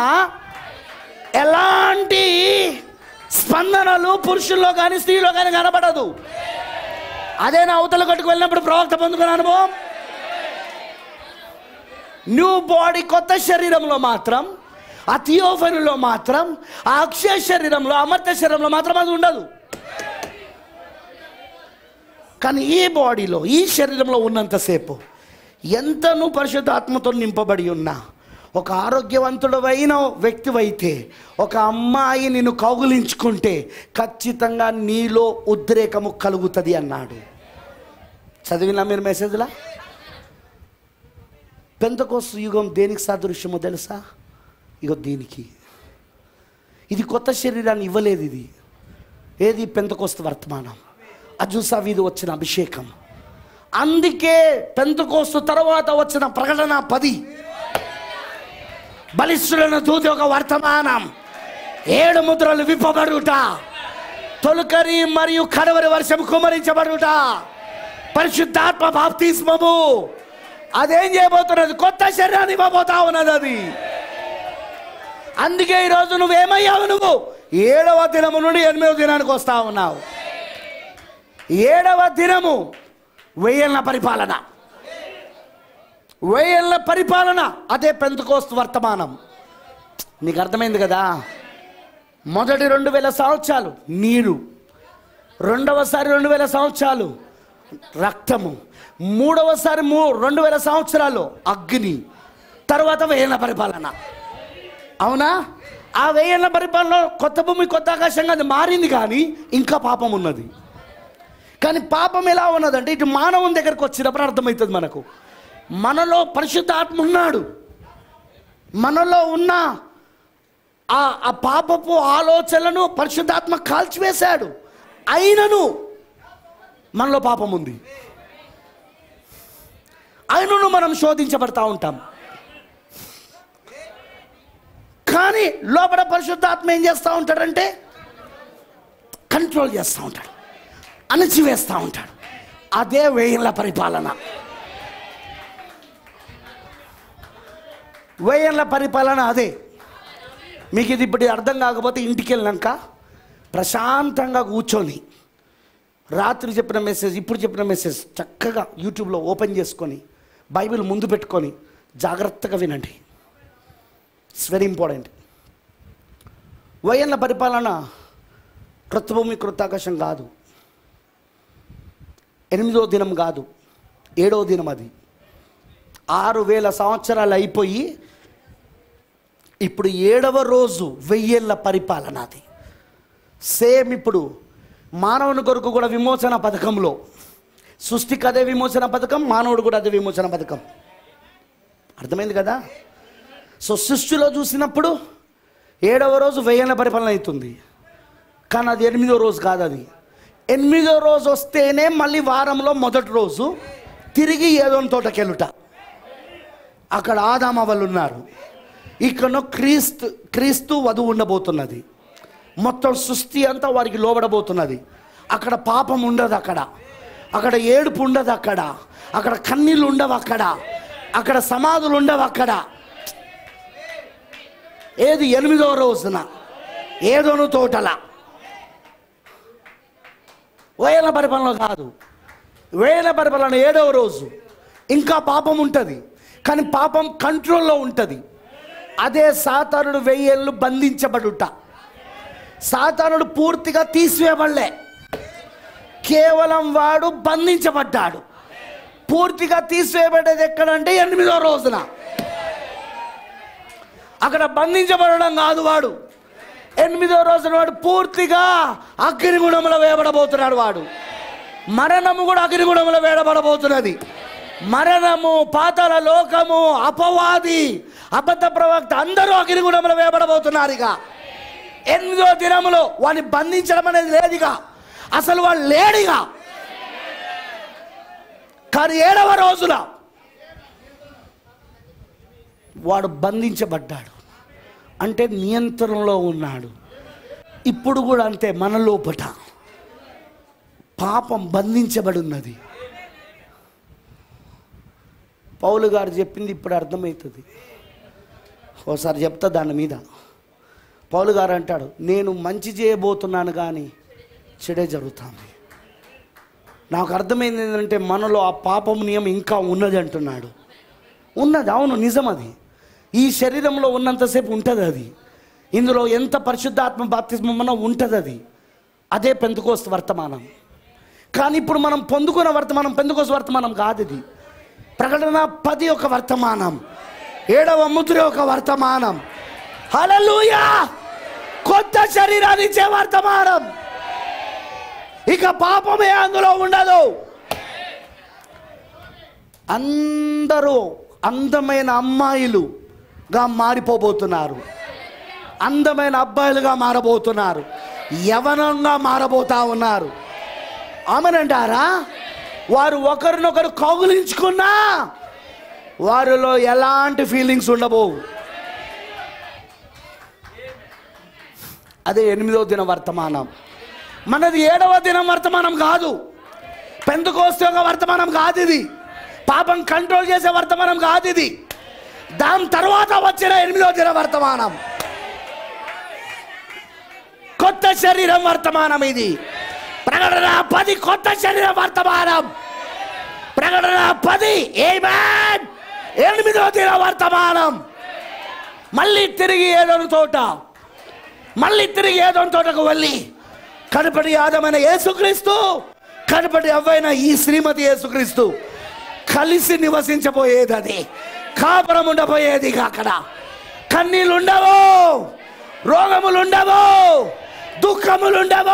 A: ఎలాంటి స్పందనలు పురుషుల్లో కానీ స్త్రీలో కానీ కనబడదు అదే నా అవతల కొట్టుకు వెళ్ళినప్పుడు ప్రవక్త పొందుకున్న అనుభవం న్యూ బాడీ కొత్త శరీరంలో మాత్రం ఆ థియోఫనులో మాత్రం ఆ అక్షయ శరీరంలో అమర్త్య శరీరంలో మాత్రం అది ఉండదు కానీ ఈ బాడీలో ఈ శరీరంలో ఉన్నంతసేపు ఎంత నువ్వు పరిశుద్ధాత్మతో నింపబడి ఉన్నా ఒక ఆరోగ్యవంతుడవైన వ్యక్తివైతే ఒక అమ్మాయి నిన్ను కౌగులించుకుంటే ఖచ్చితంగా నీలో ఉద్రేకము కలుగుతుంది అన్నాడు చదివినా మీరు మెసేజ్లా పెంతకోస్తు యుగం దేనికి సాదృశ్యమో తెలుసా ఇగో దీనికి ఇది కొత్త శరీరాన్ని ఇవ్వలేదు ఇది ఏది పెంతకోస్తు వర్తమానం అజుసా వీధి వచ్చిన అభిషేకం అందుకే పెంతకోస్తు తర్వాత వచ్చిన ప్రకటన పది బలిష్ఠులను దూది ఒక వర్తమానం ఏడు ముద్రలు విప్పబడుట తొలకరి మరియు కడవరి వర్షం కుమరించబడుట పరిశుద్ధాత్మ బాప్తిస్మము అదేం చేయబోతున్నది కొత్త శరీరాన్ని ఇవ్వబోతా ఉన్నది అది అందుకే ఈరోజు నువ్వేమయ్యావు నువ్వు ఏడవ దినము నుండి ఎనిమిదవ దినానికి వస్తా ఉన్నావు ఏడవ దినము వెయ్యేళ్ళ పరిపాలన వెయ్యేళ్ళ పరిపాలన అదే పెంతుకోస్తు వర్తమానం నీకు అర్థమైంది కదా మొదటి రెండు వేల సంవత్సరాలు నీరు రెండవసారి రెండు వేల సంవత్సరాలు రక్తము మూడవసారి మూ రెండు వేల సంవత్సరాలు అగ్ని తర్వాత వెయ్యేళ్ళ పరిపాలన అవునా ఆ వెయ్యేళ్ళ పరిపాలన కొత్త భూమి కొత్త ఆకాశంగా అది మారింది కానీ ఇంకా పాపం ఉన్నది కానీ పాపం ఎలా ఉన్నదంటే ఇటు మానవుని దగ్గరకు వచ్చినప్పుడు అర్థమవుతుంది మనకు మనలో పరిశుద్ధాత్మ ఉన్నాడు మనలో ఉన్న ఆ ఆ పాపపు ఆలోచనలను పరిశుద్ధాత్మ కాల్చివేశాడు అయినను మనలో పాపం ఉంది ఆయనను మనం శోధించబడతా ఉంటాం కానీ లోపల పరిశుద్ధాత్మ ఏం చేస్తూ ఉంటాడంటే కంట్రోల్ చేస్తూ ఉంటాడు అణచివేస్తూ ఉంటాడు అదే వేయిల పరిపాలన వేయిల పరిపాలన అదే మీకు ఇది ఇప్పుడు అర్థం కాకపోతే ఇంటికి వెళ్ళాక ప్రశాంతంగా కూర్చొని రాత్రి చెప్పిన మెసేజ్ ఇప్పుడు చెప్పిన మెసేజ్ చక్కగా యూట్యూబ్లో ఓపెన్ చేసుకొని బైబిల్ ముందు పెట్టుకొని జాగ్రత్తగా వినండి ఇట్స్ వెరీ ఇంపార్టెంట్ వయన్న పరిపాలన కృతభూమి కృతాకాశం కాదు ఎనిమిదో దినం కాదు ఏడో దినం అది ఆరు వేల సంవత్సరాలు అయిపోయి ఇప్పుడు ఏడవ రోజు వెయ్యేళ్ళ పరిపాలన అది సేమ్ ఇప్పుడు మానవుని కొరకు కూడా విమోచన పథకంలో సృష్టికి అదే విమోచన పథకం మానవుడు కూడా అదే విమోచన పథకం అర్థమైంది కదా సో సృష్టిలో చూసినప్పుడు ఏడవ రోజు వెయ్యేళ్ళ పరిపాలన అవుతుంది కానీ అది ఎనిమిదో రోజు కాదు అది ఎనిమిదో రోజు వస్తేనే మళ్ళీ వారంలో మొదటి రోజు తిరిగి ఏదో తోటకెళ్ళుట అక్కడ ఆదామ వాళ్ళు ఉన్నారు ఇక్కడ క్రీస్తు క్రీస్తు వధువు ఉండబోతున్నది మొత్తం సృష్టి అంతా వారికి లోబడబోతున్నది అక్కడ పాపం ఉండదు అక్కడ అక్కడ ఏడుపు ఉండదు అక్కడ అక్కడ కన్నీళ్ళు ఉండవు అక్కడ అక్కడ సమాధులు ఉండవు అక్కడ ఏది ఎనిమిదో రోజున ఏదోను తోటల వేల పరిపాలన కాదు వేల పరిపాలన ఏడవ రోజు ఇంకా పాపం ఉంటుంది కానీ పాపం కంట్రోల్లో ఉంటుంది అదే సాతానుడు వెయ్యేళ్ళు బంధించబడుట సాతానుడు పూర్తిగా తీసివేయబడలే కేవలం వాడు బంధించబడ్డాడు పూర్తిగా తీసివేయబడేది ఎక్కడంటే ఎనిమిదో రోజున అక్కడ బంధించబడడం కాదు వాడు ఎనిమిదో రోజున వాడు పూర్తిగా అగ్నిగుణంలో వేయబడబోతున్నాడు వాడు మరణము కూడా అగ్నిగుణంలో వేయబడబోతున్నది మరణము పాతాల లోకము అపవాది అబద్ధ ప్రవక్త అందరూ అగ్నిగుణంలో వేయబడబోతున్నారు ఇక ఎనిమిదో దినములో వాడిని బంధించడం అనేది లేదుగా అసలు వాడు లేడిగా కానీ ఏడవ రోజున వాడు బంధించబడ్డాడు అంటే నియంత్రణలో ఉన్నాడు ఇప్పుడు కూడా అంతే మన లోపట పాపం బంధించబడి ఉన్నది పౌలు గారు చెప్పింది ఇప్పుడు అర్థమవుతుంది ఓసారి చెప్తా దాని మీద పౌలు గారు అంటాడు నేను మంచి చేయబోతున్నాను కానీ చెడే జరుగుతుంది నాకు అర్థమైంది ఏంటంటే మనలో ఆ పాపం నియమం ఇంకా ఉన్నది అంటున్నాడు ఉన్నది అవును నిజం అది ఈ శరీరంలో ఉన్నంతసేపు ఉంటుంది అది ఇందులో ఎంత పరిశుద్ధాత్మ బాప్తిస్మం ఉంటుంది అది అదే పెందుకోస్తు వర్తమానం కానీ ఇప్పుడు మనం పొందుకున్న వర్తమానం పెందుకోస్తు వర్తమానం కాదు ఇది ప్రకటన పది ఒక వర్తమానం ఏడవ ముద్ర ఒక వర్తమానం హల్లెలూయా కొత్త శరీరాన్ని ఇచ్చే వర్తమానం ఇక పాపమే అందులో ఉండదు అందరూ అందమైన అమ్మాయిలుగా మారిపోబోతున్నారు అందమైన అబ్బాయిలుగా మారబోతున్నారు యవనంగా మారబోతా ఉన్నారు ఆమెనంటారా వారు ఒకరినొకరు కౌగులించుకున్నా వారిలో ఎలాంటి ఫీలింగ్స్ ఉండబోవు అదే ఎనిమిదవ దిన వర్తమానం మనది ఏడవ దినం వర్తమానం కాదు పెందుకోస్తే ఒక వర్తమానం కాదు ఇది పాపం కంట్రోల్ చేసే వర్తమానం కాదు ఇది దాని తర్వాత వచ్చిన ఎనిమిదవ దిన వర్తమానం కొత్త శరీరం వర్తమానం ఇది ప్రకటన పది కొత్త శరీరం వర్తమానం ప్రకటన పది ఏమేన్ ఎనిమిదవ దిన వర్తమానం మళ్ళీ తిరిగి ఏదోను తోట మళ్ళీ తిరిగి ఏదోను తోటకు వెళ్ళి కనపడి ఆదమైన యేసుక్రీస్తు కనపడి అవ్వైన ఈ శ్రీమతి యేసుక్రీస్తు కలిసి నివసించబోయేది అది కాపురం ఉండబోయేది ఇక అక్కడ కన్నీళ్ళు ఉండవు రోగములు ఉండవు దుఃఖములు ఉండవు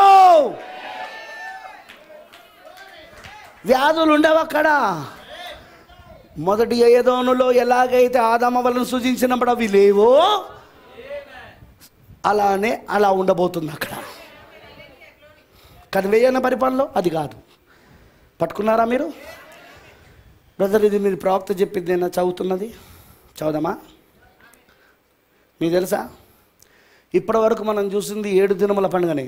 A: వ్యాధులు ఉండవు అక్కడ మొదటి ఏదోనులో ఎలాగైతే ఆదమ వలన సూచించినప్పుడు అవి లేవో అలానే అలా ఉండబోతుంది అక్కడ కానీ వేయన పరిపాలనలో అది కాదు పట్టుకున్నారా మీరు బ్రదర్ ఇది మీరు ప్రవక్త చెప్పింది నేను చదువుతున్నది చదువుదామా మీకు తెలుసా ఇప్పటి వరకు మనం చూసింది ఏడు దినముల పండుగనే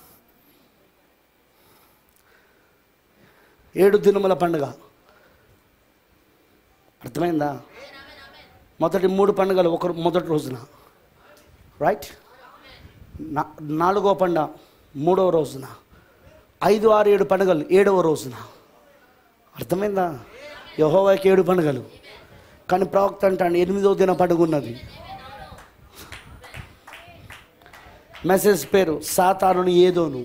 A: ఏడు దినముల పండుగ అర్థమైందా మొదటి మూడు పండుగలు ఒక మొదటి రోజున రైట్ నా నాలుగో పండుగ మూడవ రోజున ఐదు ఆరు ఏడు పండుగలు ఏడవ రోజున అర్థమైందా యహోవాకి ఏడు పండుగలు కానీ ప్రవక్త అంటాడు ఎనిమిదో దిన పండుగ ఉన్నది మెసేజ్ పేరు సాతానుని ఏదోను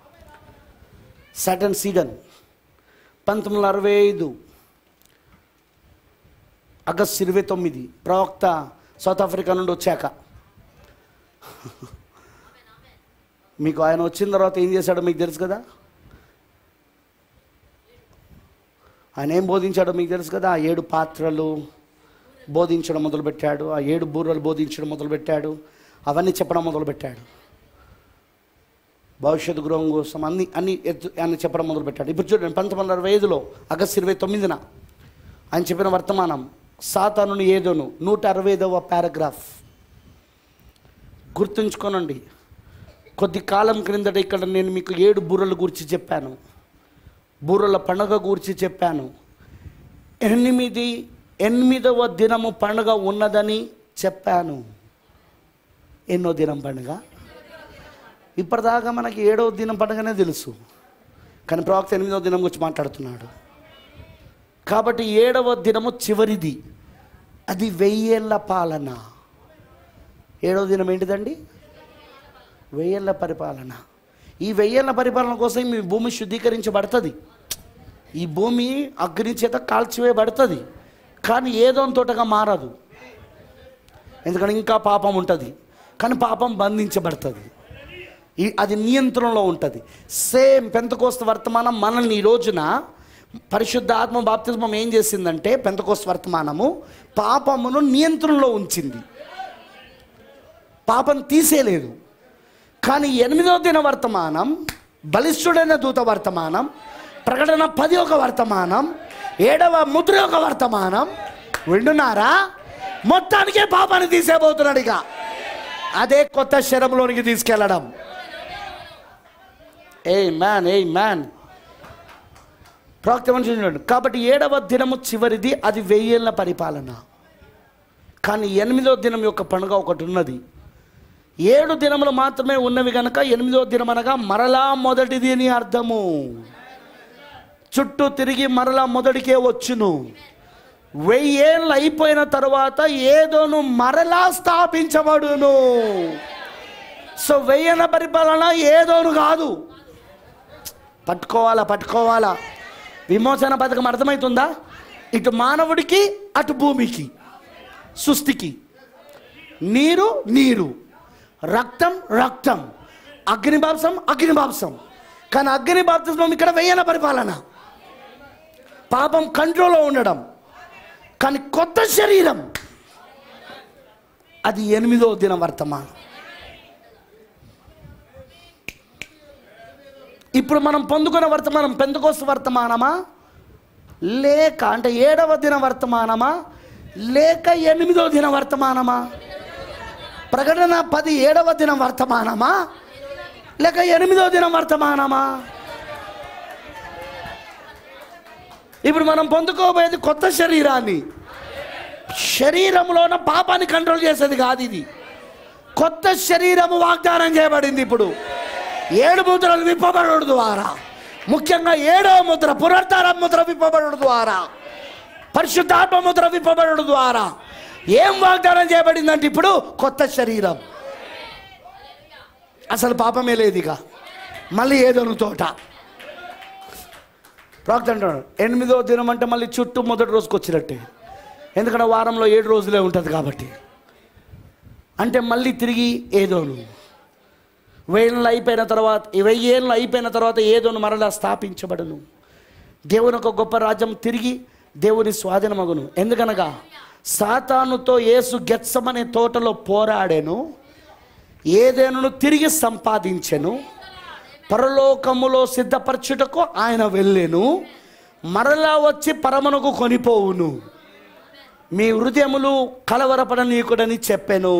A: సటన్ సీడన్ పంతొమ్మిది వందల అరవై ఐదు ఆగస్ట్ ఇరవై తొమ్మిది ప్రవక్త సౌత్ ఆఫ్రికా నుండి వచ్చాక మీకు ఆయన వచ్చిన తర్వాత ఏం చేశాడో మీకు తెలుసు కదా ఆయన ఏం బోధించాడో మీకు తెలుసు కదా ఆ ఏడు పాత్రలు బోధించడం మొదలుపెట్టాడు ఆ ఏడు బూరలు బోధించడం మొదలుపెట్టాడు అవన్నీ చెప్పడం మొదలుపెట్టాడు భవిష్యత్తు గృహం కోసం అన్ని అన్ని ఎత్తు అని చెప్పడం మొదలుపెట్టాడు ఇప్పుడు చూడండి పంతొమ్మిది వందల అరవై ఐదులో ఆగస్ట్ ఇరవై తొమ్మిదిన ఆయన చెప్పిన వర్తమానం సాతానుని ఏదోను నూట అరవై ఐదవ పారాగ్రాఫ్ గుర్తుంచుకోనండి కొద్ది కాలం క్రిందట ఇక్కడ నేను మీకు ఏడు బూరల గురించి చెప్పాను బూరల పండుగ గురించి చెప్పాను ఎనిమిది ఎనిమిదవ దినము పండుగ ఉన్నదని చెప్పాను ఎన్నో దినం పండుగ ఇప్పటిదాకా మనకి ఏడవ దినం పండుగనే తెలుసు కానీ ప్రవక్త ఎనిమిదవ దినం గురించి మాట్లాడుతున్నాడు కాబట్టి ఏడవ దినము చివరిది అది వెయ్యేళ్ళ పాలన ఏడవ దినం ఏంటిదండి వెయ్యేళ్ళ పరిపాలన ఈ వెయ్యేళ్ళ పరిపాలన కోసం మీ భూమి శుద్ధీకరించబడుతుంది ఈ భూమి అగ్ని చేత కాల్చివేయబడుతుంది కానీ ఏదో తోటగా మారదు ఎందుకంటే ఇంకా పాపం ఉంటుంది కానీ పాపం బంధించబడుతుంది ఈ అది నియంత్రణలో ఉంటుంది సేమ్ పెంతకోస్త వర్తమానం మనల్ని ఈ రోజున పరిశుద్ధ ఆత్మ బాప్తిజమం ఏం చేసిందంటే పెంతకోస్త వర్తమానము పాపమును నియంత్రణలో ఉంచింది పాపం తీసేయలేదు కానీ ఎనిమిదో దిన వర్తమానం బలిష్ఠుడైన దూత వర్తమానం ప్రకటన పది ఒక వర్తమానం ఏడవ ముద్ర ఒక వర్తమానం వింటున్నారా మొత్తానికే పాపాన్ని తీసేయబోతున్నాడు ఇక అదే కొత్త శరంలోనికి తీసుకెళ్ళడం ఏ మ్యాన్ ఏ మ్యాన్ ప్రవక్త మనిషి చూడండి కాబట్టి ఏడవ దినము చివరిది అది వెయ్యేళ్ళ పరిపాలన కానీ ఎనిమిదో దినం యొక్క పండుగ ఒకటి ఉన్నది ఏడు దినములు మాత్రమే ఉన్నవి కనుక ఎనిమిదో దినం అనగా మరలా మొదటిది అని అర్థము చుట్టూ తిరిగి మరలా మొదటికే వచ్చును వెయ్యేళ్ళు అయిపోయిన తర్వాత ఏదోను మరలా స్థాపించబడును సో వెయ్యేళ్ళ పరిపాలన ఏదోను కాదు పట్టుకోవాలా పట్టుకోవాలా విమోచన పథకం అర్థమవుతుందా ఇటు మానవుడికి అటు భూమికి సృష్టికి నీరు నీరు రక్తం రక్తం అగ్నిబాప్సం అగ్నిబాప్సం కానీ అగ్నిబాప్తిస్మం ఇక్కడ వెయ్యన పరిపాలన పాపం కంట్రోల్లో ఉండడం కానీ కొత్త శరీరం అది ఎనిమిదో దిన వర్తమానం ఇప్పుడు మనం పొందుకున్న వర్తమానం పెందుకోస వర్తమానమా లేక అంటే ఏడవ దిన వర్తమానమా లేక ఎనిమిదో దిన వర్తమానమా ప్రకటన పది ఏడవ దినం వర్తమానమా లేక ఎనిమిదో దినం వర్తమానమా ఇప్పుడు మనం పొందుకోబోయేది కొత్త శరీరాన్ని శరీరంలోన పాపాన్ని కంట్రోల్ చేసేది కాదు ఇది కొత్త శరీరము వాగ్దానం చేయబడింది ఇప్పుడు ఏడు ముద్రలు విప్పబడు ద్వారా ముఖ్యంగా ఏడవ ముద్ర పునర్తార ముద్ర విప్పబడు ద్వారా పరిశుద్ధాత్మ ముద్ర విప్పబడు ద్వారా ఏం వాగ్దానం చేయబడిందంటే ఇప్పుడు కొత్త శరీరం అసలు పాపమే లేదు ఇక మళ్ళీ ఏదోను తోట ప్రాక్త అంటాడు ఎనిమిదో దినం అంటే మళ్ళీ చుట్టూ మొదటి రోజుకి వచ్చినట్టే ఎందుకంటే వారంలో ఏడు రోజులే ఉంటుంది కాబట్టి అంటే మళ్ళీ తిరిగి ఏదోను వెయ్యిళ్ళు అయిపోయిన తర్వాత వెయ్యి ఏళ్ళు అయిపోయిన తర్వాత ఏదోను మరలా స్థాపించబడును దేవుని ఒక గొప్ప రాజ్యం తిరిగి దేవుని స్వాధీనమగును ఎందుకనగా సాతానుతో యేసు గెత్సమనే తోటలో పోరాడాను ఏదేను తిరిగి సంపాదించెను పరలోకములో సిద్ధపరచుటకు ఆయన వెళ్ళెను మరలా వచ్చి పరమునకు కొనిపోవును మీ హృదయములు కలవరపడనీయకుడని చెప్పాను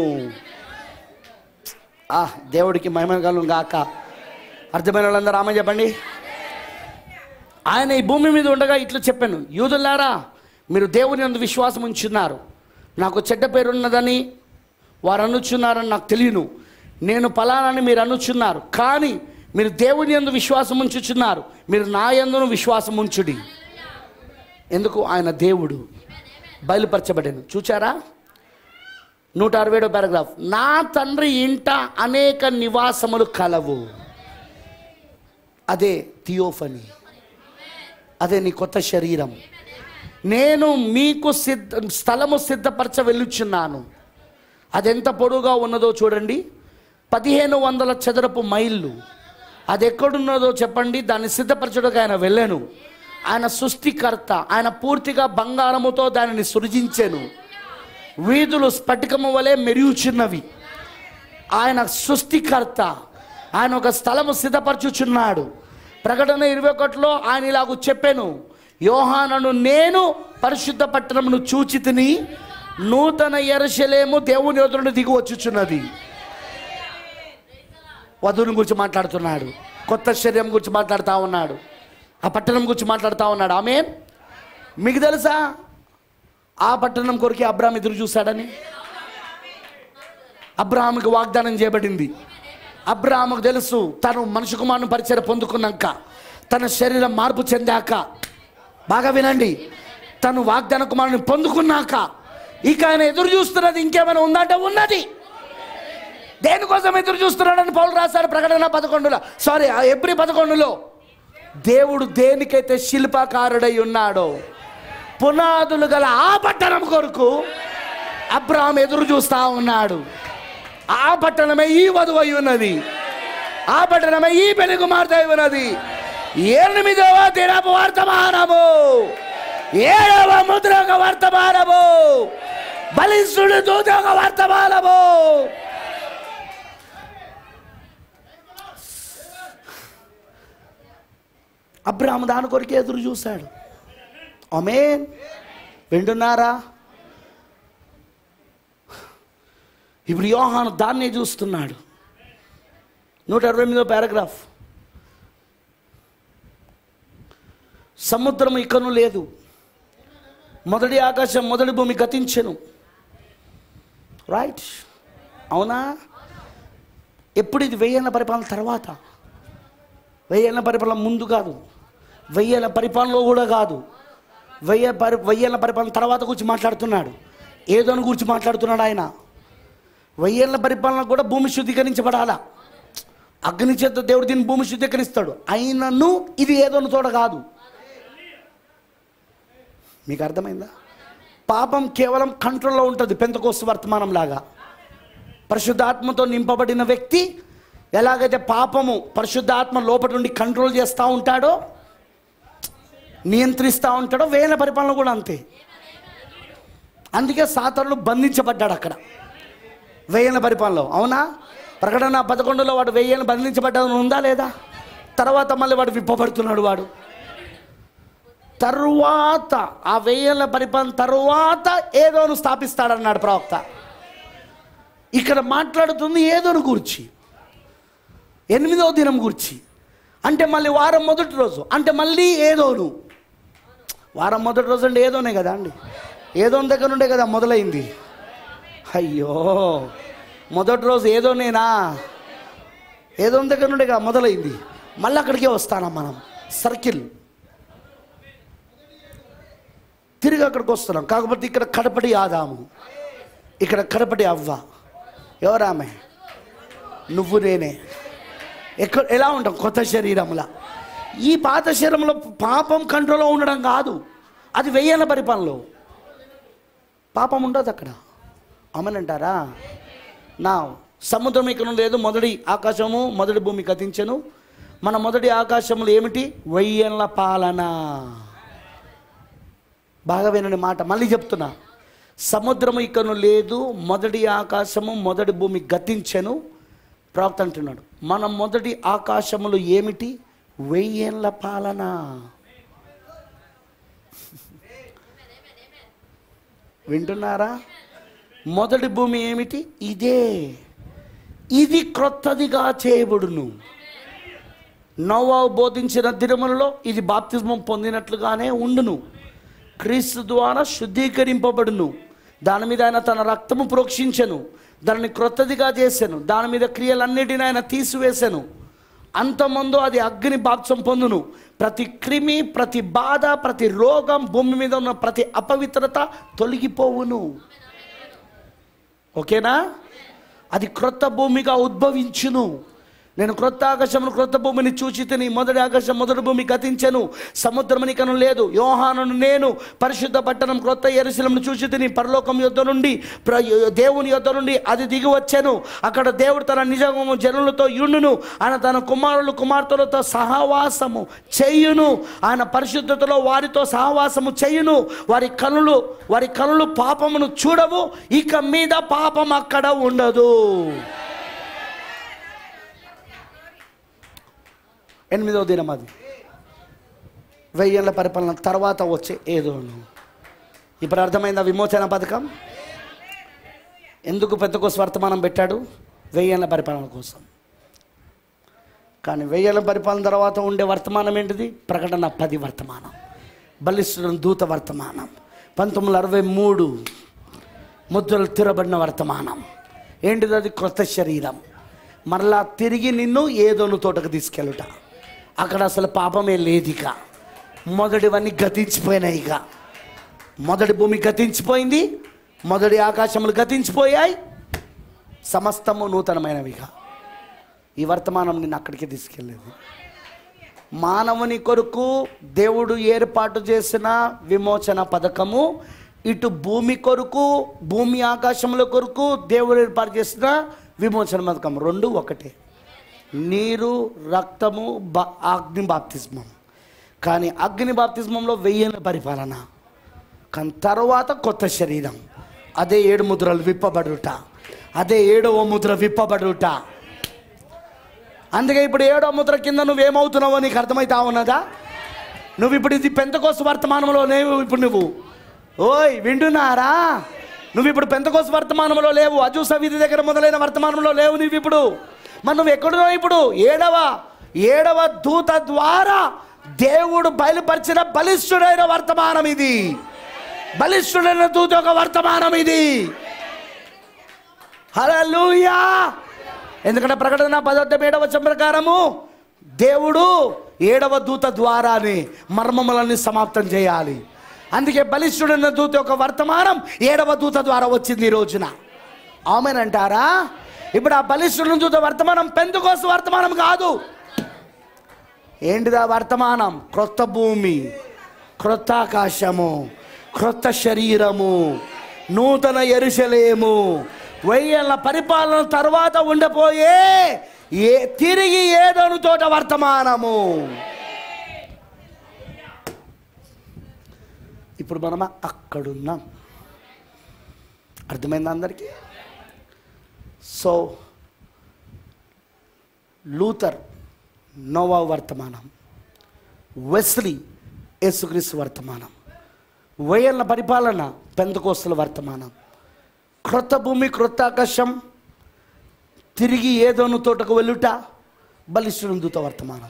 A: ఆ దేవుడికి మహిమగలం గాక అర్థమైన వాళ్ళందరూ ఆమె చెప్పండి ఆయన ఈ భూమి మీద ఉండగా ఇట్లా చెప్పాను యూదులారా మీరు దేవుని అందు విశ్వాసం ఉంచున్నారు నాకు చెడ్డ పేరు ఉన్నదని వారు అనుచున్నారని నాకు తెలియను నేను ఫలానని మీరు అనుచున్నారు కానీ మీరు దేవుని యందు విశ్వాసం ఉంచుచున్నారు మీరు నా యందును విశ్వాసం ఉంచుడి ఎందుకు ఆయన దేవుడు బయలుపరచబడాను చూచారా నూట అరవైడో పారాగ్రాఫ్ నా తండ్రి ఇంట అనేక నివాసములు కలవు అదే థియోఫనీ అదే నీ కొత్త శరీరం నేను మీకు సిద్ధ స్థలము సిద్ధపరచ వెళ్ళుచున్నాను అదెంత పొడుగా ఉన్నదో చూడండి పదిహేను వందల చదరపు మైళ్ళు అది ఎక్కడున్నదో చెప్పండి దాన్ని సిద్ధపరచడానికి ఆయన వెళ్ళాను ఆయన సృష్టికర్త ఆయన పూర్తిగా బంగారముతో దానిని సృజించాను వీధులు స్ఫటికము వలె మెరుగుచున్నవి ఆయన సృష్టికర్త ఆయన ఒక స్థలము సిద్ధపరచుచున్నాడు ప్రకటన ఇరవై ఒకటిలో ఆయన ఇలాగ చెప్పాను యోహానను నేను పరిశుద్ధ పట్టణమును చూచి తిని నూతన ఎరశలేము దేవుని ఎదురును దిగి వచ్చుచున్నది వధువుని గురించి మాట్లాడుతున్నాడు కొత్త శరీరం గురించి మాట్లాడుతూ ఉన్నాడు ఆ పట్టణం గురించి మాట్లాడుతూ ఉన్నాడు ఆమె మీకు తెలుసా ఆ పట్టణం కొరికి అబ్రాహం ఎదురు చూశాడని అబ్రాహాముకి వాగ్దానం చేయబడింది అబ్రాహాముకు తెలుసు తను మనిషి కుమారుని పరిచయం పొందుకున్నాక తన శరీరం మార్పు చెందాక బాగా వినండి తను వాగ్దాన కుమారుని పొందుకున్నాక ఇక ఆయన ఎదురు చూస్తున్నది ఇంకేమైనా ఉందంటే ఉన్నది దేనికోసం ఎదురు చూస్తున్నాడని పౌలు రాశాడు ప్రకటన పదకొండులో సారీ ఎబ్రి పదకొండులో దేవుడు దేనికైతే శిల్పకారుడై ఉన్నాడో పునాదులు గల ఆ పట్టణం కొరకు అబ్రాహం ఎదురు చూస్తా ఉన్నాడు ఆ పట్టణమే ఈ వధువు అయి ఉన్నది ఆ పట్టణమే ఈ పెళ్లి కుమార్తె అయి ఉన్నది ఎనిమిదవ దినపు వర్తమానము ఏడవ ముద్రక వర్తమానము బలిష్ఠుడు దూతక వర్తమానము అబ్రాహ్మ దాని కొరికే ఎదురు చూశాడు ఆమె వింటున్నారా ఇప్పుడు యోహాను దాన్నే చూస్తున్నాడు నూట అరవై ఎనిమిదో పారాగ్రాఫ్ సముద్రం ఇకను లేదు మొదటి ఆకాశం మొదటి భూమి గతించెను రైట్ అవునా ఎప్పుడు ఇది వెయ్యేళ్ళ పరిపాలన తర్వాత వెయ్యేళ్ళ పరిపాలన ముందు కాదు వెయ్యేళ్ళ పరిపాలనలో కూడా కాదు వెయ్యి పరి వెయ్యేళ్ళ పరిపాలన తర్వాత గురించి మాట్లాడుతున్నాడు ఏదోని గురించి మాట్లాడుతున్నాడు ఆయన వెయ్యేళ్ళ పరిపాలన కూడా భూమి శుద్ధీకరించబడాలా అగ్ని చేత దేవుడు దీన్ని భూమి శుద్ధీకరిస్తాడు అయినను ఇది ఏదోని తోడ కాదు మీకు అర్థమైందా పాపం కేవలం కంట్రోల్లో ఉంటుంది పెంతకోస్తు వర్తమానం లాగా పరిశుద్ధాత్మతో నింపబడిన వ్యక్తి ఎలాగైతే పాపము పరిశుద్ధాత్మ లోపల నుండి కంట్రోల్ చేస్తూ ఉంటాడో నియంత్రిస్తూ ఉంటాడో వేల పరిపాలన కూడా అంతే అందుకే సాతరులు బంధించబడ్డాడు అక్కడ వెయ్యేళ్ళ పరిపాలనలో అవునా ప్రకటన పదకొండులో వాడు వెయ్యేళ్ళు బంధించబడ్డాడు ఉందా లేదా తర్వాత మళ్ళీ వాడు విప్పబడుతున్నాడు వాడు తరువాత ఆ వెయ్యేళ్ళ పరిపాలన తరువాత ఏదోను స్థాపిస్తాడన్నాడు ప్రవక్త ఇక్కడ మాట్లాడుతుంది ఏదోను గురించి ఎనిమిదవ దినం గురించి అంటే మళ్ళీ వారం మొదటి రోజు అంటే మళ్ళీ ఏదోను వారం మొదటి రోజు అంటే ఏదోనే కదా అండి ఏదోని దగ్గర నుండే కదా మొదలైంది అయ్యో మొదటి రోజు ఏదోనేనా ఏదో దగ్గర నుండి కదా మొదలైంది మళ్ళీ అక్కడికే వస్తానా మనం సర్కిల్ తిరిగి అక్కడికి వస్తున్నాం కాకపోతే ఇక్కడ కడపటి ఆదాము ఇక్కడ కడపటి అవ్వ ఎవరామె నువ్వు నేనే ఎక్కడ ఎలా ఉంటాం కొత్త శరీరంలా ఈ పాత శరీరంలో పాపం కంట్రోల్లో ఉండడం కాదు అది వెయ్యేళ్ళ పరిపాలనలో పాపం ఉండదు అక్కడ అమనంటారా నా సముద్రం ఇక్కడ లేదు మొదటి ఆకాశము మొదటి భూమి గతించను మన మొదటి ఆకాశములు ఏమిటి వెయ్యేళ్ళ పాలన బాగా వినండి మాట మళ్ళీ చెప్తున్నా సముద్రము ఇకను లేదు మొదటి ఆకాశము మొదటి భూమి గతించెను ప్రవక్త అంటున్నాడు మన మొదటి ఆకాశములు ఏమిటి వెయ్యేళ్ళ పాలన వింటున్నారా మొదటి భూమి ఏమిటి ఇదే ఇది క్రొత్తదిగా చేయబడును నోవా బోధించిన దినములలో ఇది బాప్తిజమం పొందినట్లుగానే ఉండును క్రీస్తు ద్వారా శుద్ధీకరింపబడును దాని మీద ఆయన తన రక్తము ప్రోక్షించను దానిని క్రొత్తదిగా చేశాను దాని మీద క్రియలన్నిటిని ఆయన తీసివేశాను అంతమందు అది అగ్ని బాప్సం పొందును ప్రతి క్రిమి ప్రతి బాధ ప్రతి రోగం భూమి మీద ఉన్న ప్రతి అపవిత్రత తొలగిపోవును ఓకేనా అది క్రొత్త భూమిగా ఉద్భవించును నేను క్రొత్త ఆకాశమును క్రొత్త భూమిని చూచి తిని మొదటి ఆకాశం మొదటి భూమి గతించను సముద్రమనికను లేదు యోహానును నేను పరిశుద్ధ పట్టణం క్రొత్త ఎరుశలమును చూచి తిని పరలోకం యొద్ద నుండి ప్ర- దేవుని యొద్ద నుండి అది దిగి వచ్చాను అక్కడ దేవుడు తన నిజము జనులతో యుండును ఆయన తన కుమారులు కుమార్తెలతో సహవాసము చెయ్యును ఆయన పరిశుద్ధతలో వారితో సహవాసము చెయ్యును వారి కనులు వారి కనులు పాపమును చూడవు ఇక మీద పాపం అక్కడ ఉండదు ఎనిమిదవ దినం అది వెయ్యేళ్ళ పరిపాలన తర్వాత వచ్చే ఏదో ఇప్పుడు అర్థమైందా విమోచన పథకం ఎందుకు పెద్దకోస వర్తమానం పెట్టాడు వెయ్యేళ్ళ పరిపాలన కోసం కానీ వెయ్యేళ్ళ పరిపాలన తర్వాత ఉండే వర్తమానం ఏంటిది ప్రకటన పది వర్తమానం బలిష్ఠులను దూత వర్తమానం పంతొమ్మిది వందల అరవై మూడు ముద్రలు తిరబడిన వర్తమానం ఏంటిది అది క్రొత్త శరీరం మరలా తిరిగి నిన్ను ఏదోను తోటకు తీసుకెళ్ళుట అక్కడ అసలు పాపమే లేదు ఇక మొదటివన్నీ గతించిపోయినాయి ఇక మొదటి భూమి గతించిపోయింది మొదటి ఆకాశములు గతించిపోయాయి సమస్తము నూతనమైనవిగా ఈ వర్తమానం నిన్ను అక్కడికి తీసుకెళ్ళేది మానవుని కొరకు దేవుడు ఏర్పాటు చేసిన విమోచన పథకము ఇటు భూమి కొరకు భూమి ఆకాశముల కొరకు దేవుడు ఏర్పాటు చేసిన విమోచన పథకం రెండు ఒకటే నీరు రక్తము బా అగ్ని బాప్తిస్మం కానీ అగ్ని బాప్తిస్మంలో వెయ్యిన పరిపాలన కానీ తర్వాత కొత్త శరీరం అదే ఏడు ముద్రలు విప్పబడుట అదే ఏడవ ముద్ర విప్పబడుట అందుకే ఇప్పుడు ఏడో ముద్ర కింద నువ్వేమవుతున్నావో నీకు అర్థమవుతా ఉన్నదా నువ్వు ఇప్పుడు ఇది పెంతకోస వర్తమానంలో లేవు ఇప్పుడు నువ్వు ఓయ్ వింటున్నారా నువ్వు ఇప్పుడు పెంతకోస వర్తమానంలో లేవు అజూస వీధి దగ్గర మొదలైన వర్తమానంలో లేవు నువ్వు ఇప్పుడు మరి నువ్వు ఎక్కడున్నావు ఇప్పుడు ఏడవ ఏడవ దూత ద్వారా దేవుడు బయలుపరిచిన బలిష్ఠుడైన వర్తమానం ఇది బలిష్ఠుడైన దూత ఒక వర్తమానం ఇది హల్లెలూయా ఎందుకంటే ప్రకటన పదొద్ద ఏడవ వచనం ప్రకారము దేవుడు ఏడవ దూత ద్వారానే మర్మములన్నీ సమాప్తం చేయాలి అందుకే బలిష్ఠుడైన దూత యొక్క వర్తమానం ఏడవ దూత ద్వారా వచ్చింది ఈ రోజున ఆమెనంటారా ఇప్పుడు ఆ బలిష్ఠుడిన దూత వర్తమానం పెందుకోసం వర్తమానం కాదు ఏంటిదా వర్తమానం క్రొత్త భూమి క్రొత్త ఆకాశము క్రొత్త శరీరము నూతన ఎరుసలేము వెయ్యేళ్ళ పరిపాలన తర్వాత ఉండబోయే ఏ తిరిగి ఏదోను తోట వర్తమానము ఇప్పుడు మనం అక్కడున్నాం అర్థమైందా అందరికీ సో లూథర్ నోవా వర్తమానం వెస్లీ యేసుక్రీస్తు వర్తమానం వేయళ్ళ పరిపాలన పెందకోస్తుల వర్తమానం క్రొత్త భూమి క్రొత్త ఆకాశం తిరిగి ఏదోను తోటకు వెళ్ళుట బలిష్ఠుని దూత వర్తమానం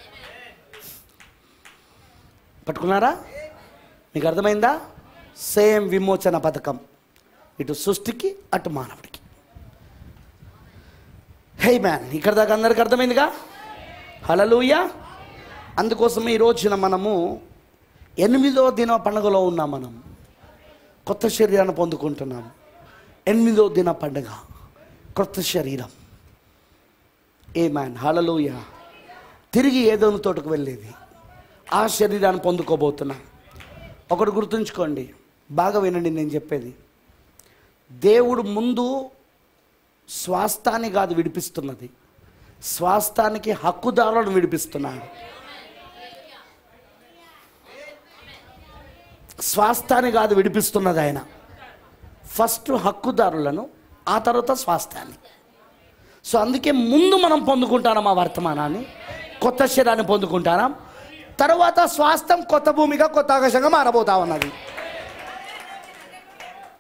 A: పట్టుకున్నారా మీకు అర్థమైందా సేమ్ విమోచన పథకం ఇటు సృష్టికి అటు మానవుడికి హే మ్యాన్ ఇక్కడ దాకా అందరికి అర్థమైందిగా హలలుయ అందుకోసం ఈ రోజున మనము ఎనిమిదో దిన పండుగలో ఉన్నాం మనం కొత్త శరీరాన్ని పొందుకుంటున్నాం ఎనిమిదో దిన పండుగ కొత్త శరీరం ఏ మ్యాన్ హలలుయ తిరిగి ఏదో తోటకు వెళ్ళేది ఆ శరీరాన్ని పొందుకోబోతున్నా ఒకటి గుర్తుంచుకోండి బాగా వినండి నేను చెప్పేది దేవుడు ముందు స్వాస్థాన్ని కాదు విడిపిస్తున్నది స్వాస్థానికి హక్కుదారులను విడిపిస్తున్నాడు స్వాస్థాన్ని కాదు విడిపిస్తున్నది ఆయన ఫస్ట్ హక్కుదారులను ఆ తర్వాత స్వాస్థాన్ని సో అందుకే ముందు మనం పొందుకుంటాం ఆ వర్తమానాన్ని కొత్త శరీరాన్ని పొందుకుంటాం తర్వాత స్వాస్థ్యం కొత్త భూమిగా కొత్త ఆకాశంగా మారబోతా ఉన్నది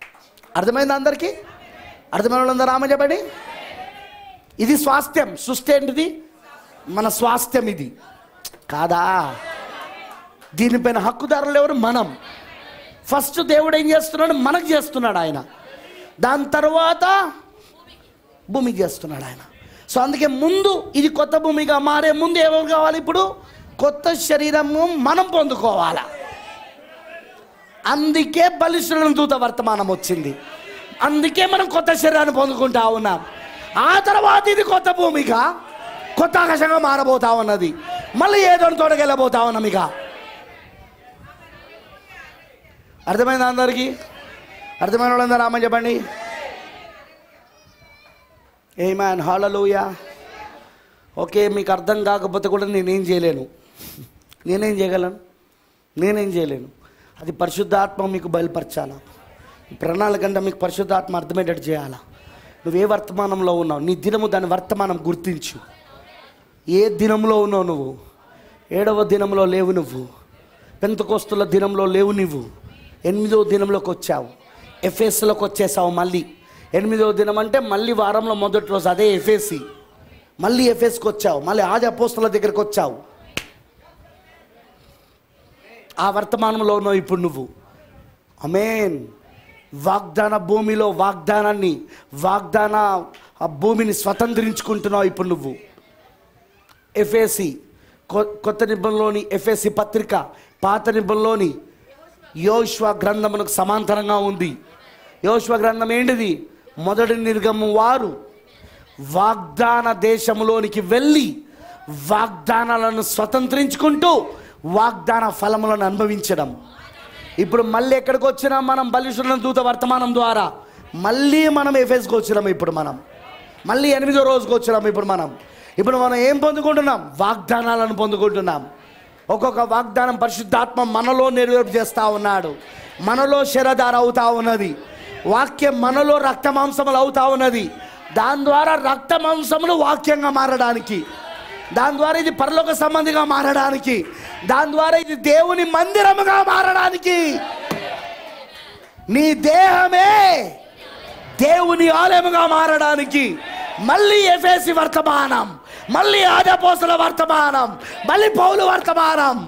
A: అర్థమైంది అందరికీ అర్థమైన వాళ్ళందరూ రామ చెప్పండి ఇది స్వాస్థ్యం సృష్టి ఏంటిది మన స్వాస్థ్యం ఇది కాదా దీనిపైన హక్కుదారులు ఎవరు మనం ఫస్ట్ దేవుడు ఏం చేస్తున్నాడు మనకు చేస్తున్నాడు ఆయన దాని తర్వాత భూమికి చేస్తున్నాడు ఆయన సో అందుకే ముందు ఇది కొత్త భూమిగా మారే ముందు ఎవరు కావాలి ఇప్పుడు కొత్త శరీరము మనం పొందుకోవాలా అందుకే బలిష్ఠులను దూత వర్తమానం వచ్చింది అందుకే మనం కొత్త శరీరాన్ని పొందుకుంటా ఉన్నాం ఆ తర్వాత ఇది కొత్త భూమిగా కొత్త ఆకాశంగా మారబోతా ఉన్నది మళ్ళీ ఏదో తోడకెళ్ళబోతా ఉన్నాం ఇక అర్థమైందా అందరికీ అర్థమైన వాళ్ళందరూ రామని చెప్పండి ఏ మ్యాన్ హాలలోయా ఓకే మీకు అర్థం కాకపోతే కూడా నేనేం చేయలేను నేనేం చేయగలను నేనేం చేయలేను అది పరిశుద్ధాత్మ మీకు బయలుపరచాలా ఈ ప్రణాళికంటే మీకు పరిశుద్ధాత్మ అర్థమయ్యేటట్టు చేయాలా నువ్వు ఏ వర్తమానంలో ఉన్నావు నీ దినము దాని వర్తమానం గుర్తించు ఏ దినంలో ఉన్నావు నువ్వు ఏడవ దినంలో లేవు నువ్వు పెంతకోస్తుల దినంలో లేవు నువ్వు ఎనిమిదవ దినంలోకి వచ్చావు ఎఫ్ఎస్లోకి వచ్చేసావు మళ్ళీ ఎనిమిదవ దినం అంటే మళ్ళీ వారంలో మొదటి రోజు అదే ఎఫ్ఎస్సి మళ్ళీ ఎఫ్ఎస్కి వచ్చావు మళ్ళీ ఆది అపోస్తుల దగ్గరికి వచ్చావు ఆ వర్తమానంలో ఉన్నావు ఇప్పుడు నువ్వు అమేన్ వాగ్దాన భూమిలో వాగ్దానాన్ని వాగ్దాన ఆ భూమిని స్వతంత్రించుకుంటున్నావు ఇప్పుడు నువ్వు ఎఫ్ఎసి కొత్త నిబంధనలోని ఎఫ్ఎసి పత్రిక పాత నిబంధనలోని యోశ్వ గ్రంథమునకు సమాంతరంగా ఉంది యోశ్వ గ్రంథం ఏంటిది మొదటి నిర్గమం వారు వాగ్దాన దేశంలోనికి వెళ్ళి వాగ్దానాలను స్వతంత్రించుకుంటూ వాగ్దాన ఫలములను అనుభవించడం ఇప్పుడు మళ్ళీ ఎక్కడికి వచ్చినా మనం బలిష్ఠులను దూత వర్తమానం ద్వారా మళ్ళీ మనం ఎఫెస్కి వచ్చినాం ఇప్పుడు మనం మళ్ళీ ఎనిమిదో రోజుకి వచ్చినాం ఇప్పుడు మనం ఇప్పుడు మనం ఏం పొందుకుంటున్నాం వాగ్దానాలను పొందుకుంటున్నాం ఒక్కొక్క వాగ్దానం పరిశుద్ధాత్మ మనలో నెరవేర్పు చేస్తూ ఉన్నాడు మనలో శరధార అవుతా ఉన్నది వాక్యం మనలో రక్త మాంసములు అవుతా ఉన్నది దాని ద్వారా రక్త మాంసములు వాక్యంగా మారడానికి దాని ద్వారా ఇది పరలోక సంబంధిగా మారడానికి దాని ద్వారా ఇది దేవుని మందిరముగా మారడానికి నీ దేహమే దేవుని ఆలయముగా మారడానికి మళ్ళీ ఎఫేసి వర్తమానం మళ్ళీ ఆదపోసల వర్తమానం మళ్ళీ పౌలు వర్తమానం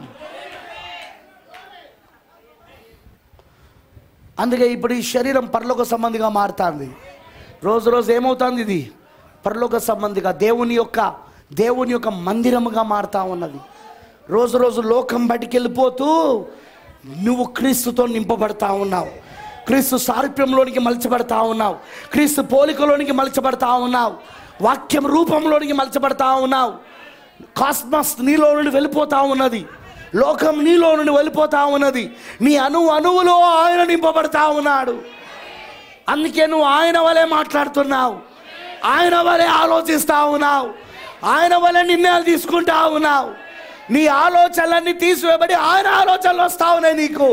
A: అందుకే ఇప్పుడు ఈ శరీరం పరలోక సంబంధిగా మారుతుంది రోజు రోజు ఏమవుతుంది ఇది పరలోక సంబంధిగా దేవుని యొక్క దేవుని యొక్క మందిరముగా మారుతా ఉన్నది రోజు రోజు లోకం బయటికి వెళ్ళిపోతూ నువ్వు క్రీస్తుతో నింపబడతా ఉన్నావు క్రీస్తు సారూప్యంలోనికి మలచబడతా ఉన్నావు క్రీస్తు పోలికలోనికి మలచబడతా ఉన్నావు వాక్యం రూపంలోనికి మలచబడతా ఉన్నావు కాస్మస్ నీలో నుండి వెళ్ళిపోతా ఉన్నది లోకం నీలో నుండి వెళ్ళిపోతా ఉన్నది నీ అణు అణువులో ఆయన నింపబడతా ఉన్నాడు అందుకే నువ్వు ఆయన వలె మాట్లాడుతున్నావు ఆయన వలె ఆలోచిస్తా ఉన్నావు ఆయన వలె నిర్ణయాలు తీసుకుంటా ఉన్నావు నీ ఆలోచనలన్నీ తీసివేయబడి ఆయన ఆలోచనలు వస్తా ఉన్నాయి నీకు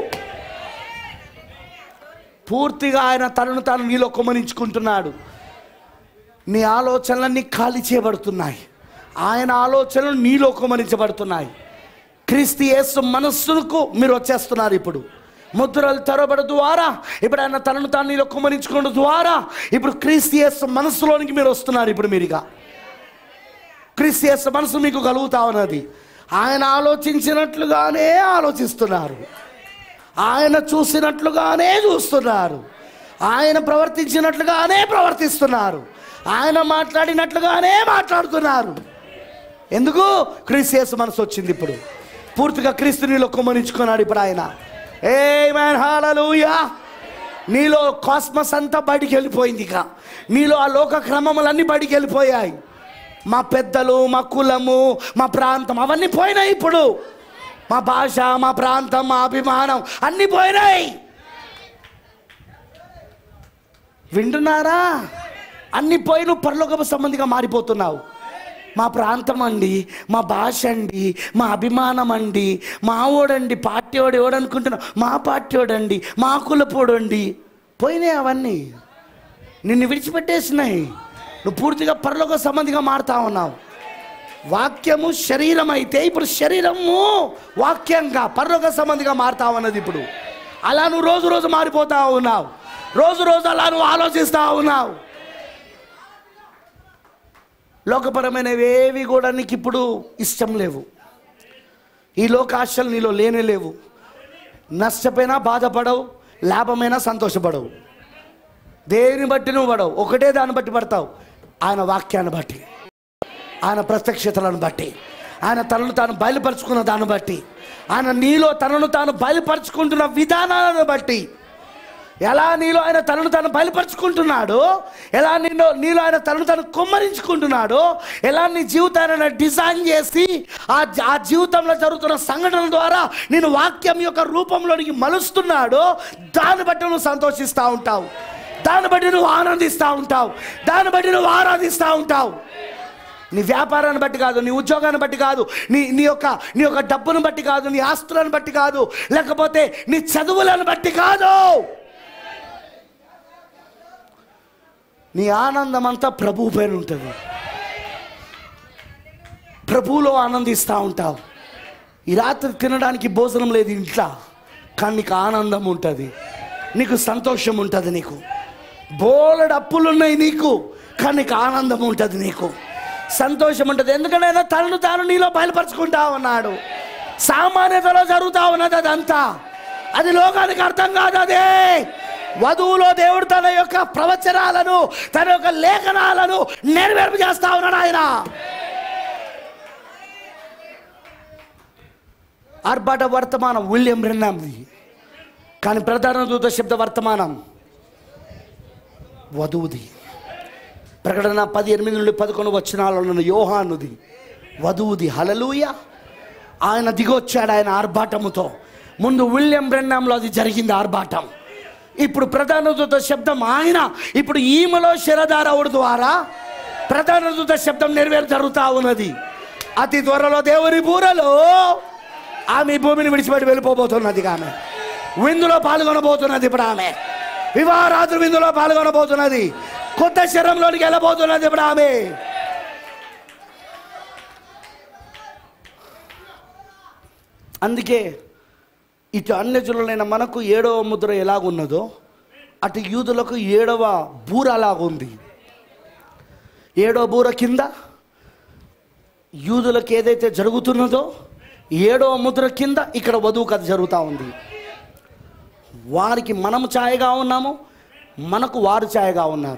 A: పూర్తిగా ఆయన తనను తాను నీలో కుమరించుకుంటున్నాడు నీ ఆలోచనలన్నీ ఖాళీ చేయబడుతున్నాయి ఆయన ఆలోచనలు నీలో కుమరించబడుతున్నాయి క్రీస్తు యేసు మనస్సుకు మీరు వచ్చేస్తున్నారు ఇప్పుడు ముద్రలు తెరవబడ ద్వారా ఇప్పుడు ఆయన తనను తాను నీలో కుమరించుకోవడం ద్వారా ఇప్పుడు క్రీస్తు యేసు మనస్సులోనికి మీరు వస్తున్నారు ఇప్పుడు మీరుగా క్రీస్తు యేసు మనసు మీకు కలుగుతా ఉన్నది ఆయన ఆలోచించినట్లుగానే ఆలోచిస్తున్నారు ఆయన చూసినట్లుగానే చూస్తున్నారు ఆయన ప్రవర్తించినట్లుగానే ప్రవర్తిస్తున్నారు ఆయన మాట్లాడినట్లుగానే మాట్లాడుతున్నారు ఎందుకు క్రీస్తు మనసు వచ్చింది ఇప్పుడు పూర్తిగా క్రీస్తు నీలో కుమ్మరించుకున్నాడు ఇప్పుడు ఆయన ఏ మ్యాన్ హాలూయా నీలో కాస్మస్ అంతా బయటికి వెళ్ళిపోయింది ఇక నీలో ఆ లోక క్రమములన్నీ బయటికి వెళ్ళిపోయాయి మా పెద్దలు మా కులము మా ప్రాంతం అవన్నీ పోయినాయి ఇప్పుడు మా భాష మా ప్రాంతం మా అభిమానం అన్నీ పోయినాయి వింటున్నారా అన్ని పోయి నువ్వు పరలోకపు సంబంధిగా మారిపోతున్నావు మా ప్రాంతం అండి మా భాష అండి మా అభిమానం అండి మా ఓడండి పార్టీ వాడు ఎవడనుకుంటున్నావు మా పార్టీ వాడండి మా కులపోడండి పోయినాయి అవన్నీ నిన్ను విడిచిపెట్టేసినాయి నువ్వు పూర్తిగా పరలోక సంబంధిగా మారుతా ఉన్నావు వాక్యము శరీరం అయితే ఇప్పుడు శరీరము వాక్యంగా పరలోక సంబంధిగా మారుతా ఉన్నది ఇప్పుడు అలా నువ్వు రోజు రోజు మారిపోతా ఉన్నావు రోజు రోజు అలా నువ్వు ఆలోచిస్తూ ఉన్నావు లోకపరమైనవి ఏవి కూడా నీకు ఇప్పుడు ఇష్టం లేవు ఈ లోకాశలు నీలో లేనే లేవు నష్టపోయినా బాధపడవు లాభమైనా సంతోషపడవు దేని బట్టి నువ్వు పడవు ఒకటే దాన్ని బట్టి పడతావు ఆయన వాక్యాన్ని బట్టి ఆయన ప్రత్యక్షతలను బట్టి ఆయన తనను తాను బయలుపరుచుకున్న దాన్ని బట్టి ఆయన నీలో తనను తాను బయలుపరుచుకుంటున్న విధానాలను బట్టి ఎలా నీలో ఆయన తనను తాను బయలుపరుచుకుంటున్నాడో ఎలా నీలో నీలో ఆయన తనను తాను కుమ్మరించుకుంటున్నాడో ఎలా నీ జీవితాన్ని ఆయన డిజైన్ చేసి ఆ జ- ఆ జీవితంలో జరుగుతున్న సంఘటనల ద్వారా నేను వాక్యం యొక్క రూపంలోనికి మలుస్తున్నాడో దాన్ని బట్టి నువ్వు సంతోషిస్తూ ఉంటావు దాన్ని బట్టి నువ్వు ఆనందిస్తూ ఉంటావు దాన్ని బట్టి నువ్వు ఆరాధిస్తూ ఉంటావు నీ వ్యాపారాన్ని బట్టి కాదు నీ ఉద్యోగాన్ని బట్టి కాదు నీ నీ యొక్క నీ యొక్క డబ్బును బట్టి కాదు నీ ఆస్తులను బట్టి కాదు లేకపోతే నీ చదువులను బట్టి కాదు నీ ఆనందం అంతా ప్రభువు పైన ఉంటుంది ప్రభువులో ఆనందిస్తూ ఉంటావు ఈ రాత్రి తినడానికి భోజనం లేదు ఇంట్లో కానీ నీకు ఆనందం ఉంటుంది నీకు సంతోషం ఉంటుంది నీకు బోలెడు అప్పులు ఉన్నాయి నీకు కానీ నీకు ఆనందం ఉంటుంది నీకు సంతోషం ఉంటుంది ఎందుకంటే ఆయన తనను తాను నీలో బయలుపరుచుకుంటా ఉన్నాడు సామాన్యతలో జరుగుతూ ఉన్నది అదంతా అది లోకానికి అర్థం కాదు అదే వధువులో దేవుడు తన యొక్క ప్రవచనాలను తన యొక్క లేఖనాలను నెరవేర్పు చేస్తా ఉన్నాడు ఆయన ఆర్భాట వర్తమానం విలియం బ్రెన్నాంది కానీ ప్రధాన దూత శబ్ద వర్తమానం వధువుది ప్రకటన పది ఎనిమిది నుండి పదకొండు వచ్చినాలలో ఉన్న యోహానుది వధువుది హలలుయ ఆయన దిగొచ్చాడు ఆయన ఆర్భాటముతో ముందు విలియం బ్రెన్నాంలో అది జరిగింది ఆర్భాటం ఇప్పుడు ప్రధాన దూత శబ్దం ఆయన ఇప్పుడు ఈమెలో శరధారవుడు ద్వారా ప్రధాన దూత శబ్దం నెరవేరు జరుగుతూ ఉన్నది అతి త్వరలో దేవుని బూరలో ఆమె ఈ భూమిని విడిచిపెట్టి వెళ్ళిపోబోతున్నది ఆమె విందులో పాల్గొనబోతున్నది ఇప్పుడు ఆమె వివాహరాత్రి విందులో పాల్గొనబోతున్నది కొత్త శరంలోనికి వెళ్ళబోతున్నది ఇప్పుడు ఆమె అందుకే ఇటు అన్యజనులైన మనకు ఏడవ ముద్ర ఎలాగున్నదో అటు యూదులకు ఏడవ బూర అలాగుంది ఏడవ బూర కింద యూదులకు ఏదైతే జరుగుతున్నదో ఏడవ ముద్ర కింద ఇక్కడ వధువు కథ జరుగుతూ ఉంది వారికి మనము ఛాయగా ఉన్నాము మనకు వారు ఛాయగా ఉన్నారు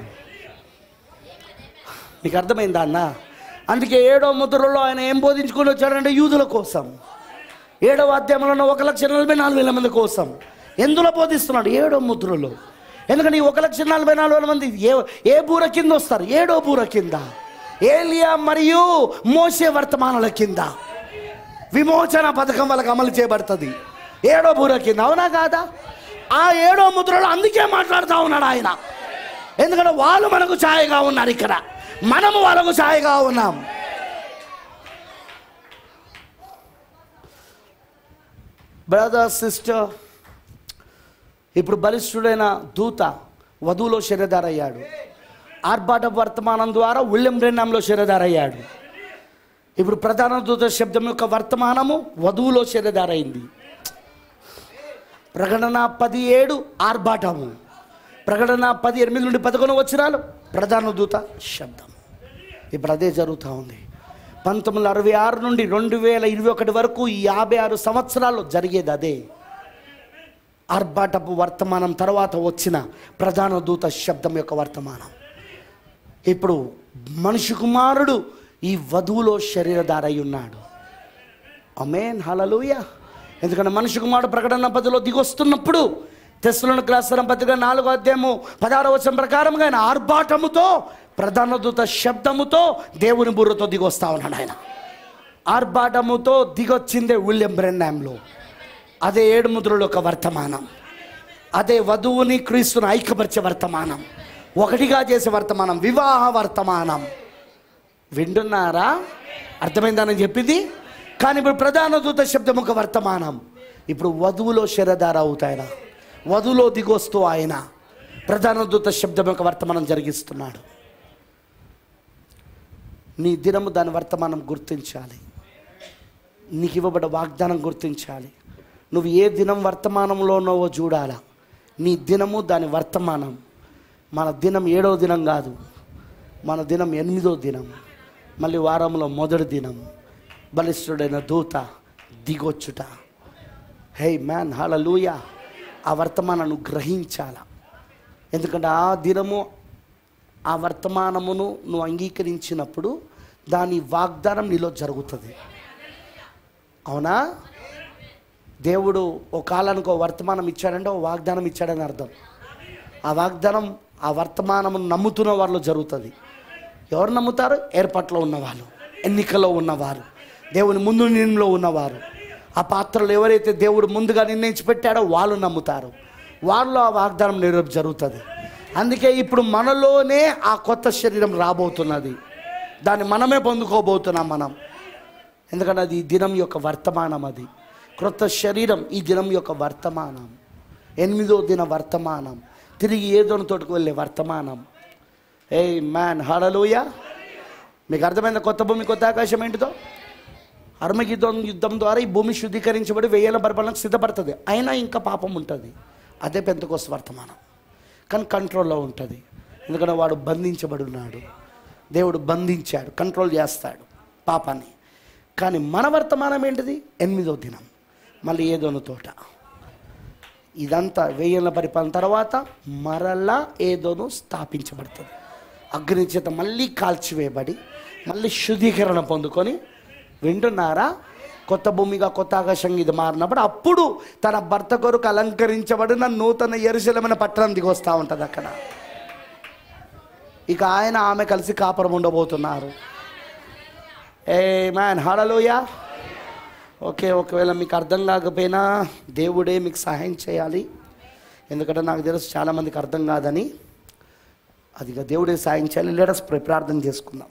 A: నీకు అర్థమైందా అన్న అందుకే ఏడవ ముద్రలో ఆయన ఏం బోధించుకొని వచ్చాడంటే యూదుల కోసం ఏడవ అధ్యాయంలో ఉన్న ఒక లక్ష నలభై నాలుగు వేల మంది కోసం ఎందులో బోధిస్తున్నాడు ఏడో ముద్రలో ఎందుకంటే ఈ ఒక లక్ష నలభై నాలుగు వేల మంది ఏ ఏ బూర కింద వస్తారు ఏడో బూర కింద ఏలియా మరియు మోసే వర్తమానాల కింద విమోచన పథకం వాళ్ళకి అమలు చేయబడుతుంది ఏడో బూర కింద అవునా కాదా ఆ ఏడో ముద్రలో అందుకే మాట్లాడుతూ ఉన్నాడు ఆయన ఎందుకంటే వాళ్ళు మనకు ఛాయగా ఉన్నారు ఇక్కడ మనము వాళ్ళకు ఛాయగా ఉన్నాం బ్రదర్ సిస్టర్ ఇప్పుడు బలిష్ఠుడైన దూత వధువులో శరీరదారయ్యాడు ఆర్భాట వర్తమానం ద్వారా ఉళ్ళెం రెండంలో శరీరదారయ్యాడు ఇప్పుడు ప్రధాన దూత శబ్దం యొక్క వర్తమానము వధువులో శరీరదారైంది ప్రకటన పది ఏడు ఆర్భాటము ప్రకటన పది ఎనిమిది నుండి పదకొండు వచ్చినాలు ప్రధాన దూత శబ్దం ఇప్పుడు అదే జరుగుతూ ఉంది పంతొమ్మిది వందల అరవై ఆరు నుండి రెండు వేల ఇరవై ఒకటి వరకు ఈ యాభై ఆరు సంవత్సరాల్లో జరిగేది అదే ఆర్భాటపు వర్తమానం తర్వాత వచ్చిన ప్రధాన దూత శబ్దం యొక్క వర్తమానం ఇప్పుడు మనిషి కుమారుడు ఈ వధువులో శరీరధారై ఉన్నాడు అమేన్ హలలుయ ఎందుకంటే మనిషి కుమారుడు ప్రకటన పదిలో దిగొస్తున్నప్పుడు తెస్సులను క్లాసరం పత్రిక నాలుగో అధ్యాయము పదహారవ వచనం ప్రకారంగా ఆయన ఆర్భాటముతో ప్రధాన దూత శబ్దముతో దేవుని బుర్రతో దిగొస్తా ఉన్నాడు ఆయన ఆర్భాటముతో దిగొచ్చిందే విలియం బ్రెన్నాంలో అదే ఏడు ముద్రల యొక్క వర్తమానం అదే వధువుని క్రీస్తుని ఐక్యపరిచే వర్తమానం ఒకటిగా చేసే వర్తమానం వివాహ వర్తమానం వింటున్నారా అర్థమైందని చెప్పింది కానీ ఇప్పుడు ప్రధాన దూత శబ్దం ఒక వర్తమానం ఇప్పుడు వధువులో శరధార అవుతాయన వధువులో దిగొస్తూ ఆయన ప్రధాన దూత శబ్దం యొక్క వర్తమానం జరిగిస్తున్నాడు నీ దినము దాని వర్తమానం గుర్తించాలి నీకు ఇవ్వబడ్డ వాగ్దానం గుర్తించాలి నువ్వు ఏ దినం వర్తమానంలో ఉన్నావో చూడాలా నీ దినము దాని వర్తమానం మన దినం ఏడవ దినం కాదు మన దినం ఎనిమిదో దినం మళ్ళీ వారంలో మొదటి దినం బలిష్ఠుడైన దూత దిగొచ్చుట హే మ్యాన్ హలలుయ ఆ వర్తమానాన్ని గ్రహించాల ఎందుకంటే ఆ దినము ఆ వర్తమానమును నువ్వు అంగీకరించినప్పుడు దాని వాగ్దానం నీలో జరుగుతుంది అవునా దేవుడు ఒక కాలానికి ఒక వర్తమానం ఇచ్చాడంటే ఒక వాగ్దానం ఇచ్చాడని అర్థం ఆ వాగ్దానం ఆ వర్తమానము నమ్ముతున్న వాళ్ళు జరుగుతుంది ఎవరు నమ్ముతారు ఏర్పాట్లో ఉన్నవాళ్ళు ఎన్నికలో ఉన్నవారు దేవుని ముందు నిర్ణయంలో ఉన్నవారు ఆ పాత్రలు ఎవరైతే దేవుడు ముందుగా నిర్ణయించి పెట్టాడో వాళ్ళు నమ్ముతారు వాళ్ళు ఆ వాగ్దానం నెరవేర్పు జరుగుతుంది అందుకే ఇప్పుడు మనలోనే ఆ కొత్త శరీరం రాబోతున్నది దాన్ని మనమే పొందుకోబోతున్నాం మనం ఎందుకంటే అది ఈ దినం యొక్క వర్తమానం అది క్రొత్త శరీరం ఈ దినం యొక్క వర్తమానం ఎనిమిదో దిన వర్తమానం తిరిగి ఏదోని తోటకు వెళ్ళే వర్తమానం ఏ మ్యాన్ హడలోయ మీకు అర్థమైన కొత్త భూమి కొత్త ఆకాశం ఏంటిదో అర్మయుద్ధం యుద్ధం ద్వారా ఈ భూమి శుద్ధీకరించబడి వెయ్యేళ్ళ పరిపాలనకు సిద్ధపడుతుంది అయినా ఇంకా పాపం ఉంటుంది అదే పెంతకోస వర్తమానం కానీ కంట్రోల్లో ఉంటుంది ఎందుకంటే వాడు బంధించబడి ఉన్నాడు దేవుడు బంధించాడు కంట్రోల్ చేస్తాడు పాపాన్ని కానీ మన వర్తమానం ఏంటిది ఎనిమిదో దినం మళ్ళీ ఏదోను తోట ఇదంతా వెయ్యేళ్ళ పరిపాలన తర్వాత మరలా ఏదోను స్థాపించబడుతుంది అగ్ని చేత మళ్ళీ కాల్చివేయబడి మళ్ళీ శుద్ధీకరణ పొందుకొని వింటున్నారా కొత్త భూమిగా కొత్త ఆకాశంగా ఇది మారినప్పుడు అప్పుడు తన భర్త కొరకు అలంకరించబడిన నూతన ఎరుశలమైన పట్టణం దిగొస్తూ ఉంటుంది అక్కడ ఇక ఆయన ఆమె కలిసి కాపురం ఉండబోతున్నారు ఏ మ్యాన్ హడలోయా ఓకే ఒకవేళ మీకు అర్థం కాకపోయినా దేవుడే మీకు సహాయం చేయాలి ఎందుకంటే నాకు తెలుసు చాలామందికి అర్థం కాదని అది ఇక దేవుడే సాయం చేయాలి లేడస్ ప్రార్థన చేసుకుందాం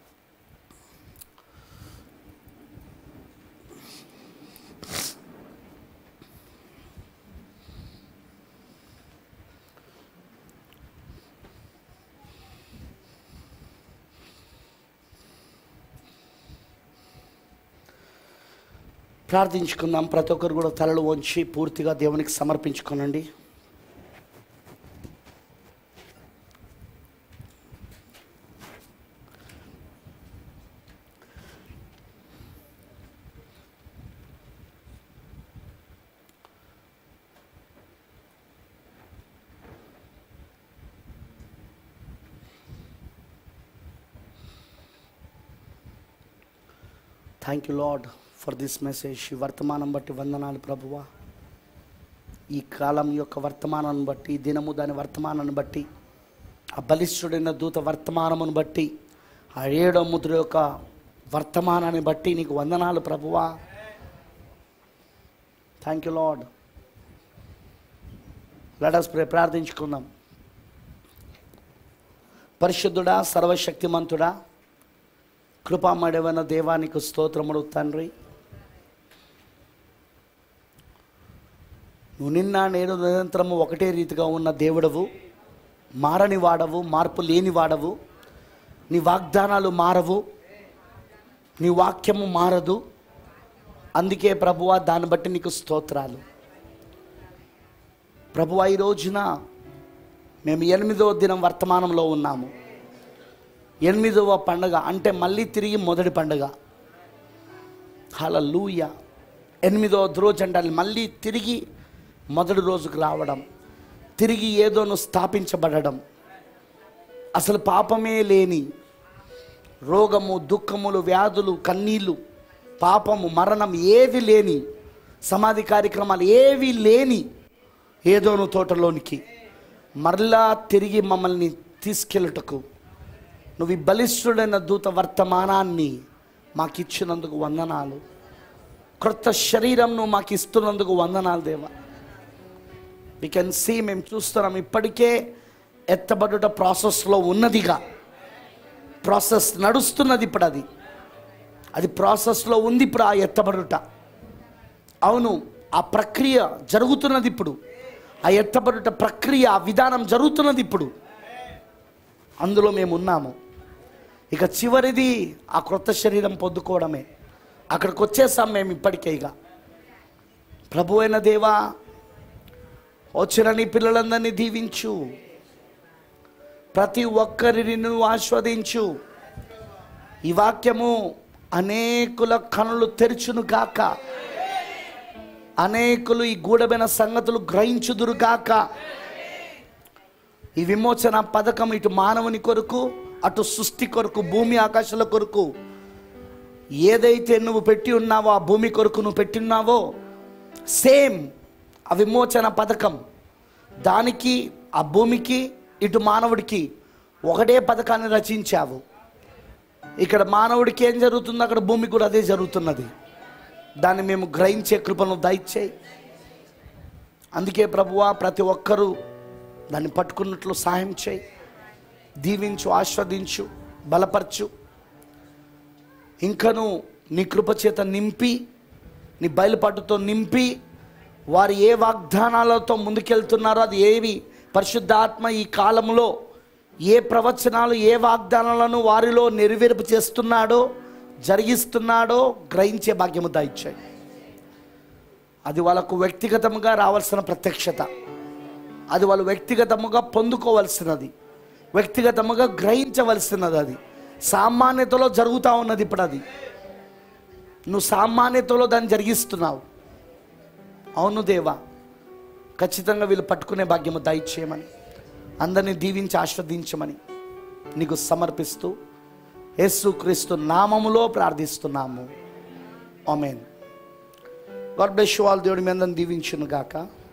A: ప్రార్థించుకుందాం ప్రతి ఒక్కరు కూడా తలలు వంచి పూర్తిగా దేవునికి సమర్పించుకోనండి thank you Lord for this message ఈ వర్తమానం బట్టి వందనాలు ప్రభువా ఈ కాలం యొక్క వర్తమానాన్ని బట్టి ఈ దినము దాని వర్తమానాన్ని బట్టి ఆ బలిష్ఠుడైన దూత వర్తమానమును బట్టి ఆ ఏడో ముద్ర యొక్క వర్తమానాన్ని బట్టి నీకు వందనాలు ప్రభువా thank you Lord let us pray ప్రార్థించుకుందాం పరిశుద్ధుడా సర్వశక్తిమంతుడా కృపామడవన దేవానికి స్తోత్రముడు తండ్రి నువ్వు నిన్న నేడు నిరంతరము ఒకటే రీతిగా ఉన్న దేవుడవు మారని వాడవు మార్పు లేని వాడవు నీ వాగ్దానాలు మారవు నీ వాక్యము మారదు అందుకే ప్రభువా దాన్ని బట్టి నీకు స్తోత్రాలు ప్రభువా ఈ రోజున మేము ఎనిమిదో దినం వర్తమానంలో ఉన్నాము ఎనిమిదవ పండగ అంటే మళ్ళీ తిరిగి మొదటి పండగ హలలుయ ఎనిమిదవ రోజు అంటే మళ్ళీ తిరిగి మొదటి రోజుకు రావడం తిరిగి ఏదోను స్థాపించబడడం అసలు పాపమే లేని రోగము దుఃఖములు వ్యాధులు కన్నీళ్ళు పాపము మరణం ఏది లేని సమాధి కార్యక్రమాలు ఏవి లేని ఏదోను తోటలోనికి మరలా తిరిగి మమ్మల్ని తీసుకెళ్ళటకు నువ్వు ఈ బలిష్ఠుడైన దూత వర్తమానాన్ని మాకు ఇచ్చినందుకు వందనాలు క్రొత్త శరీరం నువ్వు మాకు ఇస్తున్నందుకు వందనాలు దేవా వి కెన్ సీ మేము చూస్తున్నాం ఇప్పటికే ఎత్తబడుట ప్రాసెస్లో ఉన్నదిగా ప్రాసెస్ నడుస్తున్నది ఇప్పుడు అది అది ప్రాసెస్లో ఉంది ఇప్పుడు ఆ ఎత్తబడుట అవును ఆ ప్రక్రియ జరుగుతున్నది ఇప్పుడు ఆ ఎత్తబడుట ప్రక్రియ ఆ విధానం జరుగుతున్నది ఇప్పుడు అందులో మేము ఉన్నాము ఇక చివరిది ఆ క్రొత్త శరీరం పొందుకోవడమే అక్కడికి వచ్చేసాం మేము ఇప్పటికే ఇక ప్రభు అయిన దేవా వచ్చిన నీ పిల్లలందరినీ దీవించు ప్రతి ఒక్కరిని నువ్వు ఆస్వాదించు ఈ వాక్యము అనేకుల కనులు తెరుచును గాక అనేకులు ఈ గూఢమైన సంగతులు గ్రహించుదురు గాక ఈ విమోచన పథకం ఇటు మానవుని కొరకు అటు సృష్టి కొరకు భూమి ఆకాశాల కొరకు ఏదైతే నువ్వు పెట్టి ఉన్నావో ఆ భూమి కొరకు నువ్వు పెట్టి ఉన్నావో సేమ్ ఆ విమోచన పథకం దానికి ఆ భూమికి ఇటు మానవుడికి ఒకటే పథకాన్ని రచించావు ఇక్కడ మానవుడికి ఏం జరుగుతుందో అక్కడ భూమికి కూడా అదే జరుగుతున్నది దాన్ని మేము గ్రహించే కృపను దయచేయి అందుకే ప్రభువా ప్రతి ఒక్కరూ దాన్ని పట్టుకున్నట్లు సహాయం చేయి దీవించు ఆస్వాదించు బలపరచు ఇంకను నీ కృప చేత నింపి నీ బయలుపాటుతో నింపి వారు ఏ వాగ్దానాలతో ముందుకెళ్తున్నారో అది ఏవి పరిశుద్ధాత్మ ఈ కాలంలో ఏ ప్రవచనాలు ఏ వాగ్దానాలను వారిలో నెరవేర్పు చేస్తున్నాడో జరిగిస్తున్నాడో గ్రహించే భాగ్యము దాయిచ్చాయి అది వాళ్ళకు వ్యక్తిగతముగా రావాల్సిన ప్రత్యక్షత అది వాళ్ళు వ్యక్తిగతముగా పొందుకోవలసినది వ్యక్తిగతముగా గ్రహించవలసినది అది సామాన్యతలో జరుగుతూ ఉన్నది ఇప్పుడు అది నువ్వు సామాన్యతలో దాన్ని జరిగిస్తున్నావు అవును దేవా ఖచ్చితంగా వీళ్ళు పట్టుకునే భాగ్యము దయచేయమని అందరినీ దీవించి ఆస్వాదించమని నీకు సమర్పిస్తూ యేసు క్రీస్తు నామములో ప్రార్థిస్తున్నాము amen God bless you all దేవుడి మీద దీవించును గాక